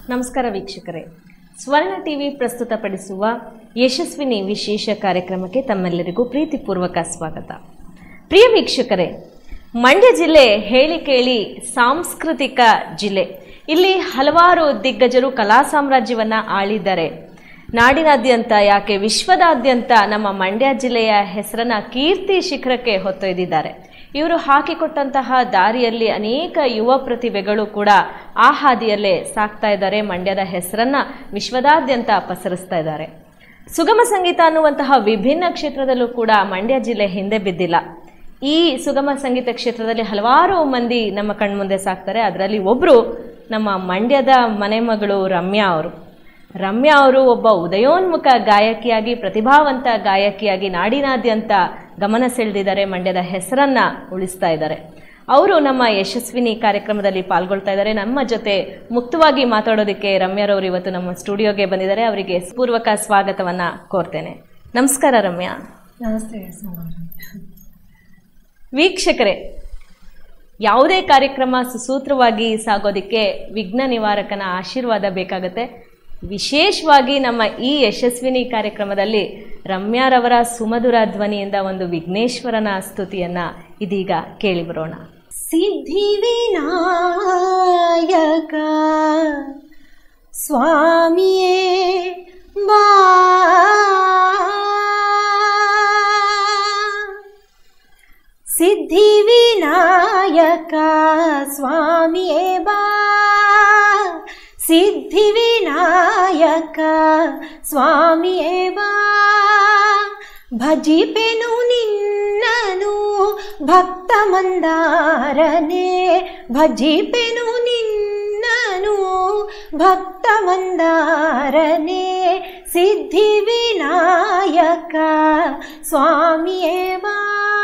ನಮಸ್ಕಾರ ವೀಕ್ಷಕರೇ ಸ್ವರ್ಣ ಟಿವಿ ಪ್ರಸ್ತುತಪಡಿಸುವ ಯಶಸ್ವಿನಿ ವಿಶೇಷ ಕಾರ್ಯಕ್ರಮಕ್ಕೆ ತಮ್ಮೆಲ್ಲರಿಗೂ ಪ್ರೀತಿಪೂರ್ವಕ ಸ್ವಾಗತ ಪ್ರಿಯ ವೀಕ್ಷಕರೇ ಮಂಡ್ಯ ಜಿಲ್ಲೆ ಹೇಳಿ ಕೇಳಿ ಸಾಂಸ್ಕೃತಿಕ ಜಿಲ್ಲೆ ಇಲ್ಲಿ ಹಲವಾರು ದಿಗ್ಗಜರು ಕಲಾ ಸಾಮ್ರಾಜ್ಯವನ್ನ ಆಳಿದ್ದಾರೆ ನಾಡಿನಾದ್ಯಂತ ಯಾಕೆ ವಿಶ್ವದಾದ್ಯಂತ ನಮ್ಮ ಮಂಡ್ಯ ಜಿಲ್ಲೆಯ ಹೆಸರನ್ನ ಕೀರ್ತಿ ಶಿಖರಕ್ಕೆ ಹೊತ್ತೊಯ್ದಿದ್ದಾರೆ ಇವರು ಹಾಕಿಕೊಟ್ಟಂತಹ ದಾರಿಯಲ್ಲಿ ಅನೇಕ ಯುವ ಪ್ರತಿಭೆಗಳು ಕೂಡ ಆ ಹಾದಿಯಲ್ಲೇ ಸಾಕ್ತಾ ಇದ್ದಾರೆ ಮಂಡ್ಯದ ಹೆಸರನ್ನ ವಿಶ್ವದಾದ್ಯಂತ ಪಸರಿಸ್ತಾ ಇದ್ದಾರೆ ಸುಗಮ ಸಂಗೀತ ಅನ್ನುವಂತಹ ವಿಭಿನ್ನ ಕ್ಷೇತ್ರದಲ್ಲೂ ಕೂಡ ಮಂಡ್ಯ ಜಿಲ್ಲೆ ಹಿಂದೆ ಬಿದ್ದಿಲ್ಲ ಈ ಸುಗಮ ಸಂಗೀತ ಕ್ಷೇತ್ರದಲ್ಲಿ ಹಲವಾರು ಮಂದಿ ನಮ್ಮ ಕಣ್ಮುಂದೆ ಸಾಕ್ತಾರೆ ಅದರಲ್ಲಿ ಒಬ್ಬರು ನಮ್ಮ ಮಂಡ್ಯದ ಮನೆ ಮಗಳು ರಮ್ಯಾ ಅವರು ರಮ್ಯಾ ಅವರು ಒಬ್ಬ ಉದಯೋನ್ಮುಖ ಗಾಯಕಿಯಾಗಿ ಪ್ರತಿಭಾವಂತ ಗಾಯಕಿಯಾಗಿ ನಾಡಿನಾದ್ಯಂತ ಗಮನ ಸೆಳೆದಿದ್ದಾರೆ ಮಂಡ್ಯದ ಹೆಸರನ್ನ ಉಳಿಸ್ತಾ ಇದ್ದಾರೆ ಅವರು ನಮ್ಮ ಯಶಸ್ವಿನಿ ಕಾರ್ಯಕ್ರಮದಲ್ಲಿ ಪಾಲ್ಗೊಳ್ತಾ ಇದ್ದಾರೆ ನಮ್ಮ ಜೊತೆ ಮುಕ್ತವಾಗಿ ಮಾತಾಡೋದಕ್ಕೆ ರಮ್ಯಾರವರು ಇವತ್ತು ನಮ್ಮ ಸ್ಟುಡಿಯೋಗೆ ಬಂದಿದ್ದಾರೆ ಅವರಿಗೆ ಪೂರ್ವಕ ಸ್ವಾಗತವನ್ನ ಕೋರ್ತೇನೆ ನಮಸ್ಕಾರ ರಮ್ಯಾ ನಮಸ್ತೆ ಸೋಮವಾರ ವೀಕ್ಷಕರೇ ಯಾವುದೇ ಕಾರ್ಯಕ್ರಮ ಸುಸೂತ್ರವಾಗಿ ಸಾಗೋದಕ್ಕೆ ವಿಘ್ನ ನಿವಾರಕನ ಆಶೀರ್ವಾದ ಬೇಕಾಗುತ್ತೆ ವಿಶೇಷವಾಗಿ ನಮ್ಮ ಈ ಯಶಸ್ವಿನಿ ಕಾರ್ಯಕ್ರಮದಲ್ಲಿ ರಮ್ಯಾರವರ ಸುಮಧುರ ಧ್ವನಿಯಿಂದ ಒಂದು ವಿಘ್ನೇಶ್ವರನ ಸ್ತುತಿಯನ್ನ ಇದೀಗ ಕೇಳಿ ಬರೋಣ ಸಿದ್ಧಿ ವಿನಾಯಕ ಸ್ವಾಮಿಯೇ ಬಾ ಸಿದ್ಧಿ ವಿನಾಯಕ ಸ್ವಾಮಿಯೇ ಬಾ ಸಿದ್ಧಿ ವಿನಾಯಕ ಸ್ವಾಮಿಯೇ ಬಾ ಭಜಿಪೆನು ನಿನ್ನನು ಭಕ್ತ ಮಂದಾರನೆ ಭಜಿಪೆನು ನಿನ್ನನು ಭಕ್ತ ಮಂದಾರನೆ ಸಿದ್ಧಿ ವಿನಾಯಕ ಸ್ವಾಮಿಯೇ ಬಾ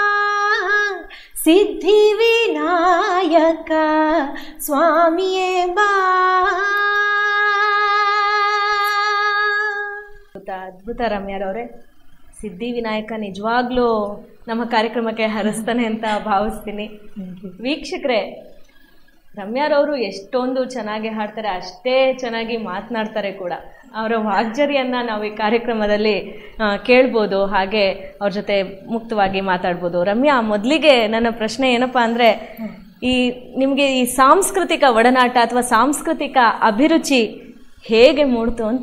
ಸಿದ್ಧಿ ವಿನಾಯಕ ಸ್ವಾಮಿಯೇ ಬಾ ಅದ್ಭುತ ಅದ್ಭುತ ರಮ್ಯಾರವರೇ ಸಿದ್ಧಿ ವಿನಾಯಕ ನಿಜವಾಗ್ಲೂ ನಮ್ಮ ಕಾರ್ಯಕ್ರಮಕ್ಕೆ ಹರಿಸ್ತಾನೆ ಅಂತ ಭಾವಿಸ್ತೀನಿ ವೀಕ್ಷಕರೇ ರಮ್ಯಾರವರು ಎಷ್ಟೊಂದು ಚೆನ್ನಾಗಿ ಹಾಡ್ತಾರೆ ಅಷ್ಟೇ ಚೆನ್ನಾಗಿ ಮಾತನಾಡ್ತಾರೆ ಕೂಡ ಅವರ ವಾಗ್ಜರಿಯನ್ನ ನಾವು ಈ ಕಾರ್ಯಕ್ರಮದಲ್ಲಿ ಆ, ಕೇಳ್ಬೋದು ಹಾಗೆ ಅವ್ರ ಜೊತೆ ಮುಕ್ತವಾಗಿ ಮಾತಾಡ್ಬೋದು ರಮ್ಯಾ ಮೊದಲಿಗೆ ನನ್ನ ಪ್ರಶ್ನೆ ಏನಪ್ಪಾ ಅಂದ್ರೆ ಈ ನಿಮಗೆ ಈ ಸಾಂಸ್ಕೃತಿಕ ಒಡನಾಟ ಅಥವಾ ಸಾಂಸ್ಕೃತಿಕ ಅಭಿರುಚಿ ಹೇಗೆ ಮೂಡ್ತು ಅಂತ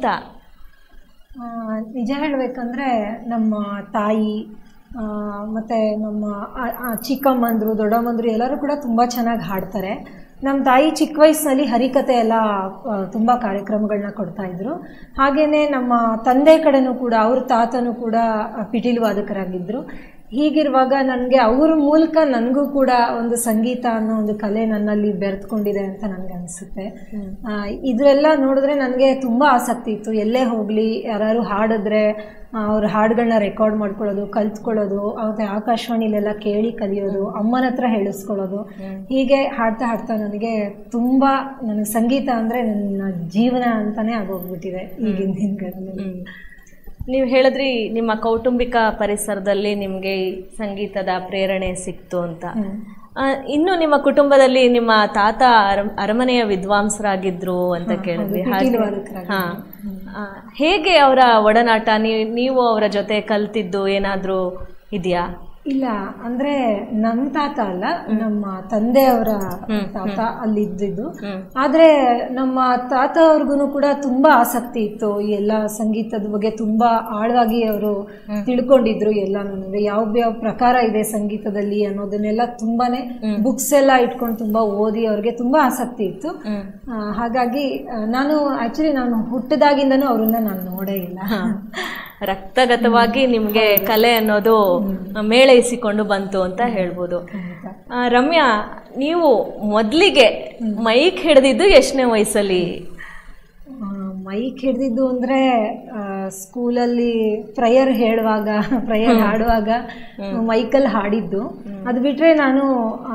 ಆ, ನಿಜ ಹೇಳಬೇಕಂದ್ರೆ ನಮ್ಮ ತಾಯಿ ಆ, ಮತ್ತೆ ನಮ್ಮ ಆ- ಆ ಚಿಕ್ಕಮ್ಮಂದ್ರು ದೊಡ್ಡಮ್ಮಂದ್ರು ಎಲ್ಲರೂ ಕೂಡ ತುಂಬ ಚೆನ್ನಾಗಿ ಹಾಡ್ತಾರೆ ನಮ್ಮ ತಾಯಿ ಚಿಕ್ಕ ವಯಸ್ಸಿನಲ್ಲಿ ಹರಿಕತೆ ಎಲ್ಲ ಆ, ತುಂಬ ಕಾರ್ಯಕ್ರಮಗಳನ್ನ ಕೊಡ್ತಾ ಇದ್ರು ಹಾಗೆಯೇ ನಮ್ಮ ತಂದೆ ಕಡೆನೂ ಕೂಡ ಅವ್ರ ತಾತನೂ ಕೂಡ ಆ, ಪಿಟೀಲು ವಾದಕರಾಗಿದ್ದರು ಹೀಗಿರುವಾಗ ನನಗೆ ಅವ್ರ ಮೂಲಕ ನನಗೂ ಕೂಡ ಒಂದು ಸಂಗೀತ ಅನ್ನೋ ಒಂದು ಕಲೆ ನನ್ನಲ್ಲಿ ಬೆರೆತ್ಕೊಂಡಿದೆ ಅಂತ ನನಗೆ ಅನಿಸುತ್ತೆ ಇದೆಲ್ಲ ನೋಡಿದ್ರೆ ನನಗೆ ತುಂಬ ಆಸಕ್ತಿ ಇತ್ತು ಎಲ್ಲೇ ಹೋಗಲಿ ಯಾರು ಹಾಡಿದ್ರೆ ಆ, ಅವ್ರ ಹಾಡುಗಳನ್ನ ರೆಕಾರ್ಡ್ ಮಾಡ್ಕೊಳ್ಳೋದು ಕಲ್ತ್ಕೊಳ್ಳೋದು ಮತ್ತು ಆಕಾಶವಾಣಿಲೆಲ್ಲ ಕೇಳಿ ಕಲಿಯೋದು ಅಮ್ಮನ ಹತ್ರ ಹೇಳಿಸ್ಕೊಳ್ಳೋದು ಹೀಗೆ ಹಾಡ್ತಾ ಹಾಡ್ತಾ ನನಗೆ ತುಂಬ ನನಗೆ ಸಂಗೀತ ಅಂದರೆ ನನ್ನ ಜೀವನ ಅಂತಲೇ ಆಗೋಗ್ಬಿಟ್ಟಿದೆ ಈಗಿನ ದಿನಗಳಲ್ಲಿ ನೀವು ಹೇಳಿದ್ರಿ ನಿಮ್ಮ ಕೌಟುಂಬಿಕ ಪರಿಸರದಲ್ಲಿ ನಿಮಗೆ ಈ ಸಂಗೀತದ ಪ್ರೇರಣೆ ಸಿಕ್ತು ಅಂತ ಆ, ಇನ್ನು ನಿಮ್ಮ ಕುಟುಂಬದಲ್ಲಿ ನಿಮ್ಮ ತಾತ ಅರ- ಅರಮನೆಯ ವಿದ್ವಾಂಸರಾಗಿದ್ರು ಅಂತ ಕೇಳಿದ್ವಿ ಹಾಗೆ ಪಿಟೀಲು ವಾದಕರಾಗಿದ್ರು. ಹಾ ಆ, ಹೇಗೆ ಅವರ ಒಡನಾಟ ನೀವು ನೀವು ಅವರ ಜೊತೆ ಕಲ್ತಿದ್ದು ಏನಾದ್ರೂ ಇದೆಯಾ ಇಲ್ಲ ಅಂದ್ರೆ ನಮ್ಮ ತಾತ ಅಲ್ಲ ನಮ್ಮ ತಂದೆಯವರ ತಾತ ಅಲ್ಲಿ ಇದ್ದಿದ್ದು ಆದ್ರೆ ನಮ್ಮ ತಾತ ಅವ್ರಿಗೂ ಕೂಡ ತುಂಬಾ ಆಸಕ್ತಿ ಇತ್ತು ಈ ಎಲ್ಲ ಸಂಗೀತದ ಬಗ್ಗೆ ತುಂಬಾ ಆಳವಾಗಿ ಅವರು ತಿಳ್ಕೊಂಡಿದ್ರು ಎಲ್ಲ ನನಗೆ ಯಾವ ಯಾವ ಪ್ರಕಾರ ಇದೆ ಸಂಗೀತದಲ್ಲಿ ಅನ್ನೋದನ್ನೆಲ್ಲ ತುಂಬಾನೇ ಬುಕ್ಸ್ ಎಲ್ಲ ಇಟ್ಕೊಂಡು ತುಂಬಾ ಓದಿ ಅವ್ರಿಗೆ ತುಂಬಾ ಆಸಕ್ತಿ ಇತ್ತು ಆ, ಹಾಗಾಗಿ ಆ, ನಾನು ಆಕ್ಚುಲಿ ನಾನು ಹುಟ್ಟದಾಗಿಂದನೂ ಅವ್ರನ್ನ ನಾನು ನೋಡೇ ಇಲ್ಲ ರಕ್ತಗತವಾಗಿ ನಿಮ್ಗೆ ಕಲೆ ಅನ್ನೋದು ಮೇಳೈಸಿಕೊಂಡು ಬಂತು ಅಂತ ಹೇಳ್ಬೋದು ಆ, ರಮ್ಯಾ ನೀವು ಮೊದಲಿಗೆ ಮೈಕ್ ಹಿಡಿದಿದ್ದು ಎಷ್ಟನೇ ವಯಸ್ಸಲ್ಲಿ ಆ, ಮೈಕ್ ಹಿಡ್ದಿದ್ದು ಅಂದ್ರೆ ಆ, ಸ್ಕೂಲಲ್ಲಿ ಪ್ರಯರ್ ಹೇಳುವಾಗ ಪ್ರಯರ್ ಹಾಡುವಾಗ ಮೈಕಲ್ಲಿ ಹಾಡಿದ್ದು ಅದು ಬಿಟ್ರೆ ನಾನು ಆ,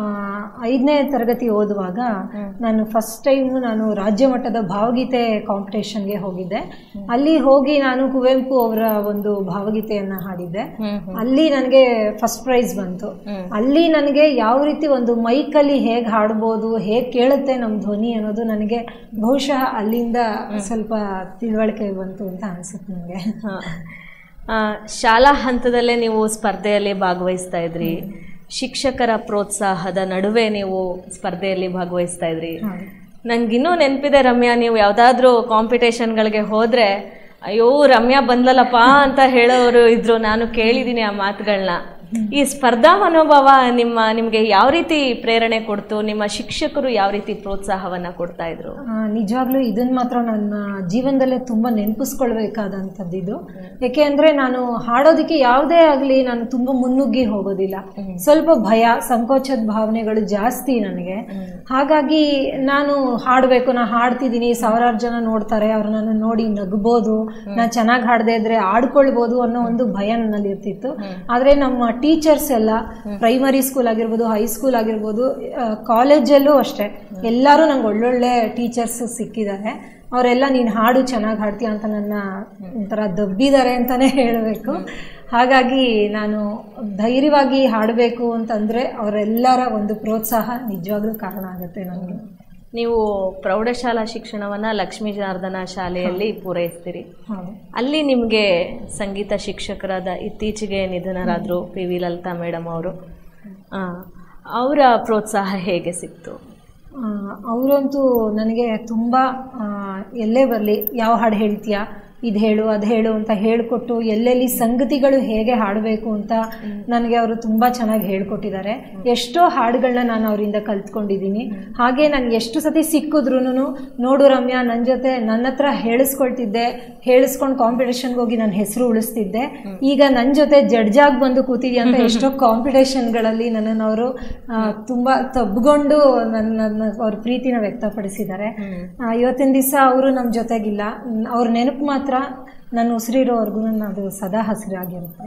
ಐದನೇ ತರಗತಿ ಓದುವಾಗ ನಾನು ಫಸ್ಟ್ ಟೈಮ್ ನಾನು ರಾಜ್ಯ ಮಟ್ಟದ ಭಾವಗೀತೆ ಕಾಂಪಿಟೇಷನ್ಗೆ ಹೋಗಿದ್ದೆ ಅಲ್ಲಿ ಹೋಗಿ ನಾನು ಕುವೆಂಪು ಅವರ ಒಂದು ಭಾವಗೀತೆಯನ್ನ ಹಾಡಿದ್ದೆ ಅಲ್ಲಿ ನನಗೆ ಫಸ್ಟ್ ಪ್ರೈಸ್ ಬಂತು ಅಲ್ಲಿ ನನಗೆ ಯಾವ ರೀತಿ ಒಂದು ಮೈಕಲ್ಲಿ ಹೇಗೆ ಹಾಡ್ಬೋದು ಹೇಗೆ ಕೇಳುತ್ತೆ ನಮ್ಮ ಧ್ವನಿ ಅನ್ನೋದು ನನಗೆ ಬಹುಶಃ ಅಲ್ಲಿಂದ ಸ್ವಲ್ಪ ತಿಳುವಳಿಕೆ ಬಂತು ಅಂತ ಅನ್ಸುತ್ತೆ ನನಗೆ ಹಾ. ಆ, ಶಾಲಾ ಹಂತದಲ್ಲೇ ನೀವು ಸ್ಪರ್ಧೆಯಲ್ಲಿ ಭಾಗವಹಿಸ್ತಾ ಇದ್ರಿ ಶಿಕ್ಷಕರ ಪ್ರೋತ್ಸಾಹದ ನಡುವೆ ನೀವು ಸ್ಪರ್ಧೆಯಲ್ಲಿ ಭಾಗವಹಿಸ್ತಾ ಇದ್ರಿ ನಂಗಿನ್ನೂ ನೆನಪಿದೆ ರಮ್ಯಾ ನೀವು ಯಾವುದಾದ್ರೂ ಕಾಂಪಿಟೇಷನ್ಗಳಿಗೆ ಹೋದ್ರೆ ಅಯ್ಯೋ ರಮ್ಯಾ ಬಂದ್ಲಲ್ಲಪ್ಪ ಅಂತ ಹೇಳೋರು ಇದ್ರು ನಾನು ಕೇಳಿದ್ದೀನಿ ಆ ಮಾತುಗಳನ್ನ ಈ ಸ್ಪರ್ಧಾ ಮನೋಭಾವ ನಿಮ್ಮ ನಿಮಗೆ ಯಾವ ರೀತಿ ಪ್ರೇರಣೆ ಕೊಡ್ತು ನಿಮ್ಮ ಶಿಕ್ಷಕರು ಯಾವ ರೀತಿ ಪ್ರೋತ್ಸಾಹವನ್ನ ಕೊಡ್ತಾ ಇದ್ರು ಆ, ನಿಜವಾಗ್ಲೂ ಇದನ್ನ ಮಾತ್ರ ನನ್ನ ಜೀವನದಲ್ಲೇ ತುಂಬ ನೆನಪಿಸ್ಕೊಳ್ಬೇಕಾದಂಥದ್ದಿದು ಯಾಕೆ ಅಂದರೆ ನಾನು ಹಾಡೋದಕ್ಕೆ ಯಾವುದೇ ಆಗಲಿ ನಾನು ತುಂಬ ಮುನ್ನುಗ್ಗಿ ಹೋಗೋದಿಲ್ಲ ಸ್ವಲ್ಪ ಭಯ ಸಂಕೋಚದ ಭಾವನೆಗಳು ಜಾಸ್ತಿ ನನಗೆ ಹಾಗಾಗಿ ನಾನು ಹಾಡಬೇಕು ನಾ ಹಾಡ್ತಿದ್ದೀನಿ ಸಾವಿರಾರು ಜನ ನೋಡ್ತಾರೆ ಅವ್ರು ನನ್ನ ನೋಡಿ ನಗ್ಬೋದು ನಾನು ಚೆನ್ನಾಗಿ ಹಾಡದೇ ಇದ್ರೆ ಆಡ್ಕೊಳ್ಬೋದು ಅನ್ನೋ ಒಂದು ಭಯ ನನ್ನಲ್ಲಿ ಇರ್ತಿತ್ತು ಆದರೆ ನಮ್ಮ ಟೀಚರ್ಸ್ ಎಲ್ಲ ಪ್ರೈಮರಿ ಸ್ಕೂಲ್ ಆಗಿರ್ಬೋದು ಹೈಸ್ಕೂಲ್ ಆಗಿರ್ಬೋದು ಕಾಲೇಜಲ್ಲೂ ಅಷ್ಟೇ ಎಲ್ಲರೂ ನಂಗೆ ಒಳ್ಳೊಳ್ಳೆ ಟೀಚರ್ಸ್ ಸಿಕ್ಕಿದ್ದಾರೆ ಅವರೆಲ್ಲ ನೀನು ಹಾಡು ಚೆನ್ನಾಗಿ ಹಾಡ್ತೀಯ ಅಂತ ನನ್ನ ಒಂಥರ ದಬ್ಬಿದ್ದಾರೆ ಅಂತಲೇ ಹೇಳಬೇಕು ಹಾಗಾಗಿ ನಾನು ಧೈರ್ಯವಾಗಿ ಹಾಡಬೇಕು ಅಂತಂದರೆ ಅವರೆಲ್ಲರ ಒಂದು ಪ್ರೋತ್ಸಾಹ ನಿಜವಾಗ್ಲೂ ಕಾರಣ ಆಗುತ್ತೆ ನನಗೆ ನೀವು ಪ್ರೌಢಶಾಲಾ ಶಿಕ್ಷಣವನ್ನ ಲಕ್ಷ್ಮೀ ಜನಾರ್ದನ ಶಾಲೆಯಲ್ಲಿ ಪೂರೈಸ್ತೀರಿ ಹೌದು ಅಲ್ಲಿ ನಿಮಗೆ ಸಂಗೀತ ಶಿಕ್ಷಕರಾದ ಇತ್ತೀಚೆಗೆ ನಿಧನರಾದರು ಪಿ ವಿ ಲಲಿತಾ ಮೇಡಮ್ ಅವರು ಅವರ ಪ್ರೋತ್ಸಾಹ ಹೇಗೆ ಸಿಕ್ತು ಆ, ಅವರಂತೂ ನನಗೆ ತುಂಬ ಆ, ಎಲ್ಲೇ ಬರಲಿ ಯಾವ ಹಾಡು ಹೇಳ್ತೀಯಾ ಇದು ಹೇಳು ಅದು ಹೇಳು ಅಂತ ಹೇಳಿಕೊಟ್ಟು ಎಲ್ಲೆಲ್ಲಿ ಸಂಗತಿಗಳು ಹೇಗೆ ಹಾಡಬೇಕು ಅಂತ ನನಗೆ ಅವರು ತುಂಬ ಚೆನ್ನಾಗಿ ಹೇಳ್ಕೊಟ್ಟಿದ್ದಾರೆ ಎಷ್ಟೋ ಹಾಡುಗಳನ್ನ ನಾನು ಅವರಿಂದ ಕಲ್ತ್ಕೊಂಡಿದ್ದೀನಿ ಹಾಗೆ ನನಗೆ ಎಷ್ಟು ಸತಿ ಸಿಕ್ಕಿದ್ರು ನೋಡು ರಮ್ಯಾ ನನ್ನ ಜೊತೆ ನನ್ನ ಹತ್ರ ಹೇಳಿಸ್ಕೊಳ್ತಿದ್ದೆ ಹೇಳಿಸ್ಕೊಂಡು ಕಾಂಪಿಟೇಷನ್ಗೆ ಹೋಗಿ ನನ್ನ ಹೆಸರು ಉಳಿಸ್ತಿದ್ದೆ ಈಗ ನನ್ನ ಜೊತೆ ಜಡ್ಜಾಗಿ ಬಂದು ಕೂತಿದ್ಯಾ ಅಂತ ಎಷ್ಟೋ ಕಾಂಪಿಟೇಷನ್ಗಳಲ್ಲಿ ನನ್ನನ್ನು ಅವರು ತುಂಬ ತಬ್ಕೊಂಡು ನನ್ನ ನನ್ನ ಅವ್ರ ಪ್ರೀತಿನ ವ್ಯಕ್ತಪಡಿಸಿದ್ದಾರೆ ಆ, ಇವತ್ತಿನ ದಿವಸ ಅವರು ನಮ್ಮ ಜೊತೆಗಿಲ್ಲ ಮ್, ಅವ್ರ ನೆನಪು ಮಾತ್ರ ನನ್ನ ಉಸಿರಿರೋವರೆಗೂ ನನ್ನ ಅದು ಸದಾ ಹಸಿರಾಗಿರುತ್ತೆ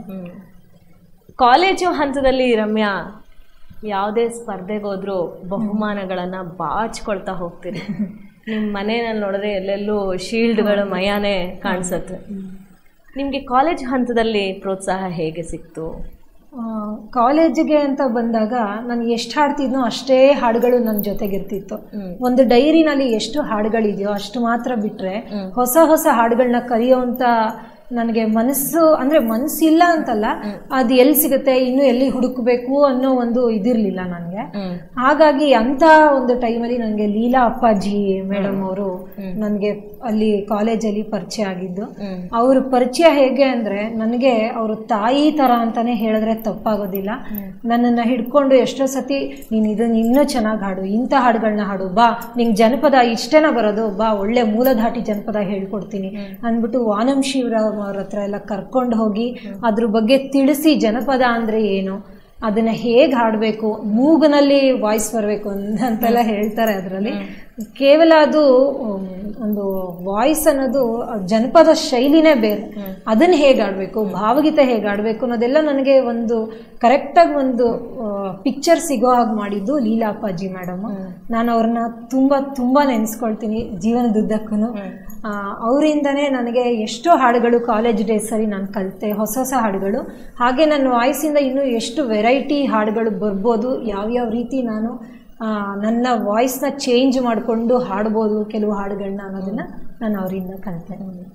ಕಾಲೇಜು ಹಂತದಲ್ಲಿ ರಮ್ಯಾ ಯಾವುದೇ ಸ್ಪರ್ಧೆಗೆ ಹೋದ್ರೂ ಬಹುಮಾನಗಳನ್ನು ಬಾಚ್ಕೊಳ್ತಾ ಹೋಗ್ತೀರಿ ನಿಮ್ಮ ಮನೆಯಲ್ಲಿ ನೋಡಿದ್ರೆ ಎಲ್ಲೆಲ್ಲೂ ಶೀಲ್ಡ್ಗಳು ಮಯಾನೇ ಕಾಣಿಸುತ್ತೆ ನಿಮಗೆ ಕಾಲೇಜ್ ಹಂತದಲ್ಲಿ ಪ್ರೋತ್ಸಾಹ ಹೇಗೆ ಸಿಕ್ತು ಆ, ಕಾಲೇಜಿಗೆ ಅಂತ ಬಂದಾಗ ನಾನು ಎಷ್ಟು ಹಾಡ್ತಿದ್ನೋ ಅಷ್ಟೇ ಹಾಡುಗಳು ನನ್ನ ಜೊತೆಗಿರ್ತಿತ್ತು ಒಂದು ಡೈರಿನಲ್ಲಿ ಎಷ್ಟು ಹಾಡುಗಳಿದೆಯೋ ಅಷ್ಟು ಮಾತ್ರ ಬಿಟ್ರೆ ಹೊಸ ಹೊಸ ಹಾಡುಗಳನ್ನ ಕಲಿಯೋಂಥ ನನಗೆ ಮನಸ್ಸು ಅಂದ್ರೆ ಮನಸ್ಸಿಲ್ಲ ಅಂತಲ್ಲ ಅದು ಎಲ್ಲಿ ಸಿಗುತ್ತೆ ಇನ್ನು ಎಲ್ಲಿ ಹುಡುಕಬೇಕು ಅನ್ನೋ ಒಂದು ಇದಿರಲಿಲ್ಲ ನನಗೆ ಹಾಗಾಗಿ ಅಂತ ಒಂದು ಟೈಮಲ್ಲಿ ನನಗೆ ಲೀಲಾ ಅಪ್ಪಾಜಿ ಮೇಡಮ್ ಅವರು ನನಗೆ ಅಲ್ಲಿ ಕಾಲೇಜಲ್ಲಿ ಪರಿಚಯ ಆಗಿದ್ದು ಅವ್ರ ಪರಿಚಯ ಹೇಗೆ ಅಂದ್ರೆ ನನಗೆ ಅವರು ತಾಯಿ ತರ ಅಂತಾನೆ ಹೇಳಿದ್ರೆ ತಪ್ಪಾಗೋದಿಲ್ಲ ನನ್ನನ್ನು ಹಿಡ್ಕೊಂಡು ಎಷ್ಟೋ ಸತಿ ನೀನು ಇದನ್ನ ಇನ್ನೂ ಚೆನ್ನಾಗಿ ಹಾಡು ಇಂಥ ಹಾಡುಗಳನ್ನ ಹಾಡು ಬಾ ನಿಂಗೆ ಜನಪದ ಇಷ್ಟೇನ ಬರೋದು ಬಾ ಒಳ್ಳೆ ಮೂಲಧಾಟಿ ಜನಪದ ಹೇಳ್ಕೊಡ್ತೀನಿ ಅಂದ್ಬಿಟ್ಟು ವಾನಂ ಶಿವರಾಮ್ ಅವ್ರ ಹತ್ರ ಎಲ್ಲ ಕರ್ಕೊಂಡು ಹೋಗಿ ಅದ್ರ ಬಗ್ಗೆ ತಿಳಿಸಿ ಜನಪದ ಅಂದ್ರೆ ಏನು ಅದನ್ನ ಹೇಗೆ ಹಾಡಬೇಕು ಮೂಗಿನಲ್ಲಿ ವಾಯ್ಸ್ ಬರಬೇಕು ಅಂತೆಲ್ಲ ಹೇಳ್ತಾರೆ ಅದರಲ್ಲಿ ಕೇವಲ ಅದು ಉಮ್, ಒಂದು ವಾಯ್ಸ್ ಅನ್ನೋದು ಜನಪದ ಶೈಲಿನೇ ಬೇರೆ ಅದನ್ನ ಹೇಗೆ ಆಡಬೇಕು ಭಾವಗೀತೆ ಹೇಗೆ ಆಡಬೇಕು ಅನ್ನೋದೆಲ್ಲ ನನಗೆ ಒಂದು ಕರೆಕ್ಟಾಗಿ ಒಂದು ಪಿಕ್ಚರ್ ಸಿಗೋ ಹಾಗೆ ಮಾಡಿದ್ದು ಲೀಲಾ ಅಪ್ಪಾಜಿ ಮೇಡಮ್ ನಾನು ಅವ್ರನ್ನ ತುಂಬ ತುಂಬ ನೆನೆಸ್ಕೊಳ್ತೀನಿ ಜೀವನದುದ್ದಕ್ಕೂ ಅವರಿಂದನೇ ನನಗೆ ಎಷ್ಟೋ ಹಾಡುಗಳು ಕಾಲೇಜ್ ಡೇಸಲ್ಲಿ ನಾನು ಕಲಿತೆ ಹೊಸ ಹೊಸ ಹಾಡುಗಳು ಹಾಗೆ ನನ್ನ ವಾಯ್ಸಿಂದ ಇನ್ನೂ ಎಷ್ಟು ವೆರೈಟಿ ಹಾಡುಗಳು ಬರ್ಬೋದು ಯಾವ್ಯಾವ ರೀತಿ ನಾನು ಆ, ನನ್ನ ವಾಯ್ಸ್ನ ಚೇಂಜ್ ಮಾಡಿಕೊಂಡು ಹಾಡ್ಬೋದು ಕೆಲವು ಹಾಡುಗಳನ್ನ ಅನ್ನೋದನ್ನ ನಾನು ಅವರಿಂದ ಕಲಿತೆ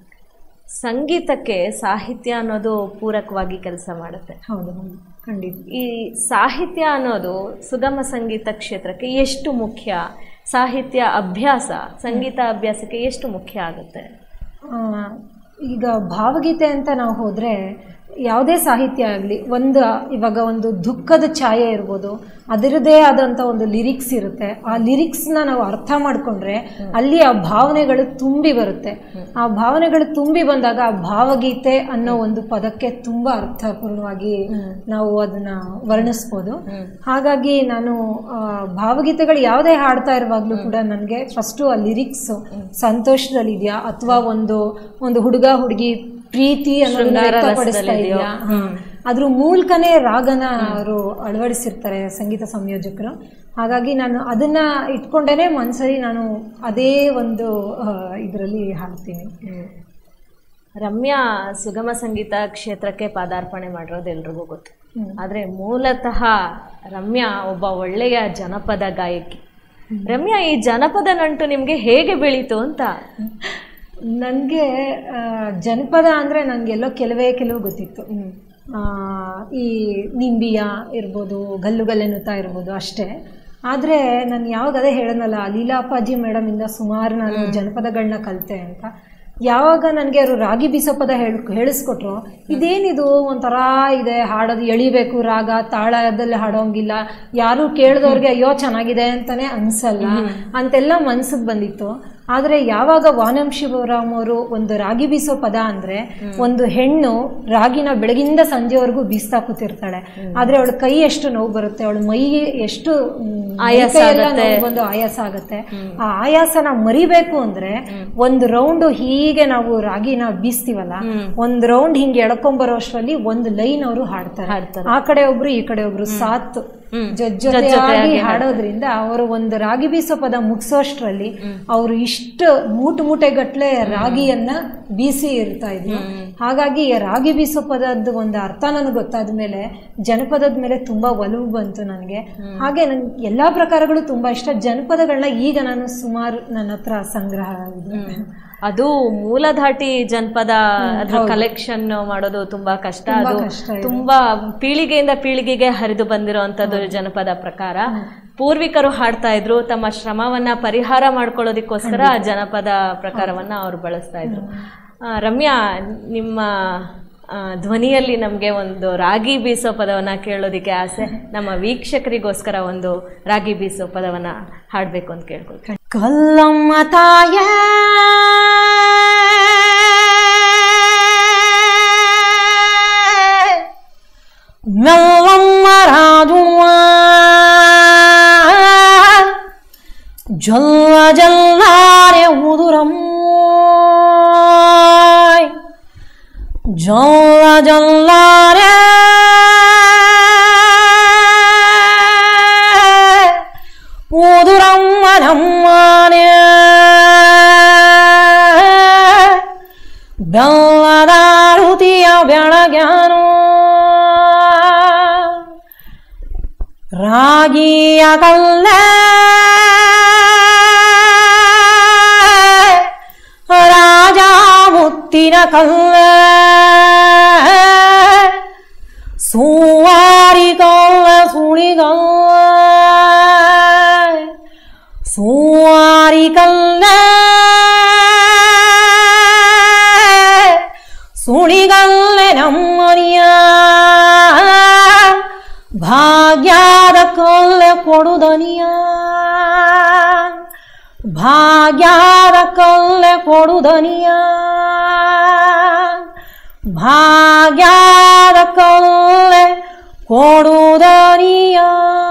ಸಂಗೀತಕ್ಕೆ ಸಾಹಿತ್ಯ ಅನ್ನೋದು ಪೂರಕವಾಗಿ ಕೆಲಸ ಮಾಡುತ್ತೆ ಹೌದು ಹೌದು ಖಂಡಿತ ಈ ಸಾಹಿತ್ಯ ಅನ್ನೋದು ಸುಗಮ ಸಂಗೀತ ಕ್ಷೇತ್ರಕ್ಕೆ ಎಷ್ಟು ಮುಖ್ಯ ಸಾಹಿತ್ಯ ಅಭ್ಯಾಸ ಸಂಗೀತ ಅಭ್ಯಾಸಕ್ಕೆ ಎಷ್ಟು ಮುಖ್ಯ ಆಗುತ್ತೆ ಆ, ಈಗ ಭಾವಗೀತೆ ಅಂತ ನಾವು ಹೋದರೆ ಯಾವುದೇ ಸಾಹಿತ್ಯ ಆಗಲಿ ಒಂದು ಇವಾಗ ಒಂದು ದುಃಖದ ಛಾಯೆ ಇರ್ಬೋದು ಅದರದೇ ಆದಂಥ ಒಂದು ಲಿರಿಕ್ಸ್ ಇರುತ್ತೆ ಆ ಲಿರಿಕ್ಸ್ನ ನಾವು ಅರ್ಥ ಮಾಡಿಕೊಂಡ್ರೆ ಅಲ್ಲಿ ಆ ಭಾವನೆಗಳು ತುಂಬಿ ಬರುತ್ತೆ ಆ ಭಾವನೆಗಳು ತುಂಬಿ ಬಂದಾಗ ಆ ಭಾವಗೀತೆ ಅನ್ನೋ ಒಂದು ಪದಕ್ಕೆ ತುಂಬ ಅರ್ಥಪೂರ್ಣವಾಗಿ ನಾವು ಅದನ್ನ ವರ್ಣಿಸ್ಬೋದು ಹಾಗಾಗಿ ನಾನು ಆ, ಭಾವಗೀತೆಗಳು ಯಾವುದೇ ಹಾಡ್ತಾ ಇರುವಾಗಲೂ ಕೂಡ ನನಗೆ ಫಸ್ಟು ಆ ಲಿರಿಕ್ಸ್ ಸಂತೋಷದಲ್ಲಿದೆಯಾ ಅಥವಾ ಒಂದು ಒಂದು ಹುಡುಗ ಹುಡುಗಿ ಪ್ರೀತಿ ಅನ್ನೋದನ್ನ ಶೃಂಗಾರ ವ್ಯಕ್ತಪಡಿಸ್ತಾ ರಸದಲ್ಲಿದ್ಯೋ? ಇದೆಯಾ ಅದ್ರ ಮೂಲಕನೇ ರಾಗನ ಅವರು ಅಳವಡಿಸಿರ್ತಾರೆ ಸಂಗೀತ ಸಂಯೋಜಕರು ಹಾಗಾಗಿ ನಾನು ಅದನ್ನ ಇಟ್ಕೊಂಡೇನೆ ಮನ್ಸಲ್ಲಿ ನಾನು ಅದೇ ಒಂದು ಇದರಲ್ಲಿ ಹಾಡ್ತೀನಿ ರಮ್ಯಾ ಸುಗಮ ಸಂಗೀತ ಕ್ಷೇತ್ರಕ್ಕೆ ಪಾದಾರ್ಪಣೆ ಮಾಡಿರೋದು ಎಲ್ರಿಗೂ ಗೊತ್ತು ಹ್ಮ್. ಆದ್ರೆ ಮೂಲತಃ ರಮ್ಯಾ ಒಬ್ಬ ಒಳ್ಳೆಯ ಜನಪದ ಗಾಯಕಿ ರಮ್ಯಾ ಈ ಜನಪದ ನಂಟು ನಿಮ್ಗೆ ಹೇಗೆ ಬೆಳೀತು ಅಂತ ನನಗೆ ಜನಪದ ಅಂದರೆ ನನಗೆಲ್ಲೋ ಕೆಲವೇ ಕೆಲವು ಗೊತ್ತಿತ್ತು ಆ, ಈ ನಿಂಬಿಯ ಇರ್ಬೋದು ಗಲ್ಲು ಗಲ್ಲೆನುತ್ತಾ ಇರ್ಬೋದು ಅಷ್ಟೇ ಆದರೆ ನಾನು ಯಾವಾಗ ಅದೇ ಹೇಳೋನಲ್ಲ ಲೀಲಾಪ್ಪಾಜಿ ಮೇಡಮಿಂದ ಸುಮಾರು ನಾನು ಜನಪದಗಳನ್ನ ಕಲಿತೆ ಅಂತ ಯಾವಾಗ ನನಗೆ ಅವರು ರಾಗಿ ಬೀಸೋ ಪದ ಹೇಳ್ ಹೇಳಿಸ್ಕೊಟ್ರು ಇದೇನಿದು ಒಂಥರ ಇದೆ ಹಾಡೋದು ಎಳಿಬೇಕು ರಾಗ ತಾಳದಲ್ಲಿ ಹಾಡೋಂಗಿಲ್ಲ ಯಾರು ಕೇಳಿದವ್ರಿಗೆ ಅಯ್ಯೋ ಚೆನ್ನಾಗಿದೆ ಅಂತಾನೆ ಅನ್ಸಲ್ಲ ಅಂತೆಲ್ಲ ಮನ್ಸಿಗೆ ಬಂದಿತ್ತು ಆದರೆ ಯಾವಾಗ ವಾನಂ ಶಿವರಾಮ್ ಅವರು ಒಂದು ರಾಗಿ ಬೀಸೋ ಪದ ಅಂದ್ರೆ ಒಂದು ಹೆಣ್ಣು ರಾಗಿನ ಬೆಳಗಿಂದ ಸಂಜೆವರೆಗೂ ಬೀಸ್ತಾ ಕೂತಿರ್ತಾಳೆ ಆದ್ರೆ ಅವಳ ಕೈ ಎಷ್ಟು ನೋವು ಬರುತ್ತೆ ಅವಳ ಮೈ ಎಷ್ಟು ಮ್, ಆಯಾಸ ಮೈ ಕೈ ಎಲ್ಲ ಆಗತ್ತೆ. ನೋವು ಬಂದು ಆಯಾಸ ಆಗತ್ತೆ ಆ ಆಯಾಸನ ಮರಿಬೇಕು ಅಂದ್ರೆ ಒಂದು ರೌಂಡ್ ಹೀಗೆ ನಾವು ರಾಗಿನ ಬೀಸ್ತೀವಲ್ಲ ಒಂದ್ ರೌಂಡ್ ಹಿಂಗೆ ಎಳ್ಕೊಂಬರೋ ಅಷ್ಟರಲ್ಲಿ ಒಂದು ಲೈನ್ ಅವರು ಹಾಡ್ತಾರೆ ಹಾಡ್ತಾರೆ. ಆ ಕಡೆ ಒಬ್ರು ಈ ಕಡೆ ಒಬ್ರು ಸಾತ್ ಹ್ಮ್. ಜೊತೆಯಾಗಿ ಹಾಡೋದ್ರಿಂದ ಅವರು ಒಂದು ರಾಗಿ ಬೀಸೋ ಪದ ಮುಗಿಸೋಷ್ಟ್ರಲ್ಲಿ ಅವರು ಇಷ್ಟು ಮೂಟು ಮೂಟೆ ಗಟ್ಲೆ ರಾಗಿಯನ್ನ ಬೀಸಿ ಇರ್ತಾ ಇದ್ರು ಹಾಗಾಗಿ ಈ ರಾಗಿ ಬೀಸೋ ಪದದ ಒಂದು ಅರ್ಥ ನನಗೆ ಗೊತ್ತಾದ ಮೇಲೆ ಜನಪದದ ಮೇಲೆ ತುಂಬಾ ಒಲವು ಬಂತು ನನಗೆ ಹಾಗೆ ನನ್ಗೆ ಎಲ್ಲಾ ಪ್ರಕಾರಗಳು ತುಂಬಾ ಇಷ್ಟ ಜನಪದಗಳನ್ನ ಈಗ ನಾನು ಸುಮಾರು ನನ್ನ ಹತ್ರ ಸಂಗ್ರಹ ಇದೆ ಅದು ಮೂಲಧಾಟಿ ಜನಪದ ಅದ್ರ ಕಲೆಕ್ಷನ್ ಮಾಡೋದು ತುಂಬಾ ಕಷ್ಟ ಅದು ಕಷ್ಟ ಇದೆ. ತುಂಬಾ ಪೀಳಿಗೆಯಿಂದ ಪೀಳಿಗೆಗೆ ಹರಿದು ಬಂದಿರುವಂತದ್ದು ಜನಪದ ಪ್ರಕಾರ ಪೂರ್ವಿಕರು ಹಾಡ್ತಾ ಇದ್ರು ತಮ್ಮ ಶ್ರಮವನ್ನ ಪರಿಹಾರ ಮಾಡ್ಕೊಳ್ಳೋದಕ್ಕೋಸ್ಕರ ಆ ಜನಪದ ಪ್ರಕಾರವನ್ನ ಅವ್ರು ಬಳಸ್ತಾ ಇದ್ರು ಆ, ರಮ್ಯಾ ನಿಮ್ಮ ಆ, ಧ್ವನಿಯಲ್ಲಿ ನಮಗೆ ಒಂದು ರಾಗಿ ಬೀಸೋ ಪದವನ್ನ ಕೇಳೋದಿಕ್ಕೆ ಆಸೆ ನಮ್ಮ ವೀಕ್ಷಕರಿಗೋಸ್ಕರ ಒಂದು ರಾಗಿ ಬೀಸೋ ಪದವನ್ನ ಹಾಡ್ಬೇಕು ಅಂತ ಕೇಳ್ಕೊಳ್ತೀನಿ ಕಲ್ಲಮ್ಮ ತಾಯ ಮೆಲ್ಲಮ್ಮ ರಾಜುವ ಜಲ್ಲ ಜಲ್ಲಾರೆ ಉದುರಮ್ಮ ಜಲ್ಲ ಜಲ್ಲಾರೆ ಊದುರಮ್ಮ ನಮ್ಮನೆ ಬೆಲ್ಲದಾರುತಿಯ ಬೆಳಗ್ಯಾನು ರಾಗಿಯ ಕಲ್ಲ ರಾಜ ಮುತ್ತಿನ ಕಲ್ಲ ಸುವಾರಿ ಕಲ್ಲ ಸುಳಿಗಲ್ಲ ಸುವಾರಿ ಕಲ್ಲ ಸುಳಿಗಲ್ಲೆ ನಮ್ಮನಿಯ ಭಾಗ್ಯದ ಕಲ್ಲೆ ಕೊಡುದನಿಯ ಭಾಗ್ಯದ ಕಲ್ಲೆ ಕೊಡುದನಿಯ ಭಾಗ್ಯದ ಕಲ್ಲೆ ಕೊಡುದನಿಯ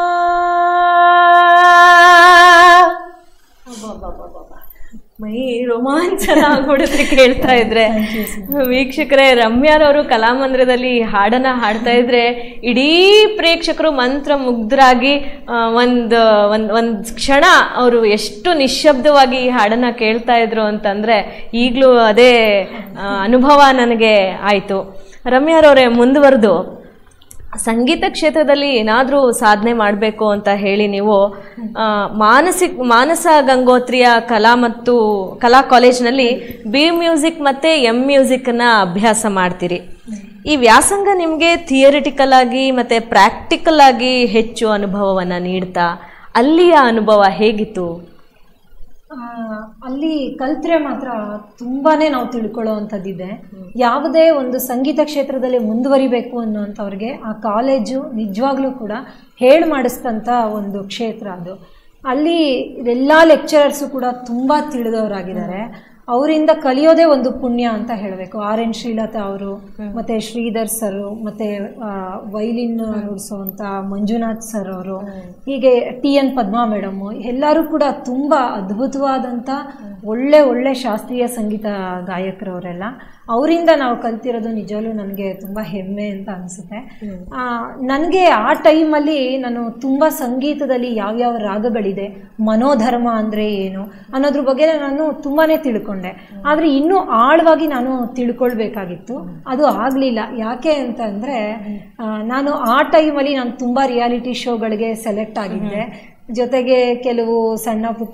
ಮೈ ರೋಮಾಂಚನ ಆಗ್ಬಿಡುತ್ತೆ ಕೇಳ್ತಾ ಇದ್ರೆ ವೀಕ್ಷಕರೇ ರಮ್ಯಾರವರು ಕಲಾಮಂದಿರದಲ್ಲಿ ಈ ಹಾಡನ್ನ ಹಾಡ್ತಾ ಇದ್ರೆ ಇಡೀ ಪ್ರೇಕ್ಷಕರು ಮಂತ್ರ ಮುಗ್ಧರಾಗಿ ಆ, ಒಂದ್ ಒಂದ್ ಒಂದ್ ಕ್ಷಣ ಅವರು ಎಷ್ಟು ನಿಶ್ಶಬ್ದವಾಗಿ ಈ ಹಾಡನ್ನ ಕೇಳ್ತಾ ಇದ್ರು ಅಂತಂದ್ರೆ ಈಗಲೂ ಅದೇ ಆ, ಅನುಭವ ನನಗೆ ಆಯ್ತು ರಮ್ಯಾರವರೇ ಮುಂದುವರೆದು ಸಂಗೀತ ಕ್ಷೇತ್ರದಲ್ಲಿ ಏನಾದರೂ ಸಾಧನೆ ಮಾಡಬೇಕು ಅಂತ ಹೇಳಿ ನೀವು ಆ, ಮಾನಸಿಕ್ ಮಾನಸ ಗಂಗೋತ್ರಿಯ ಕಲಾ ಮತ್ತು ಕಲಾ ಕಾಲೇಜ್ನಲ್ಲಿ ಬಿ ಮ್ಯೂಸಿಕ್ ಮತ್ತು ಎಂ ಮ್ಯೂಸಿಕ್ನ ಅಭ್ಯಾಸ ಮಾಡ್ತೀರಿ ಈ ವ್ಯಾಸಂಗ ನಿಮಗೆ ಥಿಯರಿಟಿಕಲ್ ಆಗಿ ಮತ್ತು ಪ್ರಾಕ್ಟಿಕಲ್ ಆಗಿ ಹೆಚ್ಚು ಅನುಭವವನ್ನು ನೀಡ್ತಾ ಅಲ್ಲಿಯ ಅನುಭವ ಹೇಗಿತ್ತು ಆ, ಅಲ್ಲಿ ಕಲ್ತ್ರೆ ಮಾತ್ರ ತುಂಬಾನೇ ನಾವು ತಿಳ್ಕೊಳ್ಳೋ ಅಂಥದ್ದಿದೆ ಯಾವುದೇ ಒಂದು ಸಂಗೀತ ಕ್ಷೇತ್ರದಲ್ಲಿ ಮುಂದುವರಿಬೇಕು ಅನ್ನೋಂಥವ್ರಿಗೆ ಆ ಕಾಲೇಜು ನಿಜವಾಗ್ಲೂ ಕೂಡ ಹೇಳಿ ಮಾಡಿಸ್ತಂಥ ಒಂದು ಕ್ಷೇತ್ರ ಅದು ಅಲ್ಲಿ ಎಲ್ಲ ಲೆಕ್ಚರರ್ಸು ಕೂಡ ತುಂಬ ತಿಳಿದವರಾಗಿದ್ದಾರೆ ಅವರಿಂದ ಕಲಿಯೋದೇ ಒಂದು ಪುಣ್ಯ ಅಂತ ಹೇಳಬೇಕು ಆರ್ ಎನ್ ಶ್ರೀಲತಾ ಅವರು ಮತ್ತೆ ಶ್ರೀಧರ್ ಸರ್ ಮತ್ತೆ ವೈಲಿನ್ ನುಡಿಸುವಂತ ಮಂಜುನಾಥ್ ಸರ್ ಅವರು ಹೀಗೆ ಟಿ ಎನ್ ಪದ್ಮಾ ಮೇಡಮ್ ಎಲ್ಲರೂ ಕೂಡ ತುಂಬಾ ಅದ್ಭುತವಾದಂಥ ಒಳ್ಳೆ ಒಳ್ಳೆ ಶಾಸ್ತ್ರೀಯ ಸಂಗೀತ ಗಾಯಕರವರೆಲ್ಲ ಅವರಿಂದ ನಾವು ಕಲ್ತಿರೋದು ನಿಜವೂ ನನಗೆ ತುಂಬ ಹೆಮ್ಮೆ ಅಂತ ಅನಿಸುತ್ತೆ ನನಗೆ ಆ ಟೈಮಲ್ಲಿ ನಾನು ತುಂಬ ಸಂಗೀತದಲ್ಲಿ ಯಾವ್ಯಾವ ರಾಗಗಳಿದೆ ಮನೋಧರ್ಮ ಅಂದರೆ ಏನು ಅನ್ನೋದ್ರ ಬಗ್ಗೆ ನಾನು ತುಂಬಾ ತಿಳ್ಕೊಂಡೆ ಆದರೆ ಇನ್ನೂ ಆಳವಾಗಿ ನಾನು ತಿಳ್ಕೊಳ್ಬೇಕಾಗಿತ್ತು ಅದು ಆಗಲಿಲ್ಲ ಯಾಕೆ ಅಂತ ಅಂದರೆ ನಾನು ಆ ಟೈಮಲ್ಲಿ ನಾನು ತುಂಬ ರಿಯಾಲಿಟಿ ಶೋಗಳಿಗೆ ಸೆಲೆಕ್ಟ್ ಆಗಿದ್ದೆ ಜೊತೆಗೆ ಕೆಲವು ಸಣ್ಣ ಪುಟ್ಟ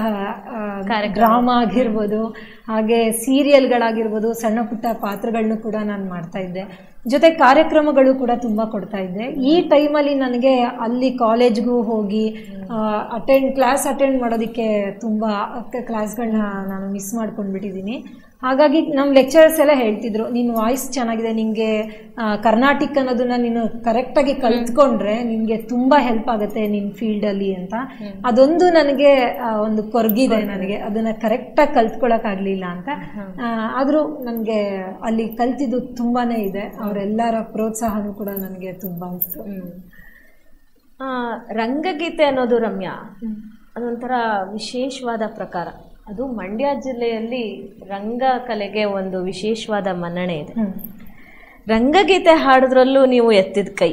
ಡ್ರಾಮಾ ಆಗಿರ್ಬೋದು ಹಾಗೆ ಸೀರಿಯಲ್ಗಳಾಗಿರ್ಬೋದು ಸಣ್ಣ ಪುಟ್ಟ ಪಾತ್ರಗಳನ್ನೂ ಕೂಡ ನಾನು ಮಾಡ್ತಾ ಇದ್ದೆ ಜೊತೆ ಕಾರ್ಯಕ್ರಮಗಳು ಕೂಡ ತುಂಬ ಕೊಡ್ತಾ ಇದ್ದೆ ಈ ಟೈಮಲ್ಲಿ ನನಗೆ ಅಲ್ಲಿ ಕಾಲೇಜ್ಗೂ ಹೋಗಿ ಅಟೆಂಡ್ ಕ್ಲಾಸ್ ಅಟೆಂಡ್ ಮಾಡೋದಕ್ಕೆ ತುಂಬ ಕ್ಲಾಸ್ಗಳನ್ನ ನಾನು ಮಿಸ್ ಮಾಡ್ಕೊಂಡ್ಬಿಟ್ಟಿದ್ದೀನಿ ಹಾಗಾಗಿ ನಮ್ಮ ಲೆಕ್ಚರರ್ಸ್ ಎಲ್ಲ ಹೇಳ್ತಿದ್ರು ನಿನ್ನ ವಾಯ್ಸ್ ಚೆನ್ನಾಗಿದೆ ನಿನಗೆ ಕರ್ನಾಟಿಕ್ ಅನ್ನೋದನ್ನ ನೀನು ಕರೆಕ್ಟಾಗಿ ಕಲ್ತ್ಕೊಂಡ್ರೆ ನಿನಗೆ ತುಂಬ ಹೆಲ್ಪ್ ಆಗುತ್ತೆ ನಿನ್ನ ಫೀಲ್ಡಲ್ಲಿ ಅಂತ ಅದೊಂದು ನನಗೆ ಆ, ಒಂದು ಕೊರಗಿದೆ ನನಗೆ ಅದನ್ನ ಕರೆಕ್ಟಾಗಿ ಕಲ್ತ್ಕೊಳಕ್ಕಾಗಲಿಲ್ಲ ಅಂತ ಆದರೂ ನನಗೆ ಅಲ್ಲಿ ಕಲ್ತಿದ್ದು ತುಂಬಾ ಇದೆ ಅವರೆಲ್ಲರ ಪ್ರೋತ್ಸಾಹನೂ ಕೂಡ ನನಗೆ ತುಂಬ ಇತ್ತು ಆ, ರಂಗಗೀತೆ ಅನ್ನೋದು ರಮ್ಯಾ ಅದೊಂಥರ ವಿಶೇಷವಾದ ಪ್ರಕಾರ ಅದು ಮಂಡ್ಯ ಜಿಲ್ಲೆಯಲ್ಲಿ ರಂಗಕಲೆಗೆ ಒಂದು ವಿಶೇಷವಾದ ಮನ್ನಣೆ ಇದೆ ಹ್ಮ್. ರಂಗಗೀತೆ ಹಾಡೋದ್ರಲ್ಲೂ ನೀವು ಎತ್ತಿದ ಕೈ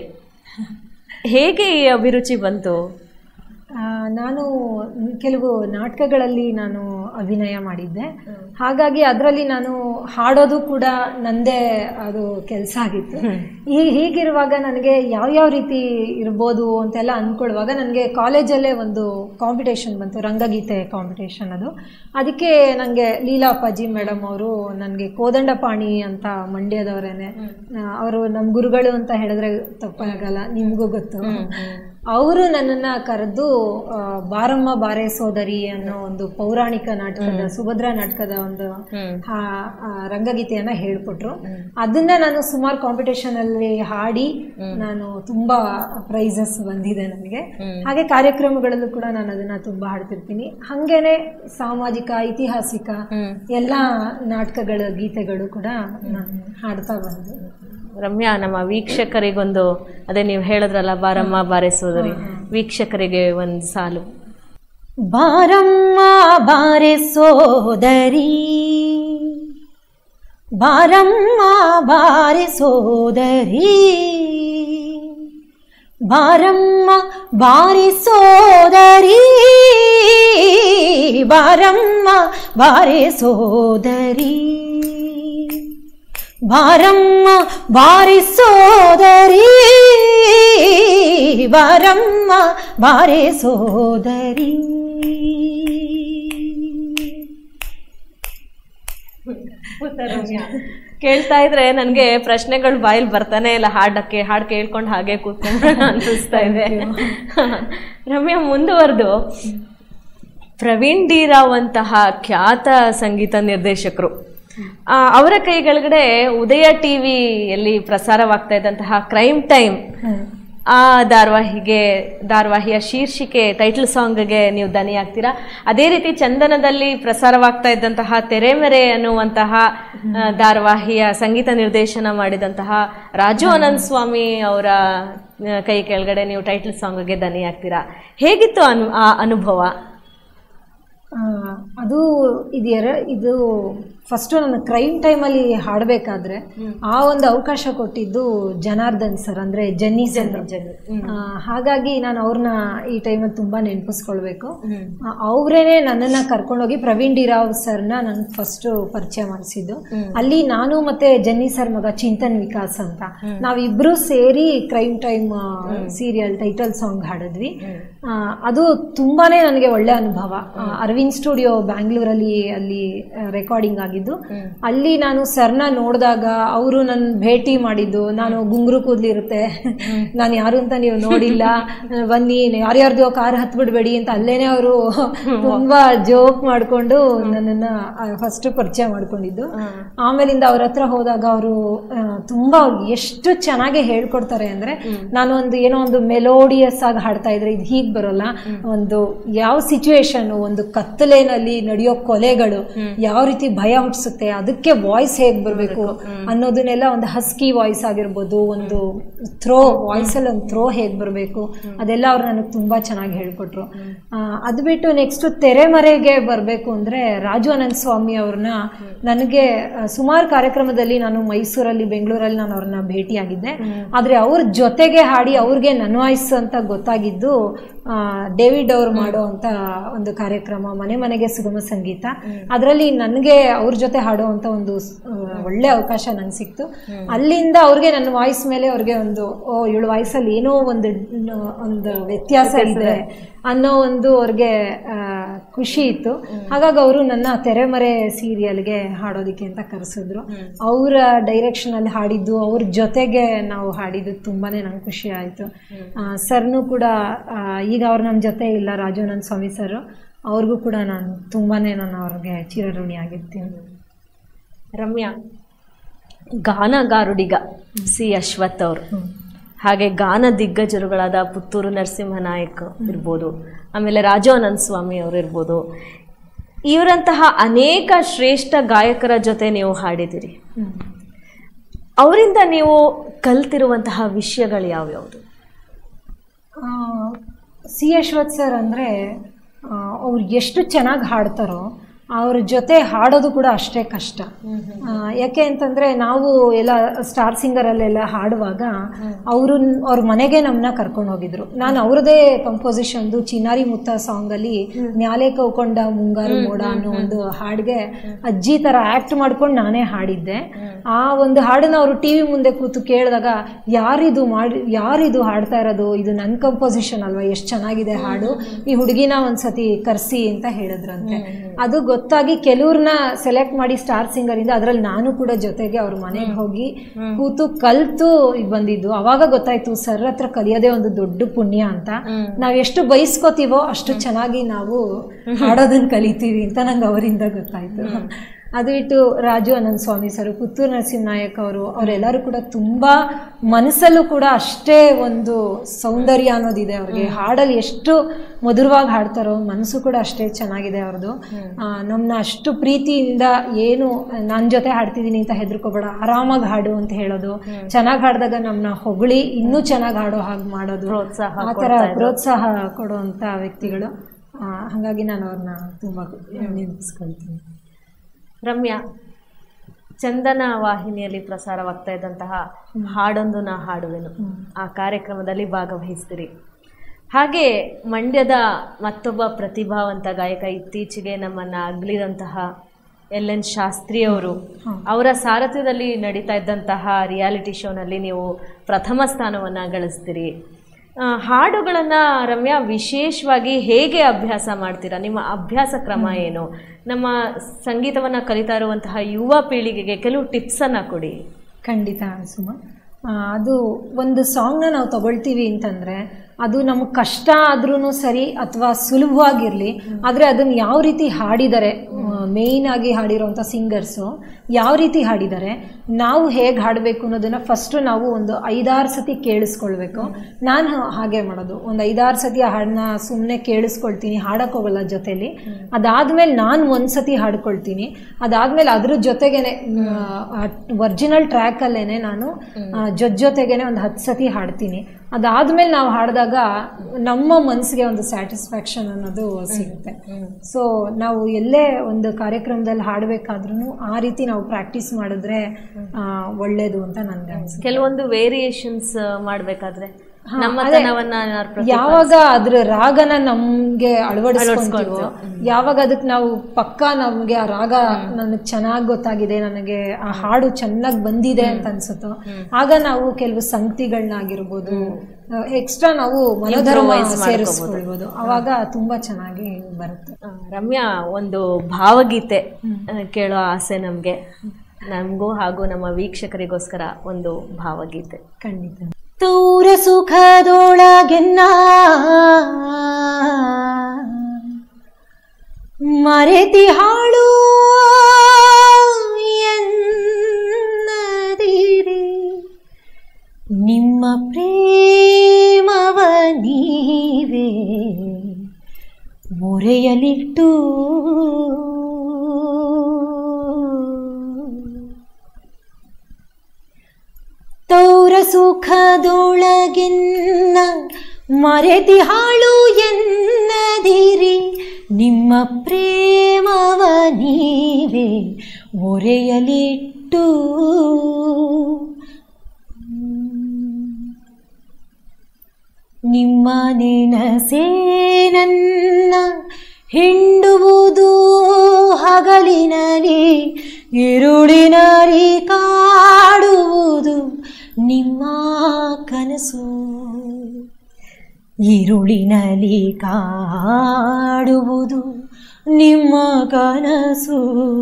ಹೇಗೆ ಈ ಅಭಿರುಚಿ ಬಂತು ಆ, ನಾನು ಕೆಲವು ನಾಟಕಗಳಲ್ಲಿ ನಾನು ಅಭಿನಯ ಮಾಡಿದ್ದೆ ಹಾಗಾಗಿ ಅದರಲ್ಲಿ ನಾನು ಹಾಡೋದು ಕೂಡ ನಂದೇ ಅದು ಕೆಲಸ ಆಗಿತ್ತು ಈ ಹೀಗಿರುವಾಗ ನನಗೆ ಯಾವ್ಯಾವ ರೀತಿ ಇರ್ಬೋದು ಅಂತೆಲ್ಲ ಅಂದ್ಕೊಳ್ಳುವಾಗ ನನಗೆ ಕಾಲೇಜಲ್ಲೇ ಒಂದು ಕಾಂಪಿಟೇಷನ್ ಬಂತು ರಂಗಗೀತೆ ಕಾಂಪಿಟೇಷನ್ ಅದು ಅದಕ್ಕೆ ನನಗೆ ಲೀಲಾ ಅಪ್ಪಾಜಿ ಮೇಡಮ್ ಅವರು ನನಗೆ ಕೋದಂಡಪಾಣಿ ಅಂತ ಮಂಡ್ಯದವರೇನೆ ಅವರು ನಮ್ಮ ಗುರುಗಳು ಅಂತ ಹೇಳಿದ್ರೆ ತಪ್ಪಾಗಲ್ಲ ನಿಮಗೂ ಗೊತ್ತು ಅವರು ನನ್ನನ್ನು ಕರೆದು ಆ, ಬಾರಮ್ಮ ಬಾರೆ ಸೋದರಿ ಅನ್ನೋ ಒಂದು ಪೌರಾಣಿಕ ನಾಟಕದ ಸುಭದ್ರಾ ನಾಟಕದ ಒಂದು ಹಾ- ಆ, ರಂಗಗೀತೆಯನ್ನ ಹೇಳ್ಕೊಟ್ರು ಅದನ್ನ ನಾನು ಸುಮಾರು ಕಾಂಪಿಟೇಷನ್ ಅಲ್ಲಿ ಹಾಡಿ ನಾನು ತುಂಬಾ ಪ್ರೈಸಸ್ ಬಂದಿದೆ ನನಗೆ ಹಾಗೆ ಕಾರ್ಯಕ್ರಮಗಳಲ್ಲೂ ಕೂಡ ನಾನು ಅದನ್ನ ತುಂಬಾ ಹಾಡ್ತಿರ್ತೀನಿ ಹಂಗೇನೆ ಸಾಮಾಜಿಕ ಐತಿಹಾಸಿಕ ಎಲ್ಲ ನಾಟಕಗಳ ಗೀತೆಗಳು ಕೂಡ ನಾನು ಹಾಡ್ತಾ ಬಂದೆ ರಮ್ಯಾ ನಮ್ಮ ವೀಕ್ಷಕರಿಗೊಂದು ಅದೇ ನೀವು ಹೇಳಿದ್ರಲ್ಲ ಬಾರಮ್ಮ ಬಾರೆ ಸೋದರಿ ವೀಕ್ಷಕರಿಗೆ ಒಂದು ಸಾಲು ಬಾರಮ್ಮ ಬಾರೆ ಸೋದರಿ ಬಾರಮ್ಮ ಬಾರೆ ಸೋದರಿ ಬಾರಮ್ಮ ಬಾರೆ ಸೋದರಿ ಬಾರಮ್ಮ ಬಾರೆ ಸೋದರಿ ಬಾರಮ್ಮ ಬಾರಿ ಸೋದರಿ ಬಾರಮ್ಮ ಬಾರೆ ಸೋದರಿ ಕೇಳ್ತಾ ಇದ್ರೆ ನನಗೆ ಪ್ರಶ್ನೆಗಳು ಬಾಯಲ್ಲಿ ಬರ್ತಾನೆ ಇಲ್ಲ ಹಾಡಕ್ಕೆ ಹಾಡು ಕೇಳ್ಕೊಂಡು ಹಾಗೆ ಕೂತ್ಕೊಂಡು ಅನಿಸ್ತಾ ಇದೆ ರಮ್ಯಾ ಮುಂದುವರೆದು ಪ್ರವೀಣ್ ಡಿ ರಾವ್ ಅಂತಹ ಖ್ಯಾತ ಸಂಗೀತ ನಿರ್ದೇಶಕರು ಆ, ಅವರ ಕೈ ಕೆಳಗಡೆ ಉದಯ ಟಿವಿಯಲ್ಲಿ ಪ್ರಸಾರವಾಗ್ತಾ ಇದ್ದಂತಹ ಕ್ರೈಮ್ ಟೈಮ್ ಆ ಧಾರಾವಾಹಿಗೆ ಧಾರಾವಾಹಿಯ ಶೀರ್ಷಿಕೆ ಟೈಟಲ್ ಸಾಂಗ್ಗೆ ನೀವು ದನಿ ಆಗ್ತೀರಾ ಅದೇ ರೀತಿ ಚಂದನದಲ್ಲಿ ಪ್ರಸಾರವಾಗ್ತಾ ಇದ್ದಂತಹ ತೆರೆಮೆರೆ ಅನ್ನುವಂತಹ ಆ, ಧಾರಾವಾಹಿಯ ಸಂಗೀತ ನಿರ್ದೇಶನ ಮಾಡಿದಂತಹ ರಾಜು ಅನಂತ್ ಸ್ವಾಮಿ ಅವರ ಆ, ಕೈ ಕೆಳಗಡೆ ನೀವು ಟೈಟಲ್ ಸಾಂಗ್ಗೆ ದನಿ ಆಗ್ತೀರಾ ಹೇಗಿತ್ತು ಅನು ಆ ಅನುಭವ ಆ, ಅದು ಇದು ಎರ ಇದು ಫಸ್ಟು ನಾನು ಕ್ರೈಮ್ ಟೈಮಲ್ಲಿ ಹಾಡಬೇಕಾದ್ರೆ ಆ ಒಂದು ಅವಕಾಶ ಕೊಟ್ಟಿದ್ದು ಜನಾರ್ದನ್ ಸರ್ ಅಂದರೆ ಜನ್ನಿ ಸರ್ ಆ, ಹಾಗಾಗಿ ನಾನು ಅವ್ರನ್ನ ಈ ಟೈಮಲ್ಲಿ ತುಂಬ ನೆನಪಿಸ್ಕೊಳ್ಬೇಕು ಅವರೇನೆ ನನ್ನನ್ನು ಕರ್ಕೊಂಡೋಗಿ ಪ್ರವೀಣ್ ಡಿ ರಾವ್ ಸರ್ನ ನನ್ಗೆ ಫಸ್ಟು ಪರಿಚಯ ಮಾಡಿಸಿದ್ದು ಅಲ್ಲಿ ನಾನು ಮತ್ತೆ ಜನ್ನಿ ಸರ್ ಮಗ ಚಿಂತನ್ ವಿಕಾಸ್ ಅಂತ ನಾವಿಬ್ರು ಸೇರಿ crime time serial title song ಹಾಡಿದ್ವಿ ಆ, ಅದು ತುಂಬಾನೇ ನನಗೆ ಒಳ್ಳೆ ಅನುಭವ ಆ, ಅರವಿಂದ್ ಸ್ಟುಡಿಯೋ ಬ್ಯಾಂಗ್ಳೂರಲ್ಲಿ ಅಲ್ಲಿ ರೆಕಾರ್ಡಿಂಗ್ ಆಗಿದ್ದು ಅಲ್ಲಿ ನಾನು ಸರ್ನ ನೋಡಿದಾಗ ಅವರು ನನ್ನ ಭೇಟಿ ಮಾಡಿದ್ದು ನಾನು ಗುಂಗುರು ಕೂದ್ಲಿರುತ್ತೆ ನಾನು ಯಾರು ಅಂತ ನೀವು ನೋಡಿಲ್ಲ ಬನ್ನಿ ಯಾರ್ಯಾರ್ದು ಕಾರ್ ಹತ್ಬಿಡ್ಬೇಡಿ ಅಂತ ಅಲ್ಲೇನೆ ಅವರು ತುಂಬಾ ಜೋಕ್ ಮಾಡ್ಕೊಂಡು ನನ್ನನ್ನ ಫಸ್ಟ್ ಪರಿಚಯ ಮಾಡ್ಕೊಂಡಿದ್ದು ಆಮೇಲಿಂದ ಅವ್ರ ಹತ್ರ ಹೋದಾಗ ಅವರು ತುಂಬಾ ಅವ್ರು ಎಷ್ಟು ಚೆನ್ನಾಗಿ ಹೇಳ್ಕೊಡ್ತಾರೆ ಅಂದ್ರೆ ನಾನು ಒಂದು ಏನೋ ಒಂದು ಮೆಲೋಡಿಯಸ್ ಆಗಿ ಹಾಡ್ತಾ ಇದ್ರೆ ಇದು ಹೀಗ್ ಬರೋಲ್ಲ ಒಂದು ಯಾವ ಸಿಚುವೇಶನ್ ಒಂದು ಕತ್ತಲೇನಲ್ಲಿ ನಡೆಯೋ ಕೊಲೆಗಳು ಯಾವ ರೀತಿ ಭಯ ಹುಟ್ಟಿಸುತ್ತೆ ಅದಕ್ಕೆ ವಾಯ್ಸ್ ಹೇಗ್ ಬರ್ಬೇಕು ಅನ್ನೋದನ್ನೆಲ್ಲ ಒಂದು ಹಸ್ಕಿ ವಾಯ್ಸ್ ಆಗಿರ್ಬೋದು ಒಂದು ಥ್ರೋ ವಾಯ್ಸ್ ಅಲ್ಲಿ ಒಂದು ಥ್ರೋ ಹೇಗ್ ಬರಬೇಕು ಅದೆಲ್ಲ ಅವ್ರು ನನಗೆ ತುಂಬಾ ಚೆನ್ನಾಗಿ ಹೇಳ್ಕೊಟ್ರು ಆ, ಅದು ಬಿಟ್ಟು ನೆಕ್ಸ್ಟ್ ತೆರೆಮರೆಗೆ ಬರಬೇಕು ಅಂದ್ರೆ ರಾಜು ಅನಂತ ಸ್ವಾಮಿ ಅವ್ರನ್ನ ನನಗೆ ಸುಮಾರು ಕಾರ್ಯಕ್ರಮದಲ್ಲಿ ನಾನು ಮೈಸೂರಲ್ಲಿ ಬೆಂಗಳೂರಲ್ಲಿ ನಾನು ಅವ್ರನ್ನ ಭೇಟಿಯಾಗಿದ್ದೆ ಆದ್ರೆ ಅವ್ರ ಜೊತೆಗೆ ಹಾಡಿ ಅವ್ರಿಗೆ ನನ್ನ ವಾಯ್ಸ್ ಅಂತ ಗೊತ್ತಾಗಿದ್ದು ಆ, ಡೇವಿಡ್ ಅವ್ರು ಮಾಡೋ ಅಂತ ಒಂದು ಕಾರ್ಯಕ್ರಮ ಮನೆ ಮನೆಗೆ ಸುಗಮ ಸಂಗೀತ ಅದರಲ್ಲಿ ನನಗೆ ಅವ್ರ ಜೊತೆ ಹಾಡುವಂತ ಒಂದು ಸ್- ಆ, ಒಳ್ಳೆ ಅವಕಾಶ ನಂಗೆ ಸಿಕ್ತು ಅಲ್ಲಿಂದ ಅವ್ರಿಗೆ ನನ್ನ ವಾಯ್ಸ್ ಮೇಲೆ ಅವ್ರಿಗೆ ಒಂದು ಓ ಇವಳು ವಾಯ್ಸಲ್ಲಿ ಏನೋ ಒಂದು ನ- ಒಂದು ವ್ಯತ್ಯಾಸ ಇದೆ ಅನ್ನೋ ಒಂದು ಅವ್ರಿಗೆ ಆ, ಖುಷಿ ಇತ್ತು ಹಾಗಾಗಿ ಅವರು ನನ್ನ ತೆರೆಮರೆ ಸೀರಿಯಲ್ಗೆ ಹಾಡೋದಿಕ್ಕೆ ಅಂತ ಕರೆಸಿದ್ರು ಅವರ ಡೈರೆಕ್ಷನ್ ಅಲ್ಲಿ ಹಾಡಿದ್ದು ಅವ್ರ ಜೊತೆಗೆ ನಾವು ಹಾಡಿದ್ದು ತುಂಬಾನೇ ನಂಗೆ ಖುಷಿ ಆಯಿತು ಸರ್ನು ಕೂಡ ಆ, ಈಗ ಅವ್ರು ನಮ್ಮ ಜೊತೆ ಇಲ್ಲ ರಾಜು ನನ್ನ ಸ್ವಾಮಿ ಸರ್ ಅವ್ರಿಗೂ ಕೂಡ ನಾನು ತುಂಬಾನೇ ನಾನು ಅವ್ರಿಗೆ ಚಿರಋಣಿ ಆಗಿರ್ತೀನಿ ರಮ್ಯಾ ಗಾನಗಾರುಡಿಗ ಸಿ ಅಶ್ವಥ್ ಅವರು ಹಾಗೆ ಗಾನ ದಿಗ್ಗಜರುಗಳಾದ ಪುತ್ತೂರು ನರಸಿಂಹ ನಾಯಕ್ ಇರ್ಬೋದು ಆಮೇಲೆ ರಾಜು ಅನಂತ ಸ್ವಾಮಿ ಅವರು ಇರ್ಬೋದು ಇವರಂತಹ ಅನೇಕ ಶ್ರೇಷ್ಠ ಗಾಯಕರ ಜೊತೆ ನೀವು ಹಾಡಿದಿರಿ ಹ್ಮ್. ಅವರಿಂದ ನೀವು ಕಲ್ತಿರುವಂತಹ ವಿಷಯಗಳು ಯಾವ್ಯಾವುದು ಆ, ಸಿ ಅಶ್ವಥ್ ಸರ್ ಅಂದರೆ ಅವ್ರು ಎಷ್ಟು ಚೆನ್ನಾಗಿ ಹಾಡ್ತಾರೋ ಅವ್ರ ಜೊತೆ ಹಾಡೋದು ಕೂಡ ಅಷ್ಟೇ ಕಷ್ಟ ಆ, ಯಾಕೆ ಅಂತಂದರೆ ನಾವು ಎಲ್ಲ ಸ್ಟಾರ್ ಸಿಂಗರಲ್ಲೆಲ್ಲ ಹಾಡುವಾಗ ಅವರು ಅವ್ರ ಮನೆಗೆ ನಮ್ಮನ್ನ ಕರ್ಕೊಂಡು ಹೋಗಿದ್ರು ನಾನು ಅವ್ರದೇ ಕಂಪೋಸಿಷನ್ದು ಚಿನ್ನಾರಿ ಮುತ್ತ ಸಾಂಗಲ್ಲಿ ನ್ಯಾಲೆ ಕೌಕೊಂಡ ಮುಂಗಾರು ಮೋಡ ಅನ್ನೋ ಒಂದು ಹಾಡಿಗೆ ಅಜ್ಜಿ ಥರ ಆ್ಯಕ್ಟ್ ಮಾಡ್ಕೊಂಡು ನಾನೇ ಹಾಡಿದ್ದೆ ಆ ಒಂದು ಹಾಡನ್ನ ಅವರು ಟಿ ವಿ ಮುಂದೆ ಕೂತು ಕೇಳಿದಾಗ ಯಾರಿದು ಮಾಡಿ ಯಾರಿದು ಹಾಡ್ತಾ ಇರೋದು ಇದು ನನ್ನ ಕಂಪೋಸಿಷನ್ ಅಲ್ವಾ ಎಷ್ಟು ಚೆನ್ನಾಗಿದೆ ಹಾಡು ಈ ಹುಡುಗಿನ ಒಂದ್ಸತಿ ಕರ್ಸಿ ಅಂತ ಹೇಳಿದ್ರಂತೆ ಅದು ಗೊತ್ತಾಗಿ ಕೆಲವ್ರನ್ನ ಸೆಲೆಕ್ಟ್ ಮಾಡಿ ಸ್ಟಾರ್ ಸಿಂಗರ್ ಇಂದ ಅದ್ರಲ್ಲಿ ನಾನು ಕೂಡ ಜೊತೆಗೆ ಅವ್ರ ಮನೆಗೆ ಹೋಗಿ ಕೂತು ಕಲ್ತು ಬಂದಿದ್ದು ಅವಾಗ ಗೊತ್ತಾಯ್ತು ಸರ್ ಹತ್ರ ಕಲಿಯೋದೇ ಒಂದು ದೊಡ್ಡ ಪುಣ್ಯ ಅಂತ ನಾವ್ ಎಷ್ಟು ಬಯಸ್ಕೋತೀವೋ ಅಷ್ಟು ಚೆನ್ನಾಗಿ ನಾವು ಹಾಡೋದನ್ನ ಕಲಿತೀವಿ ಅಂತ ನಂಗೆ ಅವರಿಂದ ಗೊತ್ತಾಯ್ತು ಅದು ಬಿಟ್ಟು ರಾಜು ಅನಂತ ಸ್ವಾಮಿ ಸರ್ ಪುತ್ತೂರು ನರಸಿಂಹ ನಾಯಕ್ ಅವರು ಅವರೆಲ್ಲರೂ ಕೂಡ ತುಂಬಾ ಮನಸ್ಸಲ್ಲೂ ಕೂಡ ಅಷ್ಟೇ ಒಂದು ಸೌಂದರ್ಯ ಅನ್ನೋದಿದೆ ಅವ್ರಿಗೆ ಹಾಡಲ್ಲಿ ಎಷ್ಟು ಮಧುರವಾಗಿ ಹಾಡ್ತಾರೋ ಮನಸ್ಸು ಕೂಡ ಅಷ್ಟೇ ಚೆನ್ನಾಗಿದೆ ಅವ್ರದ್ದು ನಮ್ಮನ್ನ ಅಷ್ಟು ಪ್ರೀತಿಯಿಂದ ಏನು ನನ್ನ ಜೊತೆ ಹಾಡ್ತಿದ್ದೀನಿ ಅಂತ ಹೆದರ್ಕೋಬೇಡ ಆರಾಮಾಗಿ ಹಾಡು ಅಂತ ಹೇಳೋದು ಚೆನ್ನಾಗಿ ಹಾಡಿದಾಗ ನಮ್ಮನ್ನ ಹೊಗಳಿ ಇನ್ನೂ ಚೆನ್ನಾಗಿ ಹಾಡೋ ಹಾಗೆ ಮಾಡೋದು ಪ್ರೋತ್ಸಾಹ ಆ ಥರ ಪ್ರೋತ್ಸಾಹ ಕೊಡುವಂಥ ವ್ಯಕ್ತಿಗಳು ಆ, ಹಾಗಾಗಿ ನಾನು ಅವ್ರನ್ನ ತುಂಬ ನೆನಪಿಸ್ಕೊಳ್ತೀನಿ ರಮ್ಯಾ ಚಂದನ ವಾಹಿನಿಯಲ್ಲಿ ಪ್ರಸಾರವಾಗ್ತಾ ಇದ್ದಂತಹ ಹಾಡೊಂದು ನಾ ಹಾಡುವೆನು ಆ ಕಾರ್ಯಕ್ರಮದಲ್ಲಿ ಭಾಗವಹಿಸ್ತೀರಿ ಹಾಗೆ ಮಂಡ್ಯದ ಮತ್ತೊಬ್ಬ ಪ್ರತಿಭಾವಂತ ಗಾಯಕ ಇತ್ತೀಚೆಗೆ ನಮ್ಮನ್ನ ಅಗಲಿದಂತಹ ಎಲ್ ಎನ್ ಶಾಸ್ತ್ರಿ ಅವರು ಅವರ ಸಾರಥ್ಯದಲ್ಲಿ ನಡೀತಾ ಇದ್ದಂತಹ ರಿಯಾಲಿಟಿ ಶೋನಲ್ಲಿ ನೀವು ಪ್ರಥಮ ಸ್ಥಾನವನ್ನು ಗಳಿಸ್ತೀರಿ ಆ, ಹಾಡುಗಳನ್ನ ರಮ್ಯಾ ವಿಶೇಷವಾಗಿ ಹೇಗೆ ಅಭ್ಯಾಸ ಮಾಡ್ತೀರಾ ನಿಮ್ಮ ಅಭ್ಯಾಸ ಕ್ರಮ ಏನು ನಮ್ಮ ಸಂಗೀತವನ್ನ ಕಲಿತಾ ಇರುವಂತಹ ಯುವ ಪೀಳಿಗೆಗೆ ಕೆಲವು ಟಿಪ್ಸನ್ನ ಕೊಡಿ ಖಂಡಿತ ಸುಮ ಆ, ಅದು ಒಂದು ಸಾಂಗ್ನ ನಾವು ತಗೊಳ್ತೀವಿ ಅಂತಂದರೆ ಅದು ನಮಗೆ ಕಷ್ಟ ಆದ್ರೂ ಸರಿ ಅಥವಾ ಸುಲಭವಾಗಿರಲಿ ಆದರೆ ಅದನ್ನು ಯಾವ ರೀತಿ ಹಾಡಿದ್ದಾರೆ ಮೇಯ್ನ್ ಆಗಿ ಹಾಡಿರೋಂಥ ಸಿಂಗರ್ಸು ಯಾವ ರೀತಿ ಹಾಡಿದ್ದಾರೆ ನಾವು ಹೇಗೆ ಹಾಡಬೇಕು ಅನ್ನೋದನ್ನು ಫಸ್ಟು ನಾವು ಒಂದು ಐದಾರು ಸತಿ ಕೇಳಿಸ್ಕೊಳ್ಬೇಕು ನಾನು ಹಾಗೆ ಮಾಡೋದು ಒಂದು ಐದಾರು ಸತಿ ಆ ಹಾಡನ್ನ ಸುಮ್ಮನೆ ಕೇಳಿಸ್ಕೊಳ್ತೀನಿ ಹಾಡಕ್ಕೆ ಹೋಗಲ್ಲ ಜೊತೆಲಿ ಅದಾದ್ಮೇಲೆ ನಾನು ಒಂದು ಸತಿ ಹಾಡ್ಕೊಳ್ತೀನಿ ಅದಾದ್ಮೇಲೆ ಅದ್ರ ಜೊತೆಗೇನೆ ಒರಿಜಿನಲ್ ಟ್ರ್ಯಾಕಲ್ಲೇನೆ ನಾನು ಜೊತೆ ಜೊತೆಗೇನೆ ಒಂದು ಹತ್ತು ಸತಿ ಹಾಡ್ತೀನಿ ಅದಾದ್ಮೇಲೆ ನಾವು ಹಾಡಿದಾಗ ನಮ್ಮ ಮನಸ್ಸಿಗೆ ಒಂದು ಸ್ಯಾಟಿಸ್ಫ್ಯಾಕ್ಷನ್ ಅನ್ನೋದು ಸಿಗುತ್ತೆ ಸೊ ನಾವು ಎಲ್ಲೇ ಒಂದು ಕಾರ್ಯಕ್ರಮದಲ್ಲಿ ಹಾಡಬೇಕಾದ್ರೂ ಆ ರೀತಿ ನಾವು ಪ್ರಾಕ್ಟೀಸ್ ಮಾಡಿದ್ರೆ ಆ, ಒಳ್ಳೇದು ಅಂತ ನನ್ಗೆ ಅನ್ಸುತ್ತೆ ಕೆಲವೊಂದು ವೇರಿಯೇಷನ್ಸ್ ಮಾಡಬೇಕಾದ್ರೆ ನಮ್ಮತನವನ್ನ ಏನಾದ್ರು ಪ್ರತಿ- ಯಾವಾಗ ಅದ್ರ ರಾಗನ ನಮ್ಗೆ ಅಳವಡಿಸ್ಕೊಂತೀವೋ ಯಾವಾಗ ಅದಕ್ಕೆ ನಾವು ಪಕ್ಕ ನಮ್ಗೆ ಆ ರಾಗ ನನಗೆ ಚೆನ್ನಾಗಿ ಗೊತ್ತಾಗಿದೆ ನನಗೆ ಆ ಹಾಡು ಚೆನ್ನಾಗಿ ಬಂದಿದೆ ಅಂತ ಅನ್ಸುತ್ತೋ ಆಗ ನಾವು ಕೆಲವು ಸಂಗತಿಗಳನ್ನಾಗಿರ್ಬೋದು ಎಕ್ಸ್ಟ್ರಾ ನಾವು ಮನೋಧರ್ಮ ಸೇರಿಸ್ಕೊಳ್ಬೋದು ಅವಾಗ ತುಂಬಾ ಚೆನ್ನಾಗಿ ಬರುತ್ತೆ ಆ, ರಮ್ಯಾ ಒಂದು ಭಾವಗೀತೆ ಆ, ಕೇಳೋ ಆಸೆ ನಮ್ಗೆ ನಮಗೂ ಹಾಗೂ ನಮ್ಮ ವೀಕ್ಷಕರಿಗೋಸ್ಕರ ಒಂದು ಭಾವಗೀತೆ ಖಂಡಿತ ತೂರ ಸುಖದೊಳಗೆನ್ನ ಮರೆತಿ ಹಾಳು ಎನ್ನದಿರಿ ನಿಮ್ಮ ಪ್ರೇಮವ ನೀವೇ ಮೊರೆಯಲಿಟ್ಟು ತೌರ ಸುಖದೊಳಗೆನ್ನ ಮರೆತಿ ಹಾಳು ಎನ್ನದಿರಿ ನಿಮ್ಮ ಪ್ರೇಮವ ನೀವೇ ಒರೆಯಲಿಟ್ಟು ನಿಮ್ಮ ನೆನಸೇ ನನ್ನ ಹಿಂಡುವುದು ಹಗಲಿನಲಿ ಇರುಳಿನಲಿ ಕಾಡುವುದು ನಿಮ್ಮ ಕನಸು ഇരുളിനലി കാടുವುದು ನಿಮ್ಮ ಕನಸು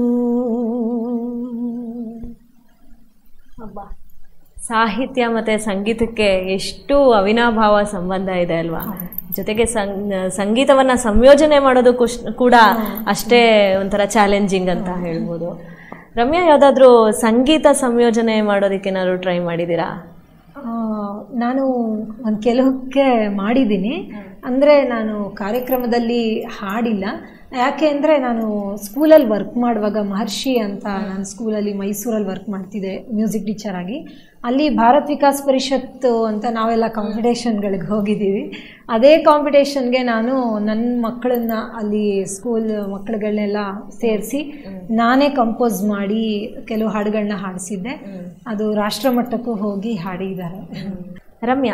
ಹಬ್ಬ ಸಾಹಿತ್ಯ ಮತ್ತೆ ಸಂಗೀತಕ್ಕೆ ಎಷ್ಟು ಅವಿನಾಭಾವ ಸಂಬಂಧ ಇದೆ ಅಲ್ವಾ ಜೊತೆಗೆ ಸಂ- ಸಂಗೀತವನ್ನ ಸಂಯೋಜನೆ ಮಾಡೋದು ಕುಶ್- ಕೂಡ ಅಷ್ಟೇ ಒಂಥರ ಚಾಲೆಂಜಿಂಗ್ ಅಂತ ಹೇಳ್ಬೋದು ರಮ್ಯಾ ಯಾವ್ದಾದ್ರು ಸಂಗೀತ ಸಂಯೋಜನೆ ಮಾಡೋದಕ್ಕೆ ಏನಾದ್ರು ಟ್ರೈ ಮಾಡಿದ್ದೀರಾ ಆ, ನಾನು ಒಂದು ಕೆಲವಕ್ಕೆ ಮಾಡಿದ್ದೀನಿ ಅಂದರೆ ನಾನು ಕಾರ್ಯಕ್ರಮದಲ್ಲಿ ಹಾಡಿಲ್ಲ ಯಾಕೆ ಅಂದರೆ ನಾನು ಸ್ಕೂಲಲ್ಲಿ ವರ್ಕ್ ಮಾಡುವಾಗ ಮಹರ್ಷಿ ಅಂತ ನಾನು ಸ್ಕೂಲಲ್ಲಿ ಮೈಸೂರಲ್ಲಿ ವರ್ಕ್ ಮಾಡ್ತಿದ್ದೆ ಮ್ಯೂಸಿಕ್ ಟೀಚರ್ ಆಗಿ ಅಲ್ಲಿ ಭಾರತ್ ವಿಕಾಸ್ ಪರಿಷತ್ತು ಅಂತ ನಾವೆಲ್ಲ ಕಾಂಪಿಟೇಷನ್ಗಳಿಗೆ ಹೋಗಿದ್ದೀವಿ ಅದೇ ಕಾಂಪಿಟೇಷನ್ಗೆ ನಾನು ನನ್ನ ಮಕ್ಕಳನ್ನ ಅಲ್ಲಿ ಸ್ಕೂಲ್ ಮಕ್ಕಳುಗಳನ್ನೆಲ್ಲ ಸೇರಿಸಿ ನಾನೇ ಕಂಪೋಸ್ ಮಾಡಿ ಕೆಲವು ಹಾಡುಗಳನ್ನ ಹಾಡಿಸಿದ್ದೆ ಅದು ರಾಷ್ಟ್ರಮಟ್ಟಕ್ಕೂ ಹೋಗಿ ಹಾಡಿದ್ದಾರೆ ರಮ್ಯಾ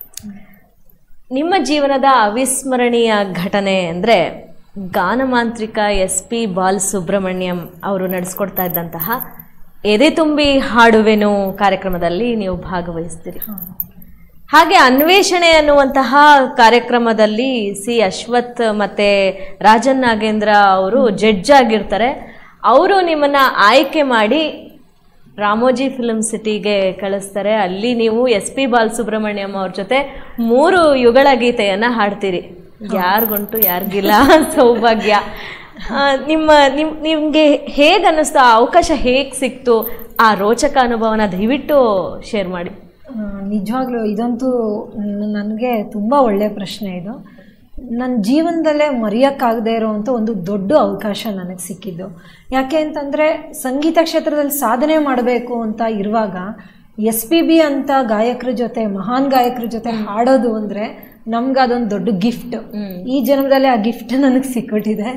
ನಿಮ್ಮ ಜೀವನದ ಅವಿಸ್ಮರಣೀಯ ಘಟನೆ ಅಂದರೆ ಗಾನಮಾಂತ್ರಿಕ ಎಸ್ ಪಿ ಬಾಲ್ ಸುಬ್ರಹ್ಮಣ್ಯಂ ಅವರು ನಡೆಸ್ಕೊಡ್ತಾ ಇದ್ದಂತಹ ಎದೆ ತುಂಬಿ ಹಾಡುವೆನು ಕಾರ್ಯಕ್ರಮದಲ್ಲಿ ನೀವು ಭಾಗವಹಿಸ್ತೀರಿ ಹಾಗೆ ಅನ್ವೇಷಣೆ ಅನ್ನುವಂತಹ ಕಾರ್ಯಕ್ರಮದಲ್ಲಿ ಸಿ ಅಶ್ವಥ್ ಮತ್ತೆ ರಾಜನ್ ನಾಗೇಂದ್ರ ಅವರು ಜಡ್ಜ್ ಆಗಿರ್ತಾರೆ ಅವರು ನಿಮ್ಮನ್ನ ಆಯ್ಕೆ ಮಾಡಿ ರಾಮೋಜಿ ಫಿಲ್ಮ್ ಸಿಟಿಗೆ ಕಳಿಸ್ತಾರೆ ಅಲ್ಲಿ ನೀವು ಎಸ್ ಪಿ ಬಾಲಸುಬ್ರಹ್ಮಣ್ಯಂ ಅವ್ರ ಜೊತೆ ಮೂರು ಯುಗಳ ಗೀತೆಯನ್ನ ಹಾಡ್ತೀರಿ ಯಾರಿಗುಂಟು ಯಾರಿಗಿಲ್ಲ ಸೌಭಾಗ್ಯ ಆ, ನಿಮ್ಮ ನಿಮ್ ನಿಮ್ಗೆ ಹೇಗೆ ಅನ್ನಿಸ್ತು ಆ ಅವಕಾಶ ಹೇಗೆ ಸಿಕ್ತು ಆ ರೋಚಕ ಅನುಭವನ ದಯವಿಟ್ಟು ಶೇರ್ ಮಾಡಿ ಆ, ನಿಜವಾಗ್ಲೂ ಇದಂತೂ ನನಗೆ ತುಂಬ ಒಳ್ಳೆಯ ಪ್ರಶ್ನೆ ಇದು ನನ್ನ ಜೀವನದಲ್ಲೇ ಮರೆಯೋಕ್ಕಾಗದೇ ಇರೋವಂಥ ಒಂದು ದೊಡ್ಡ ಅವಕಾಶ ನನಗೆ ಸಿಕ್ಕಿದ್ದು ಯಾಕೆ ಅಂತಂದರೆ ಸಂಗೀತ ಕ್ಷೇತ್ರದಲ್ಲಿ ಸಾಧನೆ ಮಾಡಬೇಕು ಅಂತ ಇರುವಾಗ ಎಸ್ ಪಿ ಬಿ ಅಂತ ಗಾಯಕರ ಜೊತೆ ಮಹಾನ್ ಗಾಯಕರ ಜೊತೆ ಹಾಡೋದು ಅಂದರೆ ನಮ್ಗೆ ಅದೊಂದು ದೊಡ್ಡ ಗಿಫ್ಟ್ ಈ ಜನ್ಮದಲ್ಲೇ ಆ ಗಿಫ್ಟ್ ನನಗೆ ಸಿಕ್ಬಿಟ್ಟಿದೆ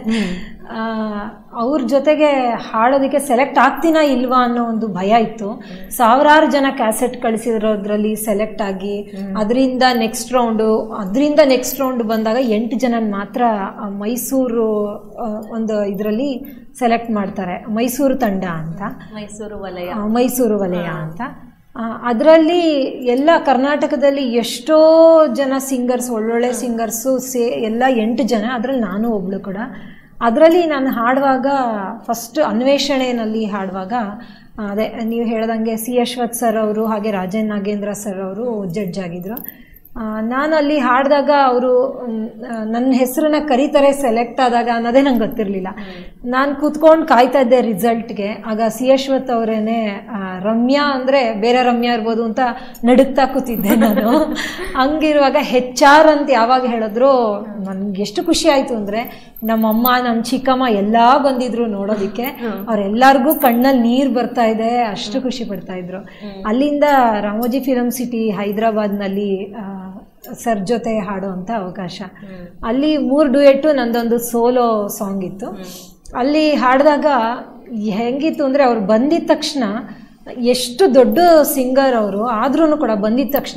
ಅವ್ರ ಜೊತೆಗೆ ಹಾಡೋದಕ್ಕೆ ಸೆಲೆಕ್ಟ್ ಆಗ್ತೀನಾ ಇಲ್ವಾ ಅನ್ನೋ ಒಂದು ಭಯ ಇತ್ತು ಸಾವಿರಾರು ಜನ ಕ್ಯಾಸೆಟ್ ಕಳಿಸಿರೋದ್ರಲ್ಲಿ ಸೆಲೆಕ್ಟ್ ಆಗಿ ಅದರಿಂದ ನೆಕ್ಸ್ಟ್ ರೌಂಡು ಅದರಿಂದ ನೆಕ್ಸ್ಟ್ ರೌಂಡ್ ಬಂದಾಗ ಎಂಟು ಜನ ಮಾತ್ರ ಆ ಮೈಸೂರು ಆ, ಒಂದು ಇದರಲ್ಲಿ ಸೆಲೆಕ್ಟ್ ಮಾಡ್ತಾರೆ ಮೈಸೂರು ತಂಡ ಅಂತ ಮೈಸೂರು ವಲಯ ಆ, ಮೈಸೂರು ವಲಯ ಅಂತ ಅದರಲ್ಲಿ ಎಲ್ಲ ಕರ್ನಾಟಕದಲ್ಲಿ ಎಷ್ಟೋ ಜನ ಸಿಂಗರ್ಸ್ ಒಳ್ಳೊಳ್ಳೆ ಸಿಂಗರ್ಸು ಸೇ ಎಲ್ಲ ಎಂಟು ಜನ ಅದರಲ್ಲಿ ನಾನು ಒಬ್ಳು ಕೂಡ ಅದರಲ್ಲಿ ನಾನು ಹಾಡುವಾಗ ಫಸ್ಟ್ ಅನ್ವೇಷಣೆಯಲ್ಲಿ ಹಾಡುವಾಗ ಆ, ಅದೇ ನೀವು ಹೇಳ್ದಂಗೆ ಸಿ ಅಶ್ವಥ್ ಸರ್ ಅವರು ಹಾಗೆ ರಾಜನ್ ನಾಗೇಂದ್ರ ಸರ್ ಅವರು ಜಡ್ಜ್ ಆಗಿದ್ರು ಆ, ನಾನು ಅಲ್ಲಿ ಹಾಡಿದಾಗ ಅವರು ನನ್ನ ಹೆಸರನ್ನ ಕರೀತಾರೆ ಸೆಲೆಕ್ಟ್ ಆದಾಗ ಅನ್ನೋದೇ ನಂಗೆ ಗೊತ್ತಿರಲಿಲ್ಲ ನಾನು ಕೂತ್ಕೊಂಡು ಕಾಯ್ತಾ ಇದ್ದೆ ರಿಸಲ್ಟ್ಗೆ ಆಗ ಸಿ ಅಶ್ವಥ್ ಅವರೇನೆ ರಮ್ಯಾ ಅಂದರೆ ಬೇರೆ ರಮ್ಯಾ ಇರ್ಬೋದು ಅಂತ ನಡುಕ್ತಾ ಕೂತಿದ್ದೆ ನಾನು ಹಂಗಿರುವಾಗ ಹೆಚ್ ಆರ್ ಅಂತ ಯಾವಾಗ ಹೇಳಿದ್ರು ನನ್ಗೆ ಎಷ್ಟು ಖುಷಿ ಆಯಿತು ಅಂದರೆ ನಮ್ಮಮ್ಮ ನಮ್ಮ ಚಿಕ್ಕಮ್ಮ ಎಲ್ಲ ಬಂದಿದ್ರು ನೋಡೋದಕ್ಕೆ ಅವ್ರೆಲ್ಲರಿಗೂ ಕಣ್ಣಲ್ಲಿ ನೀರು ಬರ್ತಾ ಇದೆ ಅಷ್ಟು ಖುಷಿ ಪಡ್ತಾ ಇದ್ರು ಅಲ್ಲಿಂದ ರಾಮೋಜಿ ಫಿಲಮ್ ಸಿಟಿ ಹೈದರಾಬಾದ್ನಲ್ಲಿ ಸರ್ ಜೊತೆ ಹಾಡುವಂಥ ಅವಕಾಶ ಅಲ್ಲಿ ಮೂರು ಡುಯೆಟ್ಟು ನಂದೊಂದು ಸೋಲೋ ಸಾಂಗ್ ಇತ್ತು ಅಲ್ಲಿ ಹಾಡಿದಾಗ ಹೆಂಗಿತ್ತು ಅಂದರೆ ಅವ್ರು ಬಂದಿದ ತಕ್ಷಣ ಎಷ್ಟು ದೊಡ್ಡ ಸಿಂಗರ್ ಅವರು ಆದ್ರೂ ಕೂಡ ಬಂದಿದ ತಕ್ಷಣ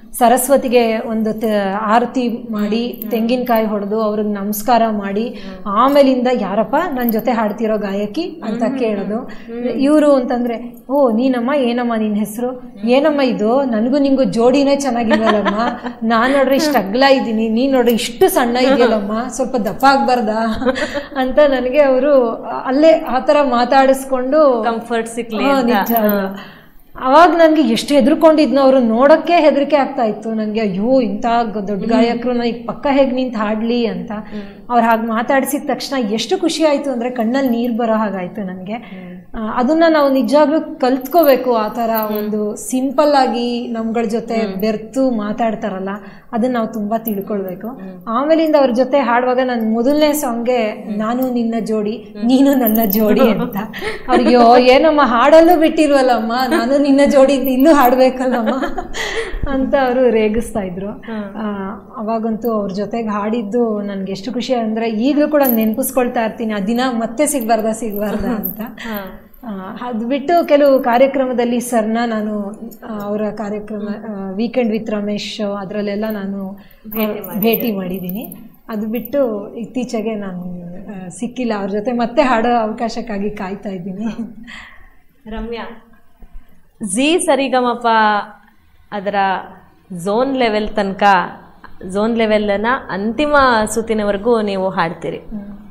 ಸರಸ್ವತಿಗೆ ಒಂದು ತ- ಆರತಿ ಮಾಡಿ ತೆಂಗಿನಕಾಯಿ ಹೊಡೆದು ಅವ್ರಿಗೆ ನಮಸ್ಕಾರ ಮಾಡಿ ಆಮೇಲಿಂದ ಯಾರಪ್ಪ ನನ್ನ ಜೊತೆ ಹಾಡ್ತಿರೋ ಗಾಯಕಿ ಅಂತ ಕೇಳೋದು ಇವರು ಅಂತಂದ್ರೆ ಓ ನೀನಮ್ಮ ಏನಮ್ಮ ನಿನ್ನ ಹೆಸರು ಏನಮ್ಮ ಇದು ನನಗೂ ನಿಂಗೂ ಜೋಡಿನೇ ಚೆನ್ನಾಗಿಲ್ವಲ್ಲಮ್ಮ ನಾನ್ ನೋಡ್ರಿ ಇಷ್ಟು ಅಗ್ಲ ಇದ್ದೀನಿ ನೀನ್ ನೋಡ್ರಿ ಇಷ್ಟು ಸಣ್ಣ ಇದೆಯಲ್ಲಮ್ಮ ಸ್ವಲ್ಪ ದಪ್ಪ ಆಗ್ಬಾರ್ದಾ ಅಂತ ನನಗೆ ಅವರು ಅಲ್ಲೇ ಆತರ ಮಾತಾಡಿಸ್ಕೊಂಡು ಕಂಫರ್ಟ್ ಸಿಕ್ಲಿ ಹಾ, ನಿಜ ಅದು. ಅವಾಗ ನನ್ಗೆ ಎಷ್ಟು ಹೆದರ್ಕೊಂಡಿದ್ನೋ ಅವ್ರು ನೋಡಕ್ಕೆ ಹೆದರಿಕೆ ಆಗ್ತಾ ಇತ್ತು ನನ್ಗೆ ಅಯ್ಯೋ ಇಂಥ ಗ- ದೊಡ್ಡ ಗಾಯಕರು ನನಗೆ ಪಕ್ಕ ಹೇಗ್ ನಿಂತ ಹಾಡ್ಲಿ ಅಂತ ಅವ್ರು ಹಾಗೆ ಮಾತಾಡಿಸಿದ ತಕ್ಷಣ ಎಷ್ಟು ಖುಷಿ ಆಯ್ತು ಅಂದ್ರೆ ಕಣ್ಣಲ್ಲಿ ನೀರ್ ಬರೋ ಹಾಗಾಯ್ತು ನನಗೆ ಅದನ್ನ ನಾವು ನಿಜವಾಗ್ಲೂ ಕಲ್ತ್ಕೋಬೇಕು ಆ ತರ ಒಂದು ಸಿಂಪಲ್ ಆಗಿ ನಮ್ಗಳ ಜೊತೆ ಬೆರ್ತು ಮಾತಾಡ್ತಾರಲ್ಲ ಅದನ್ನ ನಾವು ತುಂಬಾ ತಿಳ್ಕೊಳ್ಬೇಕು ಆಮೇಲಿಂದ ಅವ್ರ ಜೊತೆ ಹಾಡುವಾಗ ನನ್ನ ಮೊದಲನೇ ಸಾಂಗ್ಗೆ ನಾನು ನಿನ್ನ ಜೋಡಿ ನೀನು ನನ್ನ ಜೋಡಿ ಅಂತ ಅವ್ರಿಗೆ "ಓ, ಏನಮ್ಮ ಹಾಡಲ್ಲೂ ಬಿಟ್ಟಿಲ್ವಲ್ಲಮ್ಮ ನಾನು ನಿನ್ನ ಜೋಡಿ ಇಲ್ಲೂ ಹಾಡ್ಬೇಕಲ್ಲಮ್ಮ ಅಂತ ಅವರು ರೇಗಿಸ್ತಾ ಇದ್ರು ಆ, ಅವಾಗಂತೂ ಅವ್ರ ಜೊತೆಗೆ ಹಾಡಿದ್ದು ನನ್ಗೆ ಎಷ್ಟು ಖುಷಿ ಅಂದ್ರೆ ಈಗಲೂ ಕೂಡ ನೆನ್ಪಿಸ್ಕೊಳ್ತಾ ಇರ್ತೀನಿ ಆ ದಿನ ಮತ್ತೆ ಸಿಗ್ಬಾರ್ದ ಸಿಗ್ಬಾರ್ದ ಅಂತ ಅದು ಬಿಟ್ಟು ಕೆಲವು ಕಾರ್ಯಕ್ರಮದಲ್ಲಿ ಸರ್ನ ನಾನು ಆ, ಅವರ ಕಾರ್ಯಕ್ರಮ ವೀಕೆಂಡ್ ವಿತ್ ರಮೇಶ್ ಅದರಲ್ಲೆಲ್ಲ ನಾನು ಆ, ಭೇಟಿ ಮಾಡಿದ್ದೀನಿ ಅದು ಬಿಟ್ಟು ಇತ್ತೀಚೆಗೆ ನಾನು ಆ, ಸಿಕ್ಕಿಲ್ಲ ಅವ್ರ ಜೊತೆ ಮತ್ತೆ ಹಾಡೋ ಅವಕಾಶಕ್ಕಾಗಿ ಕಾಯ್ತಾ ಇದ್ದೀನಿ ರಮ್ಯಾ ಜಿ ಸರಿಗಮಪ ಅದರ ಝೋನ್ ಲೆವೆಲ್ ತನಕ ಝೋನ್ ಲೆವೆಲ್ನ ಅಂತಿಮ ಸುತ್ತಿನವರೆಗೂ ನೀವು ಹಾಡ್ತೀರಿ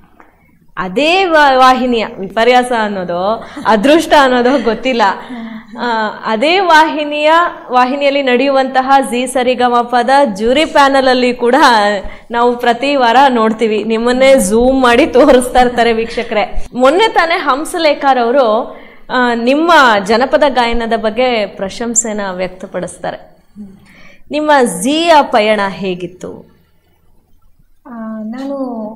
ಅದೇ ವಾ- ವಾಹಿನಿಯ ವಿಪರ್ಯಾಸ ಅನ್ನೋದು ಅದೃಷ್ಟ ಅನ್ನೋದು ಗೊತ್ತಿಲ್ಲ ಆ, ಅದೇ ವಾಹಿನಿಯ ವಾಹಿನಿಯಲ್ಲಿ ನಡೆಯುವಂತಹ ಜಿ ಸರಿಗಮಪದ ಜೂರಿ ಪ್ಯಾನಲ್ ಅಲ್ಲಿ ಕೂಡ ನಾವು ಪ್ರತಿ ವಾರ ನೋಡ್ತೀವಿ ನಿಮ್ಮನ್ನೇ ಝೂಮ್ ಮಾಡಿ ತೋರಿಸ್ತಾ ಇರ್ತಾರೆ ವೀಕ್ಷಕರೇ ಮೊನ್ನೆ ತಾನೇ ಹಂಸಲೇಖರ್ ಅವರು ಆ, ನಿಮ್ಮ ಜನಪದ ಗಾಯನದ ಬಗ್ಗೆ ಪ್ರಶಂಸೆನ ವ್ಯಕ್ತಪಡಿಸ್ತಾರೆ ನಿಮ್ಮ ಝಿಯ ಪಯಣ ಹೇಗಿತ್ತು ಆ, ನಾನು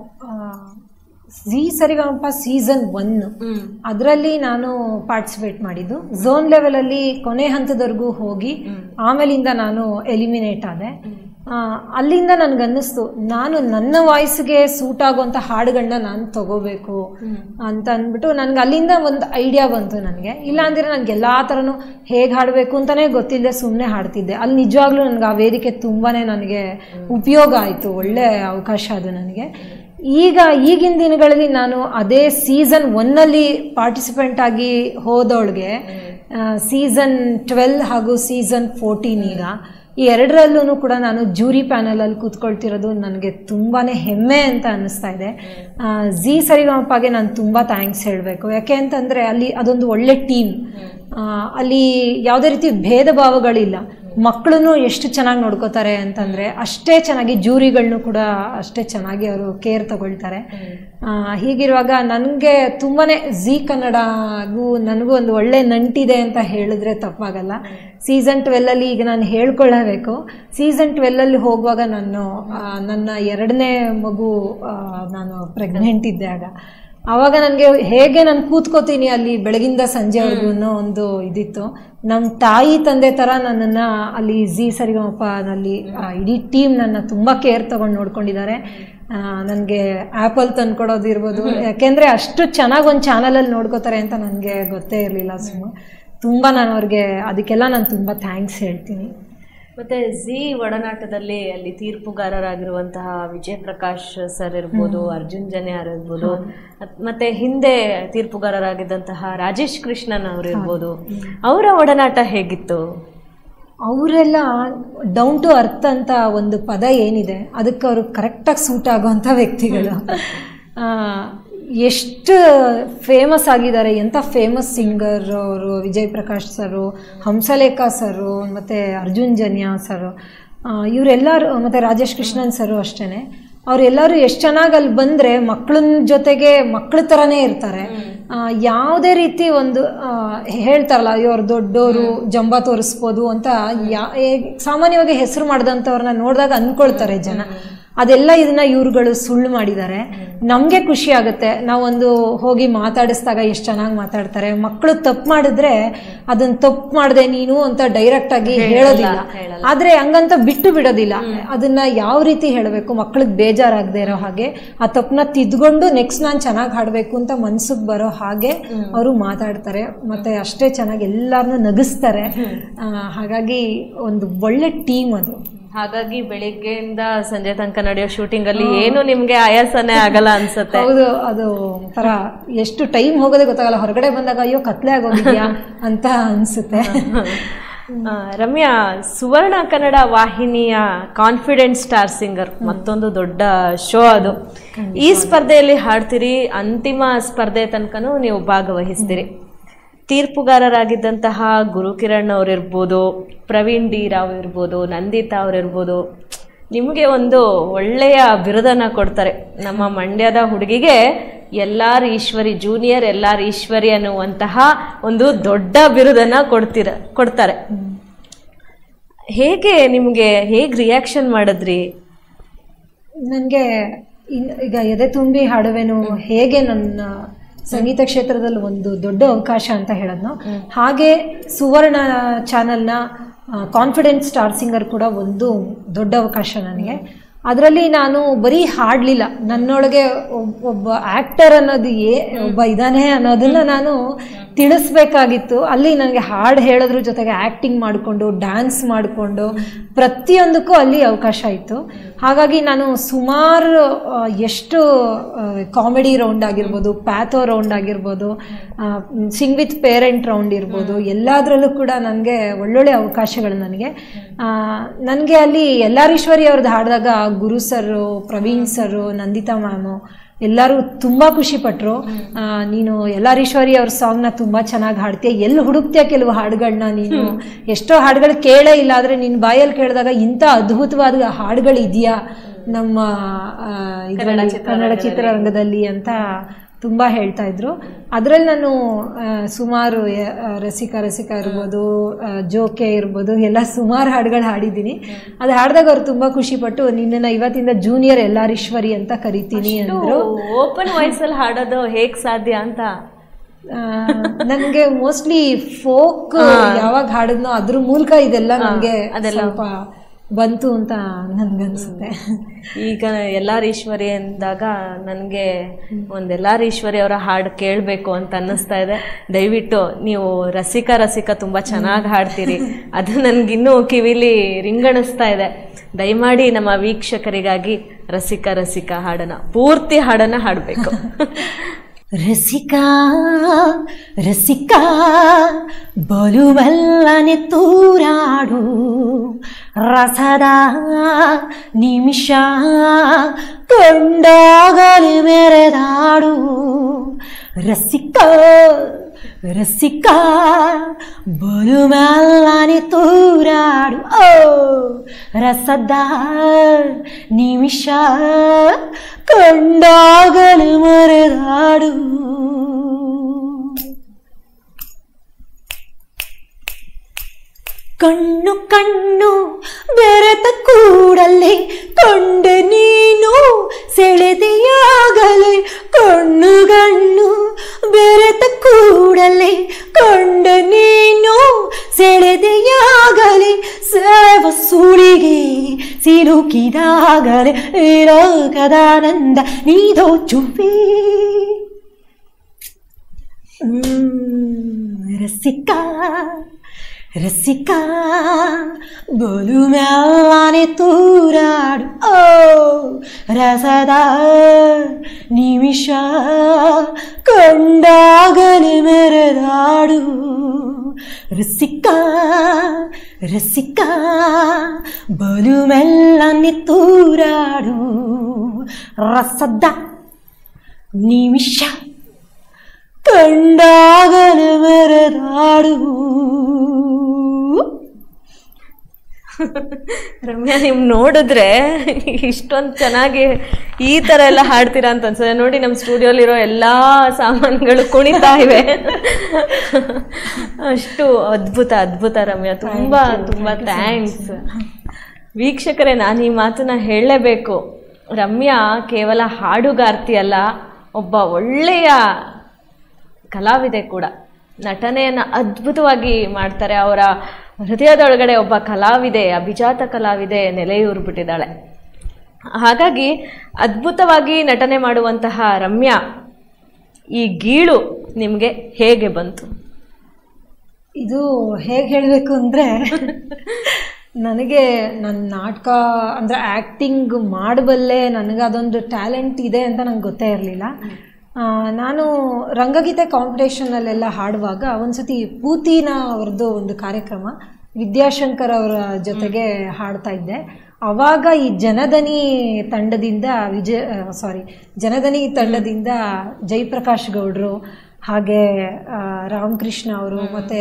ಜಿ ಸರಿಗಮಪ ಸೀಸನ್ ಒನ್ ಅದರಲ್ಲಿ ನಾನು ಪಾರ್ಟಿಸಿಪೇಟ್ ಮಾಡಿದ್ದು ಝೋನ್ ಲೆವೆಲಲ್ಲಿ ಕೊನೆ ಹಂತದವರೆಗೂ ಹೋಗಿ ಆಮೇಲಿಂದ ನಾನು ಎಲಿಮಿನೇಟ್ ಆದೆ ಆ, ಅಲ್ಲಿಂದ ನನ್ಗನ್ನಿಸ್ತು ನಾನು ನನ್ನ ವಾಯ್ಸ್ಗೆ ಸೂಟ್ ಆಗುವಂಥ ಹಾಡುಗಳನ್ನ ನಾನು ತಗೋಬೇಕು ಅಂತ ಅಂದ್ಬಿಟ್ಟು ನನ್ಗೆ ಅಲ್ಲಿಂದ ಒಂದು ಐಡಿಯಾ ಬಂತು ನನಗೆ ಇಲ್ಲ ಅಂದ್ರೆ ನನಗೆ ಎಲ್ಲ ಥರನೂ ಹೇಗೆ ಹಾಡಬೇಕು ಅಂತಲೇ ಗೊತ್ತಿಲ್ಲದೆ ಸುಮ್ಮನೆ ಹಾಡ್ತಿದ್ದೆ ಅಲ್ಲಿ ನಿಜವಾಗ್ಲೂ ನನಗೆ ಆ ವೇದಿಕೆ ತುಂಬಾನೇ ನನಗೆ ಉಪಯೋಗ ಆಯಿತು ಒಳ್ಳೆ ಅವಕಾಶ ಅದು ನನಗೆ ಈಗ ಈಗಿನ ದಿನಗಳಲ್ಲಿ ನಾನು ಅದೇ ಸೀಸನ್ ಒನ್ನಲ್ಲಿ ಪಾರ್ಟಿಸಿಪೆಂಟ್ ಆಗಿ ಹೋದವಳಿಗೆ ಸೀಸನ್ ಟ್ವೆಲ್ ಹಾಗೂ ಸೀಸನ್ ಫೋರ್ಟೀನ್ ಈಗ ಈ ಎರಡರಲ್ಲೂ ಕೂಡ ನಾನು ಜೂರಿ ಪ್ಯಾನಲಲ್ಲಿ ಕೂತ್ಕೊಳ್ತಿರೋದು ನನಗೆ ತುಂಬಾ ಹೆಮ್ಮೆ ಅಂತ ಅನ್ನಿಸ್ತಾ ಇದೆ ಜಿ ಸರಿಗಮಪ್ಪಗೆ ನಾನು ತುಂಬ ಥ್ಯಾಂಕ್ಸ್ ಹೇಳಬೇಕು ಯಾಕೆ ಅಂತಂದರೆ ಅಲ್ಲಿ ಅದೊಂದು ಒಳ್ಳೆ ಟೀಮ್ ಅಲ್ಲಿ ಯಾವುದೇ ರೀತಿ ಭೇದ ಭಾವಗಳಿಲ್ಲ ಮಕ್ಕಳನ್ನು ಎಷ್ಟು ಚೆನ್ನಾಗಿ ನೋಡ್ಕೋತಾರೆ ಅಂತಂದರೆ ಅಷ್ಟೇ ಚೆನ್ನಾಗಿ ಜೂರಿಗಳನ್ನೂ ಕೂಡ ಅಷ್ಟೇ ಚೆನ್ನಾಗಿ ಅವರು ಕೇರ್ ತಗೊಳ್ತಾರೆ ಆ, ಹೀಗಿರುವಾಗ ನನಗೆ ತುಂಬಾ ಝೀ ಕನ್ನಡಗೂ ನನಗೂ ಒಂದು ಒಳ್ಳೆ ನಂಟಿದೆ ಅಂತ ಹೇಳಿದ್ರೆ ತಪ್ಪಾಗಲ್ಲ ಸೀಸನ್ ಟ್ವೆಲ್ಲಲ್ಲಿ ಈಗ ನಾನು ಹೇಳ್ಕೊಳ್ಳಬೇಕು ಸೀಸನ್ ಟ್ವೆಲ್ಲಲ್ಲಿ ಹೋಗುವಾಗ ನಾನು ಆ, ನನ್ನ ಎರಡನೇ ಮಗು ಆ, ನಾನು ಪ್ರೆಗ್ನೆಂಟ್ ಇದ್ದೆ ಆಗ ಆವಾಗ ನನಗೆ ಹೇಗೆ ನಾನು ಕೂತ್ಕೋತೀನಿ ಅಲ್ಲಿ ಬೆಳಗಿಂದ ಸಂಜೆವರೆಗೂ ಅನ್ನೋ ಒಂದು ಇದಿತ್ತು ನಮ್ಮ ತಾಯಿ ತಂದೆ ಥರ ನನ್ನನ್ನು ಅಲ್ಲಿ ಝೀ ಸರಿಗಮಪ್ಪನಲ್ಲಿ ಆ, ಇಡೀ ಟೀಮ್ ನನ್ನ ತುಂಬ ಕೇರ್ ತಗೊಂಡು ನೋಡ್ಕೊಂಡಿದ್ದಾರೆ ನನಗೆ ಆ್ಯಪಲ್ ತಂದ್ಕೊಡೋದು ಇರ್ಬೋದು ಯಾಕೆಂದರೆ ಅಷ್ಟು ಚೆನ್ನಾಗಿ ಒಂದು ಚಾನಲಲ್ಲಿ ನೋಡ್ಕೋತಾರೆ ಅಂತ ನನಗೆ ಗೊತ್ತೇ ಇರಲಿಲ್ಲ ಸುಮ್ಮ ತುಂಬ ನಾನು ಅವ್ರಿಗೆ ಅದಕ್ಕೆಲ್ಲ ನಾನು ತುಂಬ ಥ್ಯಾಂಕ್ಸ್ ಹೇಳ್ತೀನಿ ಮತ್ತೆ ಜಿ ಒಡನಾಟದಲ್ಲಿ ಅಲ್ಲಿ ತೀರ್ಪುಗಾರರಾಗಿರುವಂತಹ ವಿಜಯ್ ಪ್ರಕಾಶ್ ಸರ್ ಇರ್ಬೋದು ಅರ್ಜುನ್ ಜನ್ಯಾರ್ ಇರ್ಬೋದು ಅತ್- ಮತ್ತೆ ಹಿಂದೆ ತೀರ್ಪುಗಾರರಾಗಿದ್ದಂತಹ ರಾಜೇಶ್ ಕೃಷ್ಣನ್ ಅವರು ಇರ್ಬೋದು ಅವರ ಒಡನಾಟ ಹೇಗಿತ್ತು ಅವರೆಲ್ಲ ಡೌನ್ ಟು ಅರ್ತ್ ಅಂತ ಒಂದು ಪದ ಏನಿದೆ ಅದಕ್ಕೆ ಅವರು ಕರೆಕ್ಟಾಗಿ ಸೂಟ್ ಆಗುವಂಥ ವ್ಯಕ್ತಿಗಳು ಆ, ಎಷ್ಟು ಫೇಮಸ್ ಆಗಿದ್ದಾರೆ ಎಂಥ ಫೇಮಸ್ ಸಿಂಗರ್ ಅವರು ವಿಜಯ್ ಪ್ರಕಾಶ್ ಸರು ಹಂಸಲೇಖ ಸರು ಮತ್ತು ಅರ್ಜುನ್ ಜನ್ಯ ಸರು ಇವರೆಲ್ಲರೂ ಮತ್ತು ರಾಜೇಶ್ ಕೃಷ್ಣನ್ ಸರು ಅಷ್ಟೇ ಅವರೆಲ್ಲರೂ ಎಷ್ಟು ಚೆನ್ನಾಗಿ ಅಲ್ಲಿ ಬಂದರೆ ಮಕ್ಕಳ ಜೊತೆಗೆ ಮಕ್ಕಳ ಥರನೇ ಇರ್ತಾರೆ ಆ, ಯಾವುದೇ ರೀತಿ ಒಂದು ಆ, ಹೇಳ್ತಾರಲ್ಲ ಇವ್ರು ದೊಡ್ಡೋರು ಜಂಬ ತೋರಿಸ್ಬೋದು ಅಂತ ಯಾ ಏ- ಸಾಮಾನ್ಯವಾಗಿ ಹೆಸರು ಮಾಡಿದಂಥವ್ರನ್ನ ನೋಡಿದಾಗ ಅಂದ್ಕೊಳ್ತಾರೆ ಜನ ಅದೆಲ್ಲ ಇದನ್ನ ಇವ್ರುಗಳು ಸುಳ್ಳು ಮಾಡಿದ್ದಾರೆ ನಮಗೆ ಖುಷಿ ಆಗುತ್ತೆ ನಾವೊಂದು ಹೋಗಿ ಮಾತಾಡಿಸಿದಾಗ ಎಷ್ಟು ಚೆನ್ನಾಗಿ ಮಾತಾಡ್ತಾರೆ ಮಕ್ಕಳು ತಪ್ಪು ಮಾಡಿದ್ರೆ ಅದನ್ನ ತಪ್ಪು ಮಾಡಿದೆ ನೀನು ಅಂತ ಡೈರೆಕ್ಟ್ ಆಗಿ ಹೇಳೋದಿಲ್ಲ ಆದ್ರೆ ಹಂಗಂತ ಬಿಟ್ಟು ಬಿಡೋದಿಲ್ಲ ಅದನ್ನ ಯಾವ ರೀತಿ ಹೇಳಬೇಕು ಮಕ್ಕಳಿಗೆ ಬೇಜಾರಾಗದೆ ಇರೋ ಹಾಗೆ ಆ ತಪ್ಪನ್ನ ತಿದ್ಕೊಂಡು ನೆಕ್ಸ್ಟ್ ನಾನು ಚೆನ್ನಾಗಿ ಹಾಡಬೇಕು ಅಂತ ಮನ್ಸಿಗೆ ಬರೋ ಹಾಗೆ ಅವರು ಮಾತಾಡ್ತಾರೆ ಮತ್ತೆ ಅಷ್ಟೇ ಚೆನ್ನಾಗಿ ಎಲ್ಲಾರನ್ನೂ ನಗಿಸ್ತಾರೆ ಆ, ಹಾಗಾಗಿ ಒಂದು ಒಳ್ಳೆ ಟೀಮ್ ಅದು ಹಾಗಾಗಿ ಬೆಳಿಗ್ಗೆಯಿಂದ ಸಂಜೆ ತನಕ ನಡೆಯೋ ಶೂಟಿಂಗ್ ಅಲ್ಲಿ ಏನು ನಿಮ್ಗೆ ಆಯಾಸನೇ ಆಗಲ್ಲ ಅನ್ಸುತ್ತೆ ಹೌದು ಅದು ಒಂಥರ ಎಷ್ಟು ಟೈಮ್ ಹೋಗೋದೇ ಗೊತ್ತಾಗಲ್ಲ ಹೊರಗಡೆ ಬಂದಾಗ ಅಯ್ಯೋ ಕತ್ಲೆ ಆಗೋಗಿದ್ಯಾ ಅಂತ ಅನ್ಸುತ್ತೆ ಆ, ರಮ್ಯಾ ಸುವರ್ಣ ಕನ್ನಡ ವಾಹಿನಿಯ ಕಾನ್ಫಿಡೆಂಟ್ ಸ್ಟಾರ್ ಸಿಂಗರ್ ಮತ್ತೊಂದು ದೊಡ್ಡ ಶೋ ಅದು ಈ ಸ್ಪರ್ಧೆಯಲ್ಲಿ ಹಾಡ್ತೀರಿ ಅಂತಿಮ ಸ್ಪರ್ಧೆ ತನಕನೂ ನೀವು ಭಾಗವಹಿಸ್ತೀರಿ ತೀರ್ಪುಗಾರರಾಗಿದ್ದಂತಹ ಗುರುಕಿರಣ್ ಅವರಿರ್ಬೋದು ಪ್ರವೀಣ್ ಡಿ ರಾವ್ ಇರ್ಬೋದು ನಂದಿತಾ ಅವರಿರ್ಬೋದು ನಿಮಗೆ ಒಂದು ಒಳ್ಳೆಯ ಬಿರುದನ್ನ ಕೊಡ್ತಾರೆ ನಮ್ಮ ಮಂಡ್ಯದ ಹುಡುಗಿಗೆ ಎಲ್ಲಾರ್ ಈಶ್ವರಿ ಜೂನಿಯರ್ ಎಲ್ಲಾರ್ ಈಶ್ವರಿ ಅನ್ನುವಂತಹ ಒಂದು ದೊಡ್ಡ ಬಿರುದನ್ನ ಕೊಡ್ತೀರ ಕೊಡ್ತಾರೆ ಹೇಗೆ ನಿಮಗೆ ಹೇಗೆ ರಿಯಾಕ್ಷನ್ ಮಾಡಿದ್ರಿ ನನಗೆ ಈಗ ಎದೆ ತುಂಬಿ ಹಾಡುವೆನು ಹೇಗೆ ನನ್ನ ಸಂಗೀತ ಕ್ಷೇತ್ರದಲ್ಲಿ ಒಂದು ದೊಡ್ಡ ಅವಕಾಶ ಅಂತ ಹೇಳೋದ್ನು ಹಾಗೆ ಸುವರ್ಣ ಚಾನಲ್ನ ಕಾನ್ಫಿಡೆಂಟ್ ಸ್ಟಾರ್ ಸಿಂಗರ್ ಕೂಡ ಒಂದು ದೊಡ್ಡ ಅವಕಾಶ ನನಗೆ ಅದರಲ್ಲಿ ನಾನು ಬರೀ ಹಾಡಲಿಲ್ಲ ನನ್ನೊಳಗೆ ಒಬ್- ಒಬ್ಬ ಆ್ಯಕ್ಟರ್ ಅನ್ನೋದು ಏ ಒಬ್ಬ ಇದ್ದಾನೆ ಅನ್ನೋದನ್ನ ನಾನು ತಿಳಿಸ್ಬೇಕಾಗಿತ್ತು ಅಲ್ಲಿ ನನಗೆ ಹಾಡು ಹೇಳೋದ್ರ ಜೊತೆಗೆ ಆ್ಯಕ್ಟಿಂಗ್ ಮಾಡಿಕೊಂಡು ಡ್ಯಾನ್ಸ್ ಮಾಡಿಕೊಂಡು ಪ್ರತಿಯೊಂದಕ್ಕೂ ಅಲ್ಲಿ ಅವಕಾಶ ಇತ್ತು ಹಾಗಾಗಿ ನಾನು ಸುಮಾರು ಆ, ಎಷ್ಟು ಕಾಮಿಡಿ ರೌಂಡ್ ಆಗಿರ್ಬೋದು ಪ್ಯಾಥೋ ರೌಂಡ್ ಆಗಿರ್ಬೋದು ಸಿಂಗ್ ವಿತ್ ಪೇರೆಂಟ್ ರೌಂಡ್ ಇರ್ಬೋದು ಎಲ್ಲದರಲ್ಲೂ ಕೂಡ ನನಗೆ ಒಳ್ಳೊಳ್ಳೆ ಅವಕಾಶಗಳು ನನಗೆ ನನಗೆ ಅಲ್ಲಿ ಎಲ್ಲಾರೀಶ್ವರಿ ಅವ್ರದ್ದು ಹಾಡಿದಾಗ Guru sir Praveen sir Nanditha ma'am ಎಲ್ಲರೂ ತುಂಬ ಖುಷಿಪಟ್ಟರು ನೀನು ಎಲ್ಲಾರೀಶ್ವರಿ ಅವ್ರ ಸಾಂಗ್ನ ತುಂಬ ಚೆನ್ನಾಗಿ ಹಾಡ್ತೀಯ ಎಲ್ಲಿ ಹುಡುಕ್ತೀಯ ಕೆಲವು ಹಾಡುಗಳನ್ನ ನೀನು ಎಷ್ಟೋ ಹಾಡುಗಳು ಕೇಳೇ ಇಲ್ಲ ಆದರೆ ನಿನ್ನ ಬಾಯಲ್ಲಿ ಕೇಳಿದಾಗ ಇಂಥ ಅದ್ಭುತವಾದ ಹಾಡುಗಳು ಇದೆಯಾ ನಮ್ಮ ಆ, ಇದ್ರಲ್ಲಿ ಕನ್ನಡ ಚಿತ್ರರಂಗದಲ್ಲಿ ಅಂತ ತುಂಬ ಹೇಳ್ತಾ ಇದ್ರು ಅದರಲ್ಲಿ ನಾನು ಆ, ಸುಮಾರು ಯ- ಆ, ರಸಿಕ ರಸಿಕ ಇರ್ಬೋದು ಆ, ಜೋಕೆ ಇರ್ಬೋದು ಎಲ್ಲ ಸುಮಾರು ಹಾಡುಗಳು ಹಾಡಿದ್ದೀನಿ ಅದು ಹಾಡಿದಾಗ ಅವ್ರು ತುಂಬ ಖುಷಿಪಟ್ಟು ನಿನ್ನನ್ನು ಇವತ್ತಿಂದ ಜೂನಿಯರ್ ಎಲ್ಲಾರೀಶ್ವರಿ ಅಂತ ಕರಿತೀನಿ ಅಂದರು ಓಪನ್ ವಾಯ್ಸಲ್ಲಿ ಹಾಡೋದು ಹೇಗ್ ಸಾಧ್ಯ ಅಂತ ನನಗೆ ಮೋಸ್ಟ್ಲಿ ಫೋಕ್ ಯಾವಾಗ ಹಾಡಿದ್ನೋ ಅದ್ರ ಮೂಲಕ ಇದೆಲ್ಲ ನನಗೆ ಸ್ವಲ್ಪ ಬಂತು ಅಂತ ನನ್ಗನ್ಸುತ್ತೆ ಈಗ ಎಲ್ಲಾರ್ ಈಶ್ವರಿ ಅಂದಾಗ ನನಗೆ ಒಂದು ಎಲ್ಲಾರ್ ಈಶ್ವರಿ ಅವರ ಹಾಡು ಕೇಳಬೇಕು ಅಂತ ಅನ್ನಿಸ್ತಾ ಇದೆ ದಯವಿಟ್ಟು ನೀವು ರಸಿಕ ರಸಿಕ ತುಂಬ ಚೆನ್ನಾಗಿ ಹಾಡ್ತೀರಿ ಅದು ನನಗಿನ್ನೂ ಕಿವಿಲಿ ರಿಂಗಣಿಸ್ತಾ ಇದೆ ದಯಮಾಡಿ ನಮ್ಮ ವೀಕ್ಷಕರಿಗಾಗಿ ರಸಿಕ ರಸಿಕ ಹಾಡನ್ನ ಪೂರ್ತಿ ಹಾಡನ್ನ ಹಾಡಬೇಕು ರಸಿಕಾ ರಸಿಕಾ ಬಲುಬಲ್ಲನೆ ತೂರಾಡು ರಸದ ನಿಮಿಷ ಕೊಂಡಾಗಲಿ ಮೆರೆದಾಡು ರಸಿಕ ರಸಿಕ ಬಲುಬಲ್ಲನೆ ತೂರಾಡು ಓ ರಸದ ನಿಮಿಷ ಕಂಡಾಗಲು ಮರೆದಾಡು ಕಣ್ಣು ಕಣ್ಣು ಬೆರೆತ ಕೂಡಲೇ ಕೊಂಡ ನೀನು ಸೆಳೆದೆಯಾಗಲೇ ಕಣ್ಣು ಗಣ್ಣು ಬೆರೆತ ಕೂಡಲೇ ಕೊಂಡ ನೀನು ಸೆಳೆದೆಯಾಗಲೇ ಸೇವ ಸುಳಿಗೆ ಸಿಲುಕಿದಾಗಲೇ ಇರೋಗದಾನಂದ ನೀದೋ ಚುಪ್ಪಿ ರಸಿಕ ರಸಿಕ ಬೋಲು ಮ್ಯಾಲಾನೆ ತೂರಾಡು ಓ ರಸದ ನಿಮಿಷ ಕೊಂಡಾಗಲೇ ಮೆರೆದಾಡು ರಸಿಕ ರಸಿಕ ಬಲು ಮೆಲ್ಲನೆ ತೂರಾಡು ರಸದ ನಿಮಿಷ ಕಂಡಾಗಲು ಮೆರೆದಾಡು ರಮ್ಯಾ ನೀವು ನೋಡಿದ್ರೆ ಇಷ್ಟೊಂದು ಚೆನ್ನಾಗಿ ಈ ಥರ ಎಲ್ಲ ಹಾಡ್ತೀರಾ ಅಂತ ಅನ್ಸುತ್ತೆ ನೋಡಿ ನಮ್ಮ ಸ್ಟುಡಿಯೋಲಿರೋ ಎಲ್ಲ ಸಾಮಾನುಗಳು ಕುಣಿತಾ ಇವೆ ಅಷ್ಟು ಅದ್ಭುತ ಅದ್ಭುತ ರಮ್ಯಾ ತುಂಬ ತುಂಬ ಥ್ಯಾಂಕ್ಸ್ ವೀಕ್ಷಕರೇ ನಾನು ಈ ಮಾತನ್ನ ಹೇಳಲೇಬೇಕು ರಮ್ಯಾ ಕೇವಲ ಹಾಡುಗಾರ್ತಿ ಅಲ್ಲ ಒಬ್ಬ ಒಳ್ಳೆಯ ಕಲಾವಿದೆ ಕೂಡ ನಟನೆಯನ್ನು ಅದ್ಭುತವಾಗಿ ಮಾಡ್ತಾರೆ ಅವರ ಹೃದಯದೊಳಗಡೆ ಒಬ್ಬ ಕಲಾವಿದೆ ಅಭಿಜಾತ ಕಲಾವಿದೆ ನೆಲೆಯೂರ್ಬಿಟ್ಟಿದ್ದಾಳೆ ಹಾಗಾಗಿ ಅದ್ಭುತವಾಗಿ ನಟನೆ ಮಾಡುವಂತಹ ರಮ್ಯಾ ಈ ಗೀಳು ನಿಮಗೆ ಹೇಗೆ ಬಂತು ಇದು ಹೇಗೆ ಹೇಳಬೇಕು ಅಂದರೆ ನನಗೆ ನನ್ನ ನಾಟಕ ಅಂದರೆ ಆ್ಯಕ್ಟಿಂಗ್ ಮಾಡಬಲ್ಲೆ ನನಗೆ ಅದೊಂದು ಟ್ಯಾಲೆಂಟ್ ಇದೆ ಅಂತ ನಂಗೆ ಗೊತ್ತೇ ಇರಲಿಲ್ಲ ನಾನು ರಂಗಗೀತೆ ಕಾಂಪಿಟೇಷನಲ್ಲೆಲ್ಲ ಹಾಡುವಾಗ ಒಂದ್ಸತಿ ಪೂತಿನ ಅವ್ರದ್ದು ಒಂದು ಕಾರ್ಯಕ್ರಮ ವಿದ್ಯಾಶಂಕರ್ ಅವರ ಜೊತೆಗೆ ಹಾಡ್ತಾ ಇದ್ದೆ ಅವಾಗ ಈ ಜನದನಿ ತಂಡದಿಂದ ವಿಜಯ ಸಾರಿ ಜನದನಿ ತಂಡದಿಂದ ಜಯಪ್ರಕಾಶ್ ಗೌಡ್ರು ಹಾಗೆ ಆ, ರಾಮಕೃಷ್ಣ ಅವರು ಮತ್ತು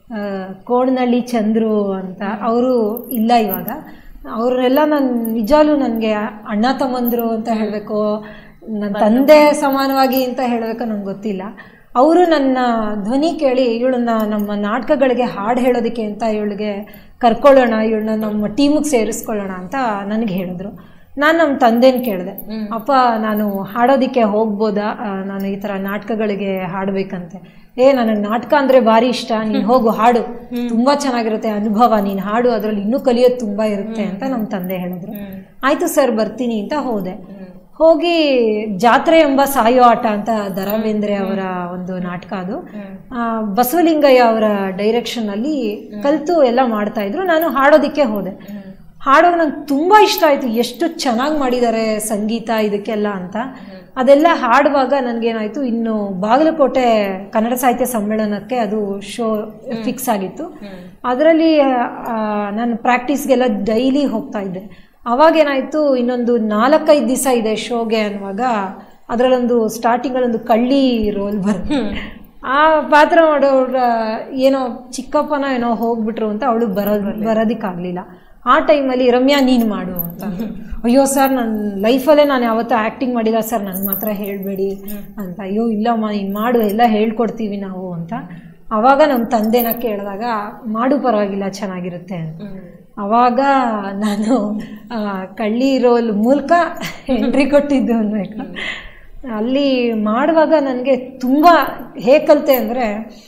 ಕೋಣನಳ್ಳಿ ಚಂದ್ರು ಅಂತ ಅವರು ಇಲ್ಲ ಇವಾಗ ಅವರೆಲ್ಲ ನಾನು ನಿಜಾಲು ನನಗೆ ಅಣ್ಣ ತಮ್ಮಂದರು ಅಂತ ಹೇಳಬೇಕು ನನ್ನ ತಂದೆ ಸಮಾನವಾಗಿ ಅಂತ ಹೇಳಬೇಕು ನಂಗೆ ಗೊತ್ತಿಲ್ಲ ಅವರು ನನ್ನ ಧ್ವನಿ ಕೇಳಿ ಇವಳನ್ನ ನಮ್ಮ ನಾಟಕಗಳಿಗೆ ಹಾಡು ಹೇಳೋದಕ್ಕೆ ಅಂತ ಇವಳಿಗೆ ಕರ್ಕೊಳ್ಳೋಣ ಇವಳನ್ನ ನಮ್ಮ ಟೀಮಿಗೆ ಸೇರಿಸ್ಕೊಳ್ಳೋಣ ಅಂತ ನನಗೆ ಹೇಳಿದ್ರು ನಾನು ನಮ್ಮ ತಂದೆನ ಕೇಳಿದೆ ಅಪ್ಪ ನಾನು ಹಾಡೋದಕ್ಕೆ ಹೋಗ್ಬೋದಾ ಆ, ನಾನು ಈ ಥರ ನಾಟಕಗಳಿಗೆ ಹಾಡಬೇಕಂತೆ ಏ ನನಗೆ ನಾಟಕ ಅಂದರೆ ಭಾರಿ ಇಷ್ಟ ನೀನು ಹೋಗು ಹಾಡು ತುಂಬ ಚೆನ್ನಾಗಿರುತ್ತೆ ಅನುಭವ ನೀನು ಹಾಡು ಅದರಲ್ಲಿ ಇನ್ನೂ ಕಲಿಯೋದು ತುಂಬ ಇರುತ್ತೆ ಅಂತ ನಮ್ಮ ತಂದೆ ಹೇಳಿದ್ರು ಆಯಿತು ಸರ್ ಬರ್ತೀನಿ ಅಂತ ಹೋದೆ ಹೋಗಿ ಜಾತ್ರೆ ಎಂಬ ಸಾಯೋ ಆಟ ಅಂತ ದರಾ ಬೇಂದ್ರೆ ಅವರ ಒಂದು ನಾಟಕ ಅದು ಆ, ಬಸವಲಿಂಗಯ್ಯ ಅವರ ಡೈರೆಕ್ಷನ್ ಅಲ್ಲಿ ಕಲಿತು ಎಲ್ಲ ಮಾಡ್ತಾ ಇದ್ರು ನಾನು ಹಾಡೋದಿಕ್ಕೆ ಹೋದೆ ಹಾಡೋದು ನಂಗೆ ತುಂಬ ಇಷ್ಟ ಆಯಿತು ಎಷ್ಟು ಚೆನ್ನಾಗಿ ಮಾಡಿದ್ದಾರೆ ಸಂಗೀತ ಇದಕ್ಕೆಲ್ಲ ಅಂತ ಅದೆಲ್ಲ ಹಾಡುವಾಗ ನನಗೇನಾಯಿತು ಇನ್ನು ಬಾಗಲಕೋಟೆ ಕನ್ನಡ ಸಾಹಿತ್ಯ ಸಮ್ಮೇಳನಕ್ಕೆ ಅದು ಶೋ ಫಿಕ್ಸ್ ಆಗಿತ್ತು ಅದರಲ್ಲಿ ನಾನು ಪ್ರಾಕ್ಟೀಸ್ಗೆಲ್ಲ ಡೈಲಿ ಹೋಗ್ತಾ ಇದ್ದೆ ಅವಾಗೇನಾಯಿತು ಇನ್ನೊಂದು ನಾಲ್ಕೈದು ದಿವಸ ಇದೆ ಶೋಗೆ ಅನ್ನುವಾಗ ಅದರಲ್ಲೊಂದು ಸ್ಟಾರ್ಟಿಂಗಲ್ಲೊಂದು ಕಳ್ಳಿ ರೋಲ್ ಬರುತ್ತೆ ಆ ಪಾತ್ರ ಮಾಡೋರ ಏನೋ ಚಿಕ್ಕಪ್ಪನ ಏನೋ ಹೋಗ್ಬಿಟ್ರು ಅಂತ ಅವಳು ಬರೋದು ಬರೋದಕ್ಕಾಗಲಿಲ್ಲ ಆ ಟೈಮಲ್ಲಿ ರಮ್ಯಾ ನೀನು ಮಾಡು ಅಂತ ಅಂದ್ರು. ಅಯ್ಯೋ ಸರ್ ನನ್ನ ಲೈಫಲ್ಲೇ ನಾನು ಯಾವತ್ತೂ ಆ್ಯಕ್ಟಿಂಗ್ ಮಾಡಿಲ್ಲ ಸರ್ ನನಗೆ ಮಾತ್ರ ಹೇಳಬೇಡಿ ಅಂತ ಅಯ್ಯೋ ಇಲ್ಲಮ್ಮ ನೀನು ಮಾಡು ಎಲ್ಲ ಹೇಳ್ಕೊಡ್ತೀವಿ ನಾವು ಅಂತ ಆವಾಗ ನಮ್ಮ ತಂದೆನ ಕೇಳಿದಾಗ ಮಾಡು ಪರವಾಗಿಲ್ಲ ಚೆನ್ನಾಗಿರುತ್ತೆ ಅಂತ ಅವಾಗ ನಾನು ಆ, ಕಳ್ಳಿ ರೋಲ್ ಮೂಲಕ ಎಂಟ್ರಿ ಕೊಟ್ಟಿದ್ದು ಅನ್ಬೇಕು ಅಲ್ಲಿ ಮಾಡುವಾಗ ನನಗೆ ತುಂಬ ಹೇಗೆ ಕಲಿತೆ ಅಂದರೆ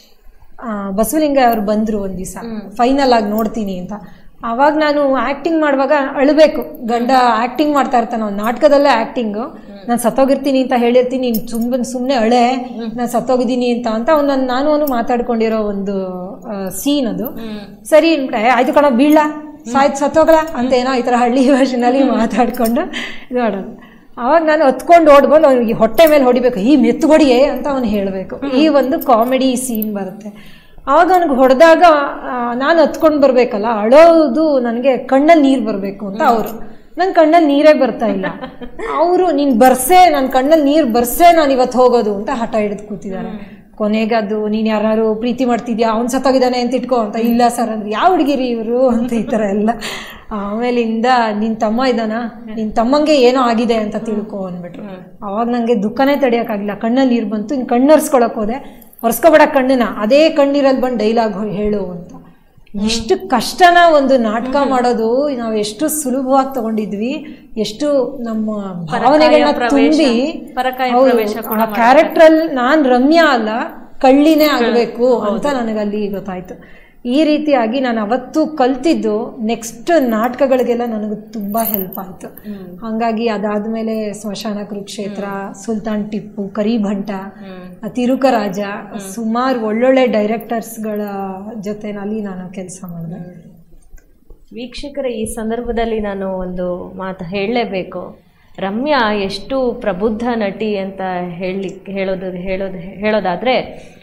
ಬಸವಲಿಂಗ ಅವ್ರು ಬಂದರು ಒಂದು ದಿವಸ ಫೈನಲ್ ಆಗಿ ನೋಡ್ತೀನಿ ಅಂತ ಆವಾಗ ನಾನು ಆ್ಯಕ್ಟಿಂಗ್ ಮಾಡುವಾಗ ಅಳಬೇಕು ಗಂಡ ಆ್ಯಕ್ಟಿಂಗ್ ಮಾಡ್ತಾ ಇರ್ತಾನೆ ಅವ್ನು ನಾಟಕದಲ್ಲೇ ಆ್ಯಕ್ಟಿಂಗು ನಾನು ಸತ್ತೋಗಿರ್ತೀನಿ ಅಂತ ಹೇಳಿರ್ತೀನಿ ನೀನು ತುಂಬ ಸುಮ್ಮನೆ ಅಳೆ ನಾನು ಸತ್ತೋಗಿದ್ದೀನಿ ಅಂತ ಅಂತ ಅವ್ನು ನನ್ನ ನಾನು ಅವನು ಮಾತಾಡ್ಕೊಂಡಿರೋ ಒಂದು ಸೀನ್ ಅದು ಸರಿ ಅನ್ಬಿಟ್ಟೆ ಆಯ್ತು ಕಣ ಬೀಳ ಸಾಯ್ತು ಸತ್ತೋಗಲ ಅಂತ ಏನೋ ಈ ಥರ ಹಳ್ಳಿ ಭಾಷೆನಲ್ಲಿ ಮಾತಾಡ್ಕೊಂಡು ಇದು ಮಾಡೋದು ಅವಾಗ ನಾನು ಹೊತ್ಕೊಂಡು ಓಡ್ಬಂದು ಅವ್ನಿಗೆ ಹೊಟ್ಟೆ ಮೇಲೆ ಹೊಡಿಬೇಕು ಈ ಮೆತ್ತು ಹೊಡಿಯೇ ಅಂತ ಅವನು ಹೇಳಬೇಕು ಈ ಒಂದು ಕಾಮಿಡಿ ಸೀನ್ ಬರುತ್ತೆ ಆವಾಗ ಅವ್ನಿಗೆ ಹೊಡೆದಾಗ ನಾನು ಹತ್ಕೊಂಡು ಬರಬೇಕಲ್ಲ ಅಳೋದು ನನಗೆ ಕಣ್ಣಲ್ಲಿ ನೀರು ಬರಬೇಕು ಅಂತ ಅವರು ನನ್ನ ಕಣ್ಣಲ್ಲಿ ನೀರೇ ಬರ್ತಾ ಇಲ್ಲ ಅವರು ನೀನು ಬರ್ಸೆ ನನ್ನ ಕಣ್ಣಲ್ಲಿ ನೀರು ಬರ್ಸೆ ನಾನು ಇವತ್ತು ಹೋಗೋದು ಅಂತ ಹಠ ಹಿಡಿದು ಕೂತಿದ್ದಾರೆ ಕೊನೆಗೆ ಅದು ನೀನು ಯಾರು ಪ್ರೀತಿ ಮಾಡ್ತಿದ್ಯಾ ಅವ್ನು ಸತ್ತೋಗಿದ್ದಾನೆ ಅಂತ ಇಟ್ಕೋ ಅಂತ ಇಲ್ಲ ಸರ್ ಅಂದ್ರೆ ಯಾವ ಹುಡುಗಿರಿ ಇವರು ಅಂತ ಈ ಥರ ಎಲ್ಲ ಆಮೇಲಿಂದ ನಿನ್ನ ತಮ್ಮ ಇದ್ದಾನ ನಿನ್ನ ತಮ್ಮಂಗೆ ಏನೋ ಆಗಿದೆ ಅಂತ ತಿಳ್ಕೊ ಅಂದ್ಬಿಟ್ರು ಅವಾಗ ನನಗೆ ದುಃಖನೇ ತಡೆಯೋಕ್ಕಾಗಿಲ್ಲ ಕಣ್ಣಲ್ಲಿ ನೀರು ಬಂತು ಇನ್ನು ಕಣ್ಣು ಒರೆಸ್ಕೊಳಕ್ ಹೋದೆ ಒರೆಸ್ಕೊಬೇಡ ಕಣ್ಣನ್ನ ಅದೇ ಕಣ್ಣೀರಲ್ಲಿ ಬಂದು ಡೈಲಾಗ್ ಹೇಳು ಅಂತ ಎಷ್ಟು ಕಷ್ಟನ ಒಂದು ನಾಟಕ ಮಾಡೋದು ನಾವು ಎಷ್ಟು ಸುಲಭವಾಗಿ ತಗೊಂಡಿದ್ವಿ ಎಷ್ಟು ನಮ್ಮ ಭಾವನೆಗಳನ್ನ ತುಂಬಿ ಪರಕಾಯ ಹೌದು, ಪ್ರವೇಶ ಕೂಡ ಆ ಕ್ಯಾರೆಕ್ಟರ್ ಅಲ್ಲಿ ನಾನ್ ರಮ್ಯಾ ಅಲ್ಲ ಕಳ್ಳಿನೇ ಆಗ್ಬೇಕು ಅಂತ ನನಗಲ್ಲಿ ಗೊತ್ತಾಯ್ತು ಈ ರೀತಿಯಾಗಿ ನಾನು ಅವತ್ತು ಕಲ್ತಿದ್ದು ನೆಕ್ಸ್ಟ್ ನಾಟಕಗಳಿಗೆಲ್ಲ ನನಗೆ ತುಂಬಾ ಹೆಲ್ಪ್ ಆಯ್ತು ಹಂಗಾಗಿ ಅದಾದ್ಮೇಲೆ ಸ್ಮಶಾನ ಕುರುಕ್ಷೇತ್ರ ಸುಲ್ತಾನ್ ಟಿಪ್ಪು ಕರಿಭಂಟ ತಿರುಕರಾಜ ಸುಮಾರು ಒಳ್ಳೊಳ್ಳೆ ಡೈರೆಕ್ಟರ್ಸ್ಗಳ ಜೊತೆನಲ್ಲಿ ನಾನು ಕೆಲಸ ಮಾಡಿದೆ ವೀಕ್ಷಕರ ಈ ಸಂದರ್ಭದಲ್ಲಿ ನಾನು ಒಂದು ಮಾತು ಹೇಳಲೇಬೇಕು ರಮ್ಯಾ ಎಷ್ಟು ಪ್ರಬುದ್ಧ ನಟಿ ಅಂತ ಹೇಳಿ ಹೇಳೋದು ಹೇಳೋದು ಹೇಳೋದಾದರೆ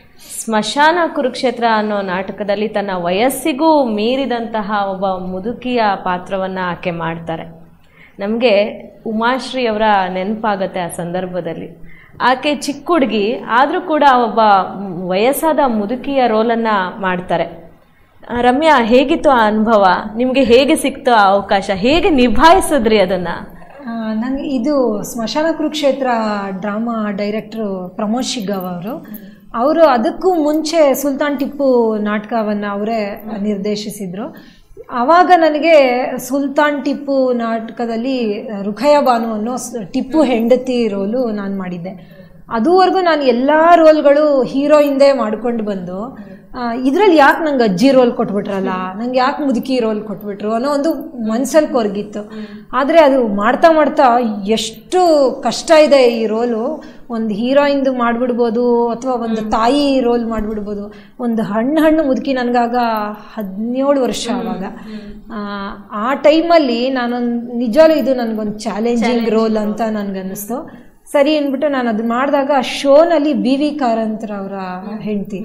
ಸ್ಮಶಾನ ಕುರುಕ್ಷೇತ್ರ ಅನ್ನೋ ನಾಟಕದಲ್ಲಿ ತನ್ನ ವಯಸ್ಸಿಗೂ ಮೀರಿದಂತಹ ಒಬ್ಬ ಮುದುಕಿಯ ಪಾತ್ರವನ್ನು ಆಕೆ ಮಾಡ್ತಾರೆ ನಮಗೆ ಉಮಾಶ್ರೀ ಅವರ ನೆನಪಾಗತ್ತೆ ಆ ಸಂದರ್ಭದಲ್ಲಿ ಆಕೆ ಚಿಕ್ಕ ಹುಡುಗಿ ಆದರೂ ಕೂಡ ಒಬ್ಬ ವಯಸ್ಸಾದ ಮುದುಕಿಯ ರೋಲನ್ನು ಮಾಡ್ತಾರೆ ಆ, ರಮ್ಯಾ ಹೇಗಿತ್ತು ಆ ಅನುಭವ ನಿಮಗೆ ಹೇಗೆ ಸಿಕ್ತು ಆ ಅವಕಾಶ ಹೇಗೆ ನಿಭಾಯಿಸಿದ್ರಿ ಅದನ್ನ ನನಗೆ ಇದು ಸ್ಮಶಾನ ಕುರುಕ್ಷೇತ್ರ ಡ್ರಾಮಾ ಡೈರೆಕ್ಟ್ರು ಪ್ರಮೋದ್ ಶಿಗ್ಗಾವ್ ಅವರು ಅವರು ಅದಕ್ಕೂ ಮುಂಚೆ ಸುಲ್ತಾನ್ ಟಿಪ್ಪು ನಾಟಕವನ್ನು ಅವರೇ ನಿರ್ದೇಶಿಸಿದ್ರು ಆವಾಗ ನನಗೆ ಸುಲ್ತಾನ್ ಟಿಪ್ಪು ನಾಟಕದಲ್ಲಿ ರುಖಯ ಬಾನು ಅನ್ನೋ ಸ್- ಟಿಪ್ಪು ಹೆಂಡತಿ ರೋಲು ನಾನು ಮಾಡಿದ್ದೆ ಅದುವರೆಗೂ ನಾನು ಎಲ್ಲ ರೋಲ್ಗಳು ಹೀರೋಯಿಂದೇ ಮಾಡ್ಕೊಂಡು ಬಂದು ಇದರಲ್ಲಿ ಯಾಕೆ ನಂಗೆ ಅಜ್ಜಿ ರೋಲ್ ಕೊಟ್ಬಿಟ್ರಲ್ಲ ನಂಗೆ ಯಾಕೆ ಮುದುಕಿ ರೋಲ್ ಕೊಟ್ಬಿಟ್ರು ಅನ್ನೋ ಒಂದು ಮನ್ಸಲ್ಲಿ ಕೊರಗಿತ್ತು ಆದರೆ ಅದು ಮಾಡ್ತಾ ಮಾಡ್ತಾ ಎಷ್ಟು ಕಷ್ಟ ಇದೆ ಈ ರೋಲು ಒಂದು ಹೀರೋಯಿಂದು ಮಾಡಿಬಿಡ್ಬೋದು ಅಥವಾ ಒಂದು ತಾಯಿ ರೋಲ್ ಮಾಡಿಬಿಡ್ಬೋದು ಒಂದು ಹಣ್ಣು ಹಣ್ಣು ಮುದುಕಿ ನನಗಾಗ ಹದಿನೇಳು ವರ್ಷ ಆವಾಗ ಆ, ಆ ಟೈಮಲ್ಲಿ ನಾನೊಂದು ನಿಜವಾಗ್ಲೂ ಇದು ನನಗೊಂದು ಚಾಲೆಂಜಿಂಗ್ ರೋಲ್ ಅಂತ ನನಗನ್ನಿಸ್ತು ಸರಿ ಅಂದ್ಬಿಟ್ಟು ನಾನು ಅದು ಮಾಡಿದಾಗ ಆ ಶೋನಲ್ಲಿ ಬಿ ವಿ ಕಾರಂತರವರ ಹೆಂಡತಿ